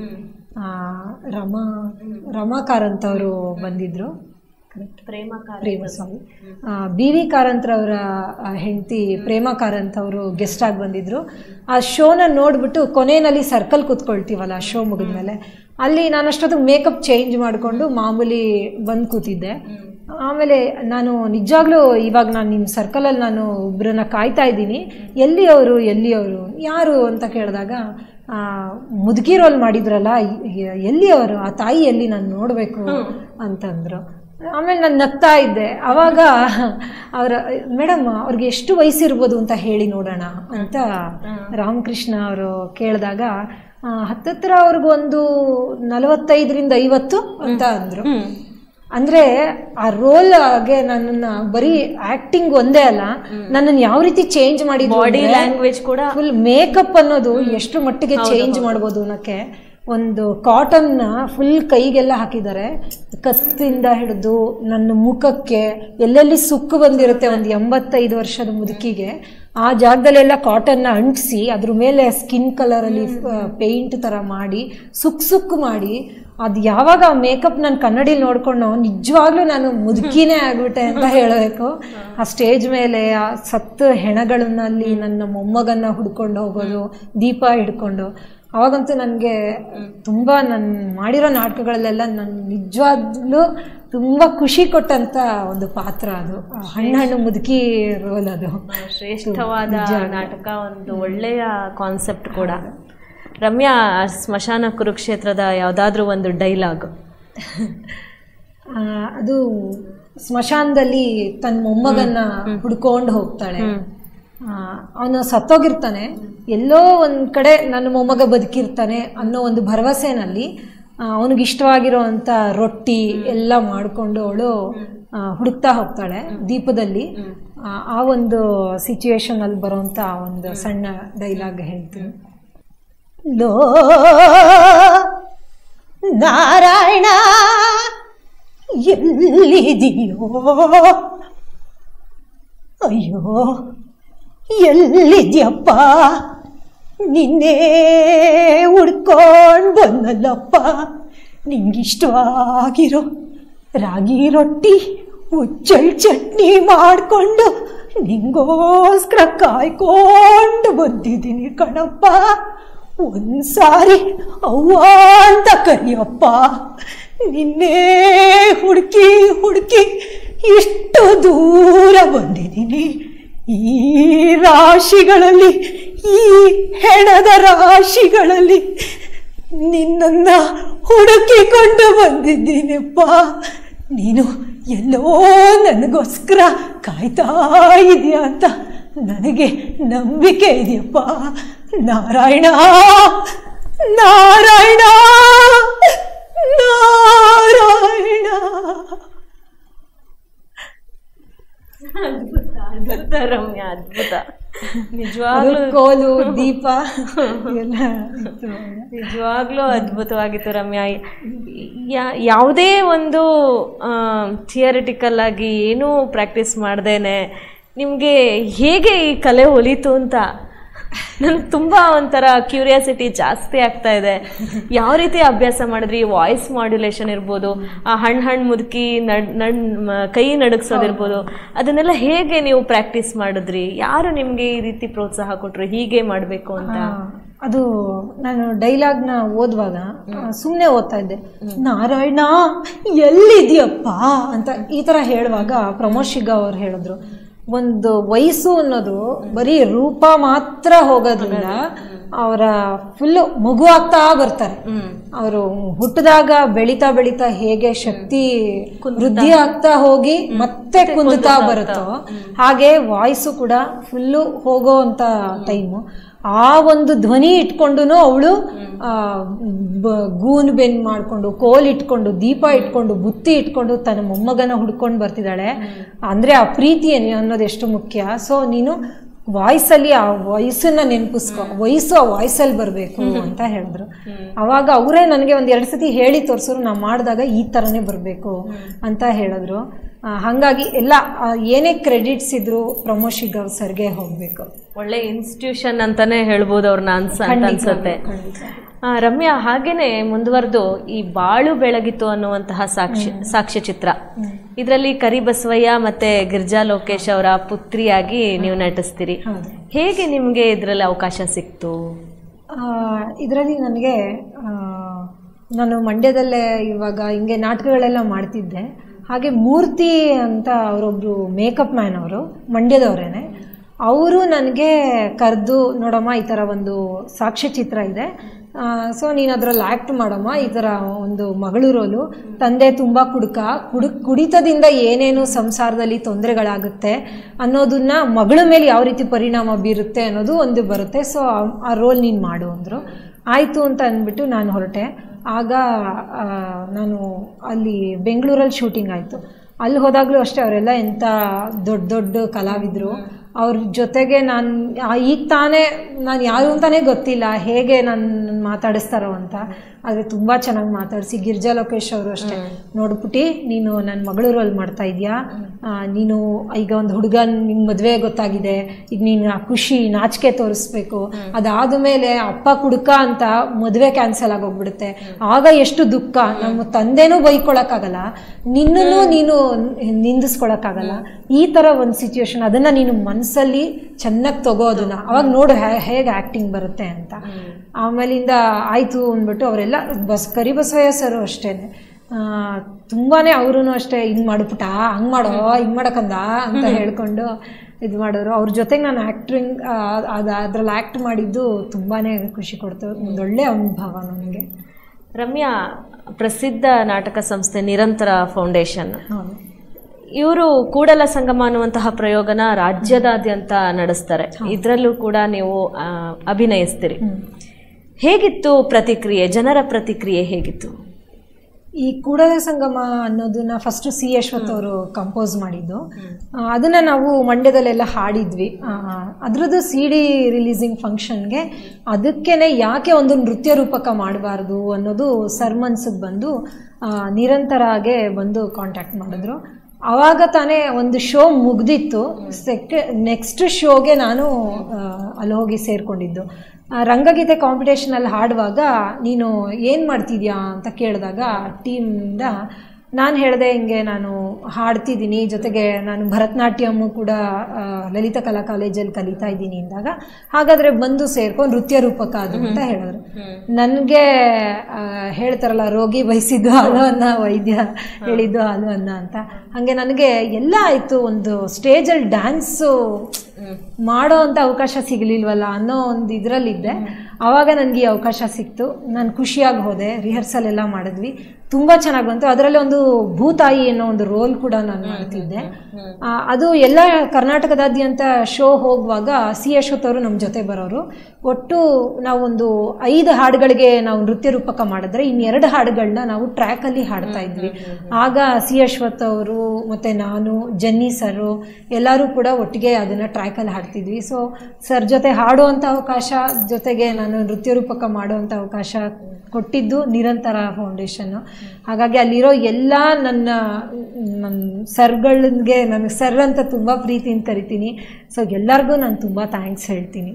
ರಮಾ ರಮಾ ಕಾರಂತ್ ಅವರು ಬಂದಿದ್ರು ಪ್ರೇಮ ಪ್ರೇಮ ಸ್ವಾಮಿ ಬಿ ವಿ ಕಾರಂತ್ರವರ ಹೆಂಡತಿ ಪ್ರೇಮ ಕಾರಂತ್ ಅವರು ಗೆಸ್ಟ್ ಆಗಿ ಬಂದಿದ್ರು ಆ ಶೋನ ನೋಡ್ಬಿಟ್ಟು ಕೊನೆಯಲ್ಲಿ ಸರ್ಕಲ್ ಕೂತ್ಕೊಳ್ತೀವಲ್ಲ ಆ ಶೋ ಮುಗಿದ್ಮೇಲೆ ಅಲ್ಲಿ ನಾನು ಅಷ್ಟೊತ್ತಿಗೆ ಮೇಕಪ್ ಚೇಂಜ್ ಮಾಡಿಕೊಂಡು ಮಾಮೂಲಿ ಬಂದು ಕೂತಿದ್ದೆ ಆಮೇಲೆ ನಾನು ನಿಜವಾಗ್ಲೂ ಇವಾಗ ನಾನು ನಿಮ್ಮ ಸರ್ಕಲಲ್ಲಿ ನಾನು ಒಬ್ಬರನ್ನ ಕಾಯ್ತಾ ಇದ್ದೀನಿ ಎಲ್ಲಿ ಅವರು ಎಲ್ಲಿ ಅವರು ಯಾರು ಅಂತ ಕೇಳಿದಾಗ ಆ, ಮುದುಕಿ ರೋಲ್ ಮಾಡಿದ್ರಲ್ಲ ಎ- ಎಲ್ಲಿ ಅವರು ಆ ತಾಯಿ ಎಲ್ಲಿ ನಾನು ನೋಡಬೇಕು ಅಂತಂದ್ರು ಆಮೇಲೆ ನಾನು ನಗ್ತಾ ಇದ್ದೆ ಅವಾಗ ಅವರ ಮೇಡಮ್ ಅವ್ರಿಗೆ ಎಷ್ಟು ವಯಸ್ಸಿರ್ಬೋದು ಅಂತ ಹೇಳಿ ನೋಡೋಣ ಅಂತ ರಾಮಕೃಷ್ಣ ಅವರು ಕೇಳಿದಾಗ ಆ, ಹತ್ತತ್ರ ಅವ್ರಿಗೊಂದು ನಲವತ್ತೈದರಿಂದ ಐವತ್ತು ಅಂತ ಅಂದರು ಅಂದ್ರೆ ಆ ರೋಲ್ ಆಗೆ ನನ್ನನ್ನ ಬರೀ ಆಕ್ಟಿಂಗ್ ಒಂದೇ ಅಲ್ಲ ನನ್ನನ್ನು ಯಾವ ರೀತಿ ಚೇಂಜ್ ಮಾಡಿದ್ರು ಬಾಡಿ ಲ್ಯಾಂಗ್ವೇಜ್ ಕೂಡ ಫುಲ್ ಮೇಕಪ್ ಅನ್ನೋದು ಎಷ್ಟು ಮಟ್ಟಿಗೆ ಚೇಂಜ್ ಮಾಡ್ಬೋದು ಅನ್ನೋಕ್ಕೆ ಒಂದು ಕಾಟನ್ನ ಫುಲ್ ಕೈಗೆಲ್ಲ ಹಾಕಿದ್ದಾರೆ ಕತ್ತಿಂದ ಹಿಡಿದು ನನ್ನ ಮುಖಕ್ಕೆ ಎಲ್ಲೆಲ್ಲಿ ಸುಕ್ಕು ಬಂದಿರುತ್ತೆ ಒಂದು ಎಂಬತ್ತೈದು ವರ್ಷದ ಮುದುಕಿಗೆ ಆ ಜಾಗದಲ್ಲೆಲ್ಲ ಕಾಟನ್ನ ಅಂಟಿಸಿ ಅದ್ರ ಮೇಲೆ ಸ್ಕಿನ್ ಕಲರಲ್ಲಿ ಪೇಂಟ್ ಥರ ಮಾಡಿ ಸುಕ್ ಸುಕ್ಕು ಮಾಡಿ ಅದು ಯಾವಾಗ ಆ ಮೇಕಪ್ ನಾನು ಕನ್ನಡಿಲಿ ನೋಡ್ಕೊಂಡು ನಿಜವಾಗ್ಲೂ ನಾನು ಮುದುಕಿನೇ ಆಗ್ಬಿಟ್ಟೆ ಅಂತ ಹೇಳಬೇಕು ಆ ಸ್ಟೇಜ್ ಮೇಲೆ ಆ ಸತ್ತು ಹೆಣಗಳನ್ನಲ್ಲಿ ನನ್ನ ಮೊಮ್ಮಗನ್ನ ಹುಡ್ಕೊಂಡು ಹೋಗೋದು ದೀಪ ಹಿಡ್ಕೊಂಡು ಅವಾಗಂತೂ ನನಗೆ ತುಂಬ ನಾನು ಮಾಡಿರೋ ನಾಟಕಗಳಲ್ಲೆಲ್ಲ ನನ್ನ ನಿಜವಾಗ್ಲೂ ತುಂಬ ಖುಷಿ ಕೊಟ್ಟಂತ ಒಂದು ಪಾತ್ರ ಅದು ಆ ಹಣ್ಣು ಹಣ್ಣು ಮುದುಕಿ ರೋಲ್ ಅದು ಶ್ರೇಷ್ಠವಾದ ನಾಟಕ ಒಂದು ಒಳ್ಳೆಯ ಕಾನ್ಸೆಪ್ಟ್ ಕೂಡ ರಮ್ಯಾ ಸ್ಮಶಾನ ಕುರುಕ್ಷೇತ್ರದ ಯಾವುದಾದ್ರೂ ಒಂದು ಡೈಲಾಗ್ ಆ, ಅದು ಸ್ಮಶಾನದಲ್ಲಿ ತನ್ನ ಮೊಮ್ಮಗನ್ನ ಹುಡ್ಕೊಂಡು ಹೋಗ್ತಾಳೆ ಅವನು ಸತ್ತೋಗಿರ್ತಾನೆ ಎಲ್ಲೋ ಒಂದು ಕಡೆ ನನ್ನ ಮೊಮ್ಮಗ ಬದುಕಿರ್ತಾನೆ ಅನ್ನೋ ಒಂದು ಭರವಸೆನಲ್ಲಿ ಅವನಿಗೆ ಇಷ್ಟವಾಗಿರೋವಂಥ ರೊಟ್ಟಿ ಎಲ್ಲ ಮಾಡಿಕೊಂಡು ಅವಳು ಹುಡುಕ್ತಾ ಹೋಗ್ತಾಳೆ ದೀಪದಲ್ಲಿ ಆ, ಆ ಒಂದು ಸಿಚುವೇಶನಲ್ಲಿ ಬರೋವಂಥ ಒಂದು ಸಣ್ಣ ಡೈಲಾಗ್ ಹೇಳ್ತೀನಿ ಲೋ ನಾರಾಯಣ ಎಲ್ಲಿದೆಯೋ ಅಯ್ಯೋ ಎಲ್ಲಿದ್ಯಪ್ಪ ನಿನ್ನೆ ಹುಡ್ಕೊಂಡು ಬಂದಲ್ಲಪ್ಪ ನಿಂಗಿಷ್ಟವಾಗಿರೋ ರಾಗಿ ರೊಟ್ಟಿ ಉಚ್ಚಲ್ ಚಟ್ನಿ ಮಾಡಿಕೊಂಡು ನಿಂಗೋಸ್ಕರ ಕಾಯ್ಕೊಂಡು ಬಂದಿದ್ದೀನಿ ಕಣಪ್ಪ ಒಂದ್ಸಾರಿ ಅವ್ವ ಅಂತ ಕರಿಯಪ್ಪ ನಿನ್ನೆ ಹುಡುಕಿ ಹುಡುಕಿ ಇಷ್ಟು ದೂರ ಬಂದಿದ್ದೀನಿ ಈ ರಾಶಿಗಳಲ್ಲಿ ಈ ಹೆಣದ ರಾಶಿಗಳಲ್ಲಿ ನಿನ್ನನ್ನ ಹುಡುಕಿಕೊಂಡು ಬಂದಿದ್ದೀನಪ್ಪ ನೀನು ಎಲ್ಲೋ ನನಗೋಸ್ಕರ ಕಾಯ್ತಾ ಇದೆಯಾ ಅಂತ ನನಗೆ ನಂಬಿಕೆ ಇದೆಯಪ್ಪ ನಾರಾಯಣ ನಾರಾಯಣ ನಾರಾಯಣ ಅದ್ಭುತ ರಮ್ಯಾ ಅದ್ಭುತ ಅದು ನಿಜವಾಗ್ಲೂ ಕೋಲು ದೀಪ ಎಲ್ಲ ಇತ್ತು ನಿಜವಾಗ್ಲೂ ಅದ್ಭುತವಾಗಿತ್ತು ರಮ್ಯಾ ಯಾ- ಯಾವುದೇ ಒಂದು ಥಿಯರಿಟಿಕಲ್ ಆಗಿ ಏನೂ ಪ್ರಾಕ್ಟೀಸ್ ಮಾಡ್ದೇನೆ ನಿಮಗೆ ಹೇಗೆ ಈ ಕಲೆ ಒಲಿತು ಅಂತ ನನ್ಗೆ ತುಂಬ ಒಂಥರ ಕ್ಯೂರಿಯಾಸಿಟಿ ಜಾಸ್ತಿ ಆಗ್ತಾ ಇದೆ ಯಾವ ರೀತಿ ಅಭ್ಯಾಸ ಮಾಡಿದ್ರಿ ವಾಯ್ಸ್ ಮಾಡ್ಯುಲೇಷನ್ ಇರ್ಬೋದು ಆ ಹಣ್ಣು ಹಣ್ಣು ಮುದುಕಿ ನಡ್ ನಡ್ ಮ- ಕೈ ನಡಗ್ಸೋದಿರ್ಬೋದು ಅದನ್ನೆಲ್ಲ ಹೇಗೆ ನೀವು ಪ್ರಾಕ್ಟೀಸ್ ಮಾಡಿದ್ರಿ ಯಾರು ನಿಮಗೆ ಈ ರೀತಿ ಪ್ರೋತ್ಸಾಹ ಕೊಟ್ರು ಹೀಗೆ ಮಾಡಬೇಕು ಅಂತ ಆ, ಅದು ನಾನು ಡೈಲಾಗ್ನ ಓದುವಾಗ ಸುಮ್ಮನೆ ಓದ್ತಾ ಇದ್ದೆ ನಾರಾಯಣ ಎಲ್ಲಿದ್ಯಪ್ಪ ಅಂತ ಈ ಥರ ಹೇಳುವಾಗ ಪ್ರಮೋದ್ ಶಿಗ್ಗ ಅವ್ರು ಹೇಳಿದ್ರು ಒಂದು ವಯಸ್ಸು ಅನ್ನೋದು ಬರೀ ರೂಪ ಮಾತ್ರ ಹೋಗೋದ್ರಿಂದ ಅವರ ಫುಲ್ಲು ಮಗು ಆಗ್ತಾ ಬರ್ತಾರೆ ಹ್ಮ್ ಅವರು ಹುಟ್ಟಿದಾಗ ಬೆಳೀತಾ ಬೆಳೀತಾ ಹೇಗೆ ಶಕ್ತಿ ವೃದ್ಧಿ ಆಗ್ತಾ ಹೋಗಿ ಮತ್ತೆ ಕುಂದುತ್ತಾ ಬರುತ್ತೋ ಹಾಗೆ ವಾಯ್ಸು ಕೂಡ ಫುಲ್ಲು ಹೋಗೋ ಅಂತ ಟೈಮು ಆ ಒಂದು ಧ್ವನಿ ಇಟ್ಕೊಂಡು ಅವಳು ಗೂನ್ ಬೆನ್ ಮಾಡ್ಕೊಂಡು ಕೋಲ್ ಇಟ್ಕೊಂಡು ದೀಪ ಇಟ್ಕೊಂಡು ಬುತ್ತಿ ಇಟ್ಕೊಂಡು ತನ್ನ ಮೊಮ್ಮಗನ ಹುಡ್ಕೊಂಡು ಬರ್ತಿದ್ದಾಳೆ ಅಂದ್ರೆ ಆ ಪ್ರೀತಿ ಏನ್- ಅನ್ನೋದು ಎಷ್ಟು ಮುಖ್ಯ ಸೊ ನೀನು ವಾಯ್ಸಲ್ಲಿ ಆ ವಯಸ್ಸನ್ನ ನೆನಪಿಸ್ಕೊ ವಯಸ್ಸು ಆ ವಾಯ್ಸಲ್ಲಿ ಬರಬೇಕು ಅಂತ ಹೇಳಿದ್ರು ಅವಾಗ ಅವರೇ ನನಗೆ ಒಂದ್ ಎರಡು ಸತಿ ಹೇಳಿ ತೋರಿಸಿದ್ರು ನಾ ಮಾಡಿದಾಗ ಈ ಥರನೇ ಬರಬೇಕು ಅಂತ ಹೇಳಿದ್ರು ಆ, ಹಾಗಾಗಿ ಎಲ್ಲ ಆ, ಏನೇ ಕ್ರೆಡಿಟ್ಸ್ ಇದ್ರು ಪ್ರಮೋದ್ ಶಿಗ್ಗಾವ್ ಸರ್ಗೆ ಹೋಗ್ಬೇಕು ಒಳ್ಳೆ ಇನ್ಸ್ಟಿಟ್ಯೂಷನ್ ಅಂತಾನೆ ಹೇಳ್ಬೋದು ಅವ್ರನ್ನ ಅನ್ಸ ಅಂತ ಅನ್ಸುತ್ತೆ ಆ, ರಮ್ಯಾ ಹಾಗೇನೆ ಮುಂದುವರೆದು ಈ ಬಾಳು ಬೆಳಗಿತು ಅನ್ನುವಂತಹ ಸಾಕ್ಷ್ಯ ಸಾಕ್ಷ್ಯಚಿತ್ರ ಇದರಲ್ಲಿ ಕರಿಬಸವಯ್ಯ ಮತ್ತೆ ಗಿರ್ಜಾ ಲೋಕೇಶ್ ಅವರ ಪುತ್ರಿಯಾಗಿ ನೀವು ನಟಿಸ್ತೀರಿ ಹೌದು ಹೇಗೆ ನಿಮ್ಗೆ ಇದ್ರಲ್ಲಿ ಅವಕಾಶ ಸಿಕ್ತು ಇದರಲ್ಲಿ ನನಗೆ ನಾನು ಮಂಡ್ಯದಲ್ಲೇ ಇವಾಗ ಹಿಂಗೆ ನಾಟಕಗಳೆಲ್ಲ ಮಾಡ್ತಿದ್ದೆ ಹಾಗೆ ಮೂರ್ತಿ ಅಂತ ಅವರೊಬ್ರು ಮೇಕಪ್ ಮ್ಯಾನ್ ಅವರು ಮಂಡ್ಯದವರೇನೆ ಅವರು ನನಗೆ ಕರೆದು ನೋಡಮ್ಮ ಈ ಥರ ಒಂದು ಸಾಕ್ಷ್ಯಚಿತ್ರ ಇದೆ ಸೊ ನೀನು ಅದರಲ್ಲಿ ಆ್ಯಕ್ಟ್ ಮಾಡಮ್ಮ ಈ ಥರ ಒಂದು ಮಗಳು ರೋಲು ತಂದೆ ತುಂಬ ಕುಡುಕ ಕುಡು ಕುಡಿತದಿಂದ ಏನೇನು ಸಂಸಾರದಲ್ಲಿ ತೊಂದರೆಗಳಾಗುತ್ತೆ ಅನ್ನೋದನ್ನ ಮಗಳ ಮೇಲೆ ಯಾವ ರೀತಿ ಪರಿಣಾಮ ಬೀರುತ್ತೆ ಅನ್ನೋದು ಒಂದು ಬರುತ್ತೆ ಸೊ ಆ ರೋಲ್ ನೀನು ಮಾಡು ಅಂದರು ಆಯಿತು ಅಂತ ಅಂದ್ಬಿಟ್ಟು ನಾನು ಹೊರಟೆ ಆಗ ಆ, ನಾನು ಅಲ್ಲಿ ಬೆಂಗಳೂರಲ್ಲಿ ಶೂಟಿಂಗ್ ಆಯಿತು ಅಲ್ಲಿ ಹೋದಾಗಲೂ ಅಷ್ಟೇ ಅವರೆಲ್ಲ ಎಂಥ ದೊಡ್ಡ ದೊಡ್ಡ ಕಲಾವಿದರು ಅವ್ರ ಜೊತೆಗೆ ನಾನು ಈಗ ತಾನೇ ನಾನು ಯಾರು ಅಂತಾನೆ ಗೊತ್ತಿಲ್ಲ ಹೇಗೆ ನನ್ನ ಮಾತಾಡಿಸ್ತಾರೋ ಅಂತ ಆದರೆ ತುಂಬ ಚೆನ್ನಾಗಿ ಮಾತಾಡಿಸಿ ಗಿರ್ಜಾ ಲೋಕೇಶ್ ಅವರು ಅಷ್ಟೇ ನೋಡ್ಬಿಟ್ಟು ನೀನು ನನ್ನ ಮಗಳು ರೋಲ್ ಮಾಡ್ತಾ ಇದೆಯಾ ನೀನು ಈಗ ಒಂದು ಹುಡುಗ ನಿನ್ನ ಮದುವೆ ಗೊತ್ತಾಗಿದೆ ಈಗ ನೀನು ಆ ಖುಷಿ ನಾಚಿಕೆ ತೋರಿಸ್ಬೇಕು ಅದಾದ ಮೇಲೆ ಅಪ್ಪ ಕುಡುಕ ಅಂತ ಮದುವೆ ಕ್ಯಾನ್ಸಲ್ ಆಗೋಗ್ಬಿಡುತ್ತೆ ಆಗ ಎಷ್ಟು ದುಃಖ ನಮ್ಮ ತಂದೆನೂ ಬೈಕೊಳಕ್ಕಾಗಲ್ಲ ನಿನ್ನನ್ನು ನೀನು ನಿಂದಿಸ್ಕೊಳಕ್ಕಾಗಲ್ಲ ಈ ಥರ ಒಂದು ಸಿಚುವೇಶನ್ ಅದನ್ನ ನೀನು ಮನಸ್ಸಲ್ಲಿ ಚೆನ್ನಾಗಿ ತಗೋ ಅದನ್ನ ಅವಾಗ ನೋಡು ಹೇಗೆ ಆ್ಯಕ್ಟಿಂಗ್ ಬರುತ್ತೆ ಅಂತ ಆಮೇಲಿಂದ ಆಯಿತು ಅಂದ್ಬಿಟ್ಟು ಅವರೆಲ್ಲ ಬಸ್ ಕರಿಬಸವಯ್ಯ ಸರು ಅಷ್ಟೇ ತುಂಬಾನೇ ಅವರು ಅಷ್ಟೇ ಹಿಂಗೆ ಮಾಡ್ಬಿಟ್ಟ ಹಂಗೆ ಮಾಡೋ ಹಿಂಗೆ ಮಾಡಕಂದ ಅಂತ ಹೇಳ್ಕೊಂಡು ಇದು ಮಾಡೋರು ಅವ್ರ ಜೊತೆಗೆ ನಾನು ಆ್ಯಕ್ಟ್ರಿಂಗ್ ಅದು ಅದ್ರಲ್ಲಿ ಆ್ಯಕ್ಟ್ ಮಾಡಿದ್ದು ತುಂಬಾನೇ ಖುಷಿ ಕೊಡ್ತು ಒಂದೊಳ್ಳೆ ಅನುಭವ ನನಗೆ ರಮ್ಯಾ ಪ್ರಸಿದ್ಧ ನಾಟಕ ಸಂಸ್ಥೆ ನಿರಂತರ ಫೌಂಡೇಶನ್ ಹೌದು ಇವರು ಕೂಡಲ ಸಂಗಮ ಅನ್ನುವಂತಹ ಪ್ರಯೋಗನ ರಾಜ್ಯದಾದ್ಯಂತ ನಡೆಸ್ತಾರೆ ಇದರಲ್ಲೂ ಕೂಡ ನೀವು ಆ, ಅಭಿನಯಿಸ್ತೀರಿ ಹ್ಮ್. ಹೇಗಿತ್ತು ಪ್ರತಿಕ್ರಿಯೆ ಜನರ ಪ್ರತಿಕ್ರಿಯೆ ಹೇಗಿತ್ತು ಈ ಕೂಡಲ ಸಂಗಮ ಅನ್ನೋದನ್ನ ಫಸ್ಟ್ ಸಿ ಯಶ್ವತ್ ಅವರು ಕಂಪೋಸ್ ಮಾಡಿದ್ದು ಆ, ಅದನ್ನ ನಾವು ಮಂಡ್ಯದಲ್ಲೆಲ್ಲ ಹಾಡಿದ್ವಿ ಆ, ಅದ್ರದ್ದು ಸಿ ಡಿ ರಿಲೀಸಿಂಗ್ ಫಂಕ್ಷನ್ಗೆ ಅದಕ್ಕೇನೆ ಯಾಕೆ ಒಂದು ನೃತ್ಯ ರೂಪಕ ಮಾಡಬಾರ್ದು ಅನ್ನೋದು ಸರ್ ಮನ್ಸಿಗೆ ಬಂದು ಆ, ನಿರಂತರಾಗೆ ಬಂದು ಕಾಂಟ್ಯಾಕ್ಟ್ ಮಾಡಿದ್ರು ಆವಾಗ ತಾನೇ ಒಂದು ಶೋ ಮುಗ್ದಿತ್ತು ಸೆಕೆ ನೆಕ್ಸ್ಟ್ ಶೋಗೆ ನಾನು ಆ, ಅಲ್ಲಿ ಹೋಗಿ ಸೇರ್ಕೊಂಡಿದ್ದು ಆ, ರಂಗಗೀತೆ ಕಾಂಪಿಟೇಷನಲ್ಲಿ ಹಾಡುವಾಗ ನೀನು ಏನು ಮಾಡ್ತಿದ್ಯಾ ಅಂತ ಕೇಳಿದಾಗ ಟೀಮಿಂದ ನಾನು ಹೇಳಿದೆ ಹಿಂಗೆ ನಾನು ಹಾಡ್ತಿದ್ದೀನಿ ಜೊತೆಗೆ ನಾನು ಭರತನಾಟ್ಯಮ್ಮು ಕೂಡ ಆ, ಲಲಿತ ಕಲಾ ಕಾಲೇಜಲ್ಲಿ ಕಲಿತಾ ಇದ್ದೀನಿ ಅಂದಾಗ ಹಾಗಾದರೆ ಬಂದು ಸೇರ್ಕೊಂಡು ನೃತ್ಯ ರೂಪಕ ಅದು ಅಂತ ಹೇಳಿದ್ರು ನನಗೆ ಹೇಳ್ತಾರಲ್ಲ ರೋಗಿ ಬಯಸಿದ್ದು ಹಾಲು ಅನ್ನ ವೈದ್ಯ ಹೇಳಿದ್ದು ಹಾಲು ಅನ್ನ ಅಂತ ಹಾಗೆ ನನಗೆ ಎಲ್ಲ ಆಯಿತು ಒಂದು ಸ್ಟೇಜಲ್ಲಿ ಡ್ಯಾನ್ಸು ಮಾಡೋ ಅಂತ ಅವಕಾಶ ಸಿಗಲಿಲ್ವಲ್ಲ ಅನ್ನೋ ಒಂದು ಇದರಲ್ಲಿದ್ದೆ ಆವಾಗ ನನಗೆ ಈ ಅವಕಾಶ ಸಿಕ್ತು ನಾನು ಖುಷಿಯಾಗಿ ಹೋದೆ ರಿಹರ್ಸಲ್ ಎಲ್ಲ ಮಾಡಿದ್ವಿ ತುಂಬ ಚೆನ್ನಾಗಿ ಬಂತು ಅದರಲ್ಲಿ ಒಂದು ಭೂತಾಯಿ ಅನ್ನೋ ಒಂದು ರೋಲ್ ಕೂಡ ನಾನು ಮಾಡ್ತಿದ್ದೆ ಆ, ಅದು ಎಲ್ಲ ಕರ್ನಾಟಕದಾದ್ಯಂತ ಶೋ ಹೋಗುವಾಗ ಸಿ ಅಶ್ವಥ್ ಅವರು ನಮ್ಮ ಜೊತೆ ಬರೋರು ಒಟ್ಟು ನಾವೊಂದು ಐದು ಹಾಡುಗಳಿಗೆ ನಾವು ನೃತ್ಯ ರೂಪಕ ಮಾಡಿದ್ರೆ ಇನ್ನೆರಡು ಹಾಡುಗಳನ್ನ ನಾವು ಟ್ರ್ಯಾಕಲ್ಲಿ ಹಾಡ್ತಾ ಇದ್ವಿ ಆಗ ಸಿ ಅಶ್ವಥ್ ಅವರು ಮತ್ತು ನಾನು ಜನ್ನಿ ಸರು ಎಲ್ಲರೂ ಕೂಡ ಒಟ್ಟಿಗೆ ಅದನ್ನು ಟ್ರ್ಯಾಕಲ್ಲಿ ಹಾಡ್ತಿದ್ವಿ ಸೊ ಸರ್ ಜೊತೆ ಹಾಡುವಂಥ ಅವಕಾಶ ಜೊತೆಗೆ ನಾನು ನೃತ್ಯ ರೂಪಕ ಮಾಡುವಂಥ ಅವಕಾಶ ಕೊಟ್ಟಿದ್ದು ನಿರಂತರ ಫೌಂಡೇಶನ್ನು ಹಾಗಾಗಿ ಅಲ್ಲಿರೋ ಎಲ್ಲ ನನ್ನ ನನ್ನ ಸರ್ಗಳಿಗೆ ನನಗೆ ಸರ್ ಅಂತ ತುಂಬ ಪ್ರೀತಿಯಿಂದ ಕರಿತೀನಿ ಸೊ ಎಲ್ಲರಿಗೂ ನಾನು ತುಂಬ ಥ್ಯಾಂಕ್ಸ್ ಹೇಳ್ತೀನಿ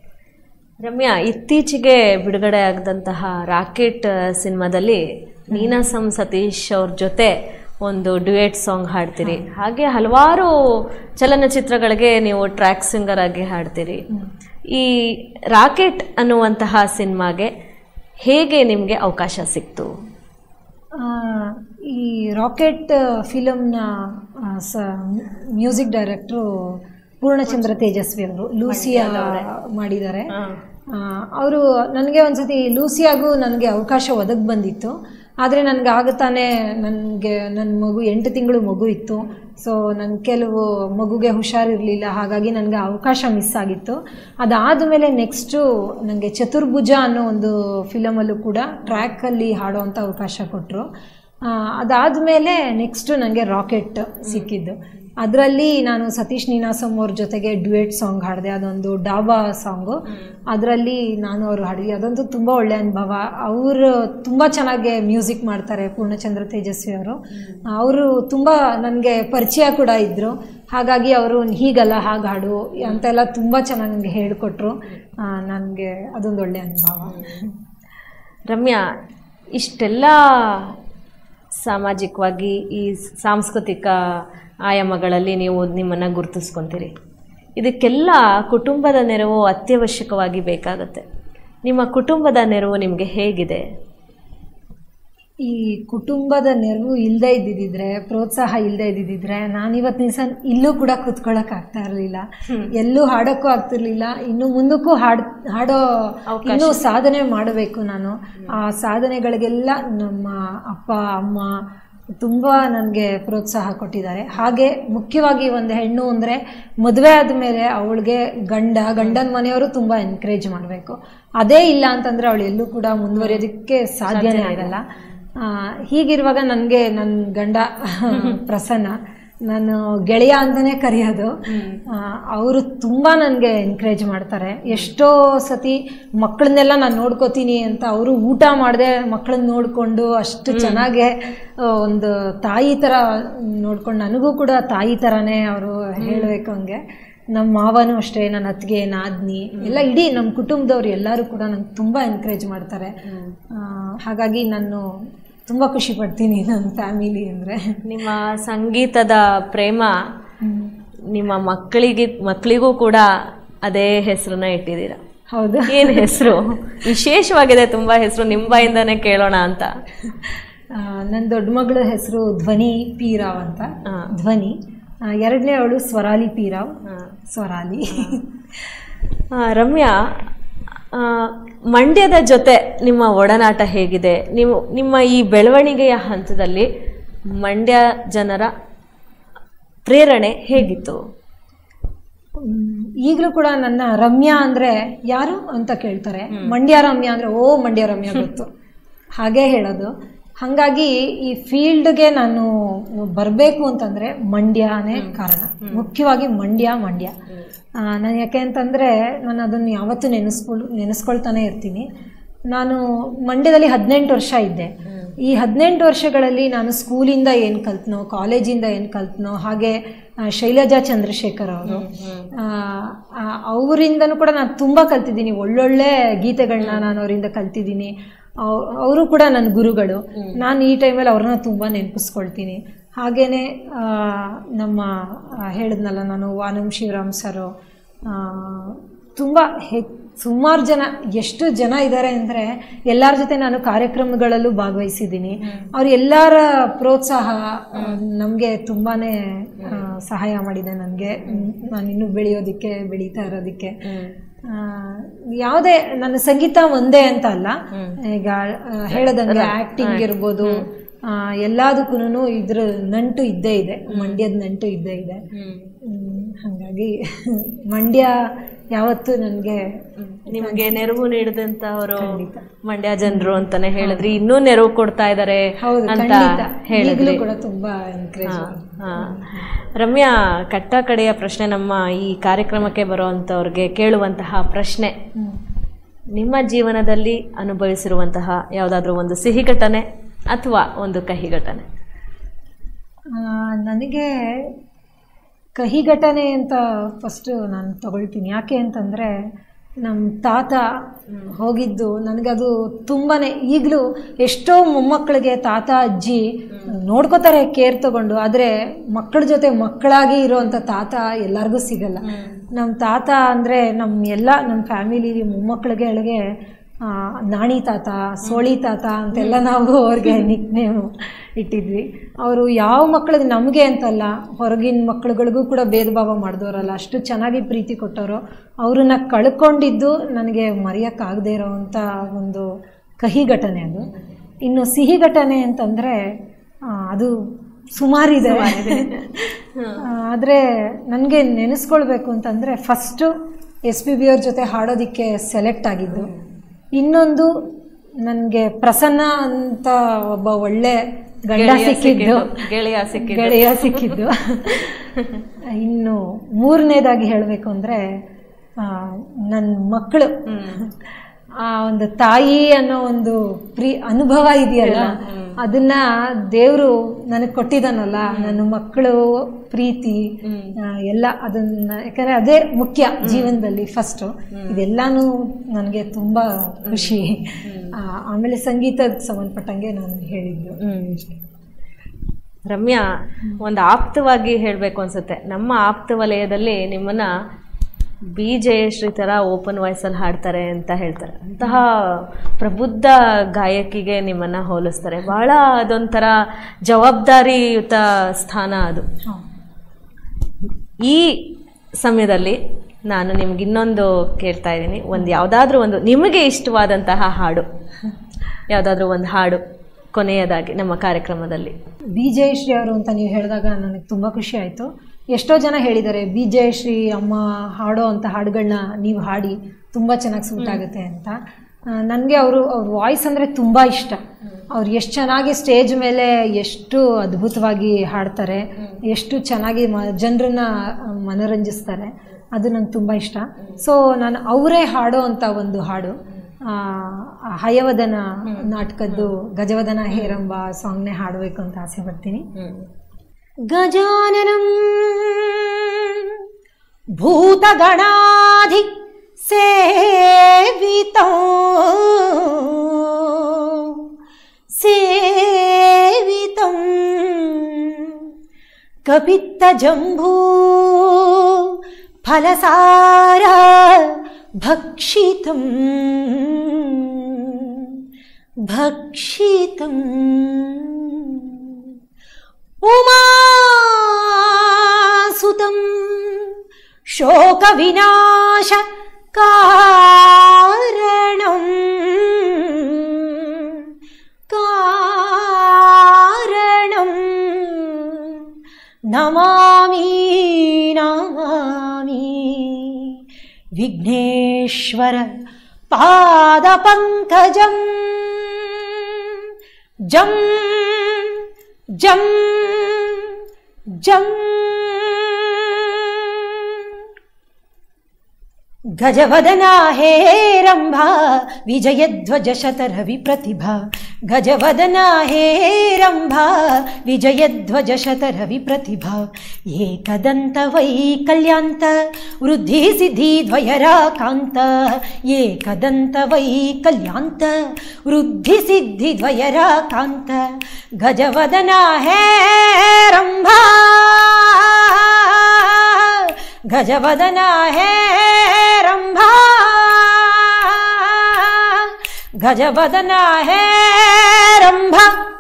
ರಮ್ಯಾ ಇತ್ತೀಚೆಗೆ ಬಿಡುಗಡೆ ಆಗದಂತಹ ರಾಕೆಟ್ ಸಿನಿಮಾದಲ್ಲಿ ನೀನಾಸಂ ಸತೀಶ್ ಅವ್ರ ಜೊತೆ ಒಂದು ಡ್ಯುಯೆಟ್ ಸಾಂಗ್ ಹಾಡ್ತೀರಿ ಹಾಗೆ ಹಲವಾರು ಚಲನಚಿತ್ರಗಳಿಗೆ ನೀವು ಟ್ರ್ಯಾಕ್ ಸಿಂಗರ್ ಆಗಿ ಹಾಡ್ತೀರಿ ಈ ರಾಕೆಟ್ ಅನ್ನುವಂತಹ ಸಿನಿಮಾಗೆ ಹೇಗೆ ನಿಮಗೆ ಅವಕಾಶ ಸಿಕ್ತು ಆ, ಈ ರಾಕೆಟ್ ಫಿಲಮ್ನ ಸ ಮ್ಯೂಸಿಕ್ ಡೈರೆಕ್ಟ್ರು ಪೂರ್ಣಚಂದ್ರ ತೇಜಸ್ವಿ ಅವರು ಲೂಸಿಯಾ ಮಾಡಿದ್ದಾರೆ ಅವರು ನನಗೆ ಒಂದ್ಸತಿ ಲೂಸಿಯಾಗೂ ನನಗೆ ಅವಕಾಶ ಒದಗಿ ಬಂದಿತ್ತು ಆದರೆ ನನಗೆ ಆಗುತ್ತಾನೆ ನನಗೆ ನನ್ನ ಮಗು ಎಂಟು ತಿಂಗಳು ಮಗು ಇತ್ತು ಸೊ ನನ್ನ ಕೆಲವು ಮಗುಗೆ ಹುಷಾರಿರಲಿಲ್ಲ ಹಾಗಾಗಿ ನನಗೆ ಅವಕಾಶ ಮಿಸ್ ಆಗಿತ್ತು ಅದಾದಮೇಲೆ ನೆಕ್ಸ್ಟು ನನಗೆ ಚತುರ್ಭುಜ ಅನ್ನೋ ಒಂದು ಫಿಲಮಲ್ಲೂ ಕೂಡ ಟ್ರ್ಯಾಕಲ್ಲಿ ಹಾಡೋವಂಥ ಅವಕಾಶ ಕೊಟ್ಟರು ಅದಾದಮೇಲೆ ನೆಕ್ಸ್ಟು ನನಗೆ ರಾಕೆಟ್ ಸಿಕ್ಕಿದ್ದು ಅದರಲ್ಲಿ ನಾನು ಸತೀಶ್ ನೀನಾಸಂ ಅವ್ರ ಜೊತೆಗೆ ಡ್ಯುಯೆಟ್ ಸಾಂಗ್ ಹಾಡಿದೆ ಅದೊಂದು ಡಾಬಾ ಸಾಂಗು ಅದರಲ್ಲಿ ನಾನು ಅವರು ಹಾಡಿದ್ವಿ ಅದಂತೂ ತುಂಬ ಒಳ್ಳೆ ಅನುಭವ ಅವರು ತುಂಬ ಚೆನ್ನಾಗಿ ಮ್ಯೂಸಿಕ್ ಮಾಡ್ತಾರೆ ಪೂರ್ಣಚಂದ್ರ ತೇಜಸ್ವಿ ಅವರು ಅವರು ತುಂಬ ನನಗೆ ಪರಿಚಯ ಕೂಡ ಇದ್ದರು ಹಾಗಾಗಿ ಅವರು ಹೀಗಲ್ಲ ಹಾಗೆ ಹಾಡು ಅಂತೆಲ್ಲ ತುಂಬ ಚೆನ್ನಾಗಿ ನನಗೆ ಹೇಳಿಕೊಟ್ರು ನನಗೆ ಅದೊಂದು ಒಳ್ಳೆ ಅನುಭವ ರಮ್ಯಾ ಇಷ್ಟೆಲ್ಲ ಸಾಮಾಜಿಕವಾಗಿ ಈ ಸಾಂಸ್ಕೃತಿಕ ಆಯಾಮಗಳಲ್ಲಿ ನೀವು ನಿಮ್ಮನ್ನು ಗುರುತಿಸ್ಕೊತೀರಿ ಇದಕ್ಕೆಲ್ಲ ಕುಟುಂಬದ ನೆರವು ಅತ್ಯವಶ್ಯಕವಾಗಿ ಬೇಕಾಗುತ್ತೆ ನಿಮ್ಮ ಕುಟುಂಬದ ನೆರವು ನಿಮಗೆ ಹೇಗಿದೆ ಈ ಕುಟುಂಬದ ನೆರವು ಇಲ್ಲದೆ ಇದ್ದಿದ್ದಿದ್ರೆ ಪ್ರೋತ್ಸಾಹ ಇಲ್ಲದೆ ಇದ್ದಿದ್ದಿದ್ರೆ ನಾನಿವತ್ತು ದಿವಸ ಇಲ್ಲೂ ಕೂಡ ಕೂತ್ಕೊಳ್ಳೋಕೆ ಆಗ್ತಾ ಇರಲಿಲ್ಲ ಎಲ್ಲೂ ಹಾಡೋಕ್ಕೂ ಆಗ್ತಿರ್ಲಿಲ್ಲ ಇನ್ನು ಮುಂದಕ್ಕೂ ಹಾಡ್ ಹಾಡೋ ಇನ್ನೂ ಸಾಧನೆ ಮಾಡಬೇಕು ನಾನು ಆ ಸಾಧನೆಗಳಿಗೆಲ್ಲ ನಮ್ಮ ಅಪ್ಪ ಅಮ್ಮ ತುಂಬ ನನಗೆ ಪ್ರೋತ್ಸಾಹ ಕೊಟ್ಟಿದ್ದಾರೆ ಹಾಗೆ ಮುಖ್ಯವಾಗಿ ಒಂದು ಹೆಣ್ಣು ಅಂದರೆ ಮದುವೆ ಆದಮೇಲೆ ಅವಳಿಗೆ ಗಂಡ ಗಂಡನ ಮನೆಯವರು ತುಂಬ ಎನ್ಕರೇಜ್ ಮಾಡಬೇಕು ಅದೇ ಇಲ್ಲ ಅಂತಂದರೆ ಅವಳು ಎಲ್ಲೂ ಕೂಡ ಮುಂದುವರಿಯೋದಕ್ಕೆ ಸಾಧ್ಯನೇ ಆಗಲ್ಲ ಆ, ಹೀಗಿರುವಾಗ ನನಗೆ ನನ್ನ ಗಂಡ ಪ್ರಸನ್ನ ನಾನು ಗೆಳೆಯ ಅಂತಲೇ ಕರೆಯೋದು ಅವರು ತುಂಬ ನನಗೆ ಎನ್ಕರೇಜ್ ಮಾಡ್ತಾರೆ ಎಷ್ಟೋ ಸತಿ ಮಕ್ಕಳನ್ನೆಲ್ಲ ನಾನು ನೋಡ್ಕೋತೀನಿ ಅಂತ ಅವರು ಊಟ ಮಾಡದೆ ಮಕ್ಕಳನ್ನ ನೋಡಿಕೊಂಡು ಅಷ್ಟು ಚೆನ್ನಾಗೆ ಆ, ಒಂದು ತಾಯಿ ಥರ ನೋಡ್ಕೊಂಡು ನನಗೂ ಕೂಡ ತಾಯಿ ಥರನೇ ಅವರು ಹೇಳಬೇಕು ಹಂಗೆ ನಮ್ಮ ಮಾವನೂ ಅಷ್ಟೇ ನನ್ನ ಅತ್ತಿಗೆ ನಾದ್ನಿ ಎಲ್ಲ ಇಡೀ ನಮ್ಮ ಕುಟುಂಬದವ್ರು ಎಲ್ಲರೂ ಕೂಡ ನಂಗೆ ತುಂಬ ಎನ್ಕರೇಜ್ ಮಾಡ್ತಾರೆ ಆ, ಹಾಗಾಗಿ ನಾನು ತುಂಬ ಖುಷಿ ಪಡ್ತೀನಿ ನನ್ನ ಫ್ಯಾಮಿಲಿ ಅಂದರೆ ನಿಮ್ಮ ಸಂಗೀತದ ಪ್ರೇಮ ನಿಮ್ಮ ಮಕ್ಕಳಿಗೆ ಮಕ್ಕಳಿಗೂ ಕೂಡ ಅದೇ ಹೆಸರನ್ನ ಇಟ್ಟಿದ್ದೀರ ಹೌದು ಏನು ಹೆಸರು ವಿಶೇಷವಾಗಿದೆ ತುಂಬ ಹೆಸರು ನಿಮ್ಮ ಬಾಯಿಂದಾನೇ ಕೇಳೋಣ ಅಂತ ಆ, ನನ್ನ ದೊಡ್ಡ ಮಗಳ ಹೆಸರು ಧ್ವನಿ ಪಿ ರಾವ್ ಅಂತ ಆ. ಧ್ವನಿ ಆ, ಎರಡನೇ ಅವಳು ಸ್ವರಾಲಿ ಪಿ ರಾವ್ ಆ. ಸ್ವರಾಲಿ ಆ, ರಮ್ಯಾ ಆ, ಮಂಡ್ಯದ ಜೊತೆ ನಿಮ್ಮ ಒಡನಾಟ ಹೇಗಿದೆ ನೀವು ನಿಮ್ಮ ಈ ಬೆಳವಣಿಗೆಯ ಹಂತದಲ್ಲಿ ಮಂಡ್ಯ ಜನರ ಪ್ರೇರಣೆ ಹೇಗಿತ್ತು ಈಗಲೂ ಕೂಡ ನನ್ನ ರಮ್ಯಾ ಅಂದ್ರೆ ಯಾರು ಅಂತ ಕೇಳ್ತಾರೆ ಮಂಡ್ಯ ರಮ್ಯಾ ಅಂದ್ರೆ ಓ ಮಂಡ್ಯ ರಮ್ಯಾ ಗೊತ್ತು ಹಾಗೇ ಹೇಳೋದು ಹಾಗಾಗಿ ಈ ಫೀಲ್ಡ್ಗೆ ನಾನು ಬರಬೇಕು ಅಂತಂದ್ರೆ ಮಂಡ್ಯನೇ ಕಾರಣ ಮುಖ್ಯವಾಗಿ ಮಂಡ್ಯ ಮಂಡ್ಯ ನಾನು ಯಾಕೆ ಅಂತಂದ್ರೆ ನಾನು ಅದನ್ನು ಯಾವತ್ತೂ ನೆನೆಸ್ಕೊಳ್ ನೆನೆಸ್ಕೊಳ್ತಾನೆ ಇರ್ತೀನಿ ನಾನು ಮಂಡ್ಯದಲ್ಲಿ ಹದಿನೆಂಟು ವರ್ಷ ಇದ್ದೆ ಈ ಹದಿನೆಂಟು ವರ್ಷಗಳಲ್ಲಿ ನಾನು ಸ್ಕೂಲಿಂದ ಏನು ಕಲ್ತ್ನೋ ಕಾಲೇಜಿಂದ ಏನು ಕಲ್ತ್ನೋ ಹಾಗೆ ಆ, ಶೈಲಜಾ ಚಂದ್ರಶೇಖರ್ ಅವರು ಅವರಿಂದನೂ ಕೂಡ ನಾನು ತುಂಬ ಕಲ್ತಿದ್ದೀನಿ ಒಳ್ಳೊಳ್ಳೆ ಗೀತೆಗಳನ್ನ ನಾನು ಅವರಿಂದ ಕಲ್ತಿದ್ದೀನಿ ಅವರು ಕೂಡ ನನ್ನ ಗುರುಗಳು ನಾನು ಈ ಟೈಮಲ್ಲಿ ಅವ್ರನ್ನ ತುಂಬ ನೆನಪಿಸ್ಕೊಳ್ತೀನಿ ಹಾಗೆಯೇ ನಮ್ಮ ಆ, ಹೇಳಿದ್ನಲ್ಲ ನಾನು ವಾನಂ ಶಿವರಾಮ್ ಸರು ತುಂಬ ಹೆ ಸುಮಾರು ಜನ ಎಷ್ಟು ಜನ ಇದ್ದಾರೆ ಅಂದರೆ ಎಲ್ಲರ ಜೊತೆ ನಾನು ಕಾರ್ಯಕ್ರಮಗಳಲ್ಲೂ ಭಾಗವಹಿಸಿದ್ದೀನಿ ಅವ್ರ ಎಲ್ಲರ ಪ್ರೋತ್ಸಾಹ ನಮಗೆ ತುಂಬಾ ಸಹಾಯ ಮಾಡಿದೆ ನನಗೆ ನಾನು ಇನ್ನೂ ಬೆಳೆಯೋದಕ್ಕೆ ಬೆಳೀತಾ ಇರೋದಕ್ಕೆ ಆ, ಯಾವುದೇ ನನ್ನ ಸಂಗೀತ ಒಂದೇ ಅಂತ ಅಲ್ಲ ಈಗ ಆ, ಹೇಳದಂಗೆ ಆಕ್ಟಿಂಗ್ ಇರ್ಬೋದು ಆ, ಎಲ್ಲದಕ್ಕೂ ಇದ್ರ ನಂಟು ಇದ್ದೇ ಇದೆ ಮಂಡ್ಯದ ನಂಟು ಇದ್ದೇ ಇದೆ ಹ್ಮ್, ಹಾಗಾಗಿ ಮಂಡ್ಯ ಯಾವತ್ತೂ ನನಗೆ ನಿಮ್ಗೆ ನೆರವು ನೀಡಿದಂತವರು ಮಂಡ್ಯ ಜನರು ಅಂತಾನೆ ಹೇಳಿದ್ರಿ ಇನ್ನೂ ನೆರವು ಕೊಡ್ತಾ ಇದ್ದಾರೆ ಹೌದು ಅಂತ ಖಂಡಿತ ಹೇಳಿದ್ರಿ ಈಗಲೂ ಕೂಡ ತುಂಬಾ ಎನ್ಕರೇಜ್ ಹಾ. ರಮ್ಯಾ ಕಟ್ಟ ಕಡೆಯ ಪ್ರಶ್ನೆ ನಮ್ಮ ಈ ಕಾರ್ಯಕ್ರಮಕ್ಕೆ ಬರುವಂತವ್ರಿಗೆ ಕೇಳುವಂತಹ ಪ್ರಶ್ನೆ ನಿಮ್ಮ ಜೀವನದಲ್ಲಿ ಅನುಭವಿಸಿರುವಂತಹ ಯಾವುದಾದ್ರೂ ಒಂದು ಸಿಹಿ ಘಟನೆ ಅಥವಾ ಒಂದು ಕಹಿ ಘಟನೆ ನನಗೆ ಕಹಿ ಘಟನೆ ಅಂತ ಫಸ್ಟ್ ನಾನು ತಗೊಳ್ತೀನಿ ಯಾಕೆ ಅಂತಂದರೆ ನಮ್ಮ ತಾತ ಹೋಗಿದ್ದು ನನಗದು ತುಂಬಾ ಈಗಲೂ ಎಷ್ಟೋ ಮೊಮ್ಮಕ್ಕಳಿಗೆ ತಾತ ಅಜ್ಜಿ ನೋಡ್ಕೋತಾರೆ ಕೇರ್ ತಗೊಂಡು ಆದರೆ ಮಕ್ಕಳ ಜೊತೆ ಮಕ್ಕಳಾಗಿ ಇರೋವಂಥ ತಾತ ಎಲ್ಲರಿಗೂ ಸಿಗಲ್ಲ ನಮ್ಮ ತಾತ ಅಂದರೆ ನಮ್ಮ ಎಲ್ಲ ನಮ್ಮ ಫ್ಯಾಮಿಲಿ ಮೊಮ್ಮಕ್ಕಳಿಗೆ ಆ, ನಾಣಿ ತಾತ ಸೋಳಿ ತಾತ ಅಂತೆಲ್ಲ ನಾವು ಅವ್ರಿಗೆ ನಿಕ್ ನೇಮು ಇಟ್ಟಿದ್ವಿ ಅವರು ಯಾವ ಮಕ್ಕಳಿಗೆ ನಮಗೆ ಅಂತಲ್ಲ ಹೊರಗಿನ ಮಕ್ಕಳುಗಳಿಗೂ ಕೂಡ ಭೇದ ಭಾವ ಮಾಡಿದವರಲ್ಲ ಅಷ್ಟು ಚೆನ್ನಾಗಿ ಪ್ರೀತಿ ಕೊಟ್ಟವರು ಅವ್ರನ್ನ ಕಳ್ಕೊಂಡಿದ್ದು ನನಗೆ ಮರೆಯೋಕ್ಕಾಗದೇ ಇರೋವಂಥ ಒಂದು ಕಹಿ ಘಟನೆ ಅದು ಇನ್ನು ಸಿಹಿ ಘಟನೆ ಅಂತಂದರೆ ಅದು ಸುಮಾರಿದೆ ಆದರೆ ನನಗೆ ನೆನೆಸ್ಕೊಳ್ಬೇಕು ಅಂತಂದರೆ ಫಸ್ಟು ಎಸ್ ಪಿ ಬಿ ಅವ್ರ ಜೊತೆ ಹಾಡೋದಕ್ಕೆ ಸೆಲೆಕ್ಟ್ ಆಗಿದ್ದು ಇನ್ನೊಂದು ನನಗೆ ಪ್ರಸನ್ನ ಅಂತ ಒಬ್ಬ ಒಳ್ಳೆ ಗಂಡ ಸಿಕ್ಕಿದ್ದು ಗೆಳೆಯ ಸಿಕ್ಕಿದ್ದು ಗೆಳೆಯ ಸಿಕ್ಕಿದ್ದು ಇನ್ನು ಮೂರನೇದಾಗಿ ಹೇಳಬೇಕು ಅಂದರೆ ನನ್ನ ಮಕ್ಕಳು ಆ ಒಂದು ತಾಯಿ ಅನ್ನೋ ಒಂದು ಪ್ರೀ ಅನುಭವ ಇದೆಯಲ್ಲ ಅದನ್ನ ದೇವರು ನನಗೆ ಕೊಟ್ಟಿದ್ದಾನಲ್ಲ ನನ್ನ ಮಕ್ಕಳು ಪ್ರೀತಿ ಆ, ಎಲ್ಲ ಅದನ್ನ ಯಾಕಂದ್ರೆ ಅದೇ ಮುಖ್ಯ ಜೀವನದಲ್ಲಿ ಫಸ್ಟು ಇದೆಲ್ಲಾನು ನನಗೆ ತುಂಬ ಖುಷಿ ಆ, ಆಮೇಲೆ ಸಂಗೀತದ ಸಂಬಂಧಪಟ್ಟಂಗೆ ನಾನು ಹೇಳಿದ್ದು ಹ್ಮ್. ರಮ್ಯಾ ಒಂದು ಆಪ್ತವಾಗಿ ಹೇಳಬೇಕು ಅನ್ಸುತ್ತೆ ನಮ್ಮ ಆಪ್ತ ವಲಯದಲ್ಲಿ ನಿಮ್ಮನ್ನ ಬಿ ಜಯಶ್ರೀ ಥರ ಓಪನ್ ವಾಯ್ಸಲ್ಲಿ ಹಾಡ್ತಾರೆ ಅಂತ ಹೇಳ್ತಾರೆ ಅಂತಹ ಪ್ರಬುದ್ಧ ಗಾಯಕಿಗೆ ನಿಮ್ಮನ್ನ ಹೋಲಿಸ್ತಾರೆ ಬಹಳ ಅದೊಂಥರ ಜವಾಬ್ದಾರಿಯುತ ಸ್ಥಾನ ಅದು ಈ ಸಮಯದಲ್ಲಿ ನಾನು ನಿಮ್ಗೆ ಇನ್ನೊಂದು ಕೇಳ್ತಾ ಇದ್ದೀನಿ ಒಂದು ಯಾವುದಾದ್ರೂ ಒಂದು ನಿಮಗೆ ಇಷ್ಟವಾದಂತಹ ಹಾಡು ಯಾವುದಾದ್ರೂ ಒಂದು ಹಾಡು ಕೊನೆಯದಾಗಿ ನಮ್ಮ ಕಾರ್ಯಕ್ರಮದಲ್ಲಿ ಬಿ ಜಯಶ್ರೀ ಅವರು ಅಂತ ನೀವು ಹೇಳಿದಾಗ ನನಗೆ ತುಂಬ ಖುಷಿ ಆಯಿತು ಎಷ್ಟೋ ಜನ ಹೇಳಿದ್ದಾರೆ ಬಿ ಜಯಶ್ರೀ ಅಮ್ಮ ಹಾಡೋ ಅಂಥ ಹಾಡುಗಳನ್ನ ನೀವು ಹಾಡಿ ತುಂಬ ಚೆನ್ನಾಗಿ ಸೂಟ್ ಆಗುತ್ತೆ ಅಂತ ನನಗೆ ಅವರು ಅವ್ರ ವಾಯ್ಸ್ ಅಂದರೆ ತುಂಬ ಇಷ್ಟ ಅವ್ರು ಎಷ್ಟು ಚೆನ್ನಾಗಿ ಸ್ಟೇಜ್ ಮೇಲೆ ಎಷ್ಟು ಅದ್ಭುತವಾಗಿ ಹಾಡ್ತಾರೆ ಎಷ್ಟು ಚೆನ್ನಾಗಿ ಮ ಜನರನ್ನ ಮನರಂಜಿಸ್ತಾರೆ ಅದು ನಂಗೆ ತುಂಬ ಇಷ್ಟ ಸೊ ನಾನು ಅವರೇ ಹಾಡೋ ಅಂಥ ಒಂದು ಹಾಡು ಆ, ಆ ಹಯವದನ ನಾಟಕದ್ದು ಗಜವದನ ಹೇರಂಬ ಸಾಂಗ್ನೇ ಹಾಡಬೇಕು ಅಂತ ಆಸೆ ಪಡ್ತೀನಿ ಗಜಾನನಂ ಭೂತಗಣಾಧಿ ಸೇವಿತ ಸೇವಿತ ಕಪಿತ್ತ ಜಂಭೂ ಫಲಸಾರ ಭಕ್ಷಿತಂ ಭಕ್ಷಿತಂ ಉಮಾಸುತಂ ಶೋಕವಿನಾಶ ಕಾರಣಂ ಕಾರಣಂ ನಮಾಮಿ ನಮಾಮಿ ವಿಘ್ನೇಶ್ವರ ಪಾದಪಂಕಜಂ ಜಂ ಜಂ ಜಂ ಗಜವದನಾ ಹೇರಂಭ ವಿಜಯಧ್ವಜ ಶತರವಿ ಪ್ರತಿಭಾ ಗಜವದನಾ ಹೇರಂಭ ವಿಜಯಧ್ವಜ ಶತರವಿ ಪ್ರತಿಭಾ ಏಕದಂತ ವೈಕಲ್ಯಾಂತ ವೃದ್ಧಿ ಸಿದ್ಧಿ ದ್ವಯರಾಕಾಂತ ಏಕದಂತ ವೈಕಲ್ಯಾಂತ ವೃದ್ಧಿ ಸಿದ್ಧಿ ದ್ವಯರಾಕಾಂತ ಗಜವದನಾ ಹೇರಂಭ ಗಜವದನ ಹೇರಂಭ ಗಜವದನ ಹೇರಂಭ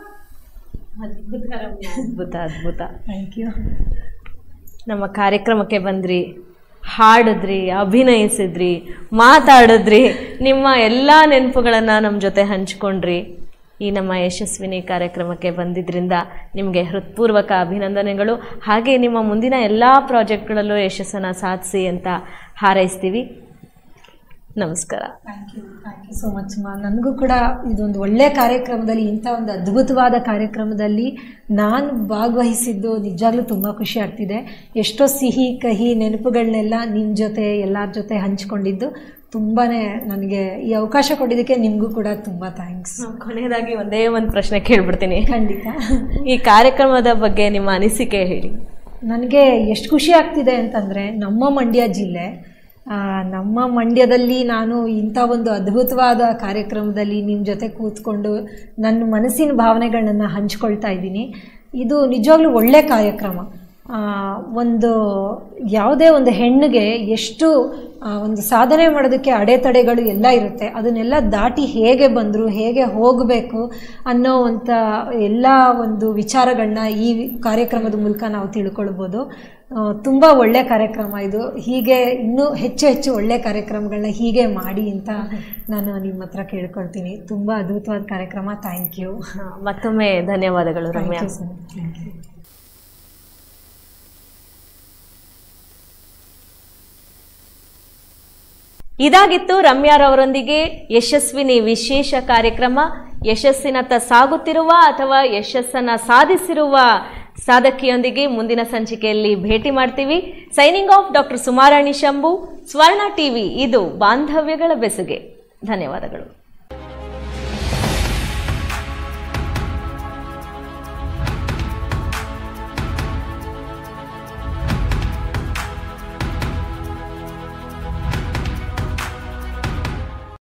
ಅದ್ಭುತ ಅದ್ಭುತ ಥ್ಯಾಂಕ್ ಯು ನಮ್ಮ ಕಾರ್ಯಕ್ರಮಕ್ಕೆ ಬಂದ್ರಿ ಹಾಡಿದ್ರಿ ಅಭಿನಯಿಸಿದ್ರಿ ಮಾತಾಡಿದ್ರಿ ನಿಮ್ಮ ಎಲ್ಲ ನೆನಪುಗಳನ್ನು ನಮ್ಮ ಜೊತೆ ಹಂಚ್ಕೊಂಡ್ರಿ ಈ ನಮ್ಮ ಯಶಸ್ವಿನಿ ಕಾರ್ಯಕ್ರಮಕ್ಕೆ ಬಂದಿದ್ರಿಂದ ನಿಮಗೆ ಹೃತ್ಪೂರ್ವಕ ಅಭಿನಂದನೆಗಳು ಹಾಗೆ ನಿಮ್ಮ ಮುಂದಿನ ಎಲ್ಲ ಪ್ರಾಜೆಕ್ಟ್ಗಳಲ್ಲೂ ಯಶಸ್ಸನ್ನು ಸಾಧಿಸಿ ಅಂತ ಹಾರೈಸ್ತೀವಿ ನಮಸ್ಕಾರ thank you thank you so much ಮಾ ನನಗೂ ಕೂಡ ಇದೊಂದು ಒಳ್ಳೆಯ ಕಾರ್ಯಕ್ರಮದಲ್ಲಿ ಇಂಥ ಒಂದು ಅದ್ಭುತವಾದ ಕಾರ್ಯಕ್ರಮದಲ್ಲಿ ನಾನು ಭಾಗವಹಿಸಿದ್ದು ನಿಜವಾಗ್ಲೂ ತುಂಬ ಖುಷಿ ಆಗ್ತಿದೆ ಎಷ್ಟೋ ಸಿಹಿ ಕಹಿ ನೆನಪುಗಳನ್ನೆಲ್ಲ ನಿಮ್ಮ ಜೊತೆ ಎಲ್ಲರ ಜೊತೆ ಹಂಚ್ಕೊಂಡಿದ್ದು ತುಂಬಾ ನನಗೆ ಈ ಅವಕಾಶ ಕೊಟ್ಟಿದ್ದಕ್ಕೆ ನಿಮಗೂ ಕೂಡ ತುಂಬ ಥ್ಯಾಂಕ್ಸ್ ಕೊನೆಯದಾಗಿ ಒಂದೇ ಒಂದು ಪ್ರಶ್ನೆ ಕೇಳ್ಬಿಡ್ತೀನಿ ಖಂಡಿತ ಈ ಕಾರ್ಯಕ್ರಮದ ಬಗ್ಗೆ ನಿಮ್ಮ ಅನಿಸಿಕೆ ಹೇಳಿ ನನಗೆ ಎಷ್ಟು ಖುಷಿ ಆಗ್ತಿದೆ ಅಂತಂದರೆ ನಮ್ಮ ಮಂಡ್ಯ ಜಿಲ್ಲೆ ಆ, ನಮ್ಮ ಮಂಡ್ಯದಲ್ಲಿ ನಾನು ಇಂಥ ಒಂದು ಅದ್ಭುತವಾದ ಕಾರ್ಯಕ್ರಮದಲ್ಲಿ ನಿಮ್ಮ ಜೊತೆ ಕೂತ್ಕೊಂಡು ನನ್ನ ಮನಸ್ಸಿನ ಭಾವನೆಗಳನ್ನ ಹಂಚ್ಕೊಳ್ತಾ ಇದ್ದೀನಿ ಇದು ನಿಜವಾಗ್ಲೂ ಒಳ್ಳೆ ಕಾರ್ಯಕ್ರಮ ಆ, ಒಂದು ಯಾವುದೇ ಒಂದು ಹೆಣ್ಣಿಗೆ ಎಷ್ಟು ಆ, ಒಂದು ಸಾಧನೆ ಮಾಡೋದಕ್ಕೆ ಅಡೆತಡೆಗಳು ಎಲ್ಲ ಇರುತ್ತೆ ಅದನ್ನೆಲ್ಲ ದಾಟಿ ಹೇಗೆ ಬಂದರು ಹೇಗೆ ಹೋಗಬೇಕು ಅನ್ನೋ ಅಂತ ಎಲ್ಲ ಒಂದು ವಿಚಾರಗಳನ್ನ ಈ ಕಾರ್ಯಕ್ರಮದ ಮೂಲಕ ನಾವು ತಿಳ್ಕೊಳ್ಬೋದು ತುಂಬ ಒಳ್ಳೆ ಕಾರ್ಯಕ್ರಮ ಇದು ಹೀಗೆ ಇನ್ನೂ ಹೆಚ್ಚು ಹೆಚ್ಚು ಒಳ್ಳೆ ಕಾರ್ಯಕ್ರಮಗಳನ್ನ ಹೀಗೆ ಮಾಡಿ ಅಂತ ನಾನು ನಿಮ್ಮ ಹತ್ರ ಕೇಳ್ಕೊಳ್ತೀನಿ ತುಂಬ ಅದ್ಭುತವಾದ ಕಾರ್ಯಕ್ರಮ ಥ್ಯಾಂಕ್ ಯು ಹಾ, ಮತ್ತೊಮ್ಮೆ ಧನ್ಯವಾದಗಳು thank Ramya you sir thank you ಇದಾಗಿತ್ತು ರಮ್ಯಾರವರೊಂದಿಗೆ ಯಶಸ್ವಿನಿ ವಿಶೇಷ ಕಾರ್ಯಕ್ರಮ ಯಶಸ್ಸಿನತ್ತ ಸಾಗುತ್ತಿರುವ ಅಥವಾ ಯಶಸ್ಸನ್ನ ಸಾಧಿಸಿರುವ ಸಾಧಕಿಯೊಂದಿಗೆ ಮುಂದಿನ ಸಂಚಿಕೆಯಲ್ಲಿ ಭೇಟಿ ಮಾಡ್ತೀವಿ signing off doctor Sumarani Shambhu Swarna TV ಇದು ಬಾಂಧವ್ಯಗಳ ಬೆಸುಗೆ ಧನ್ಯವಾದಗಳು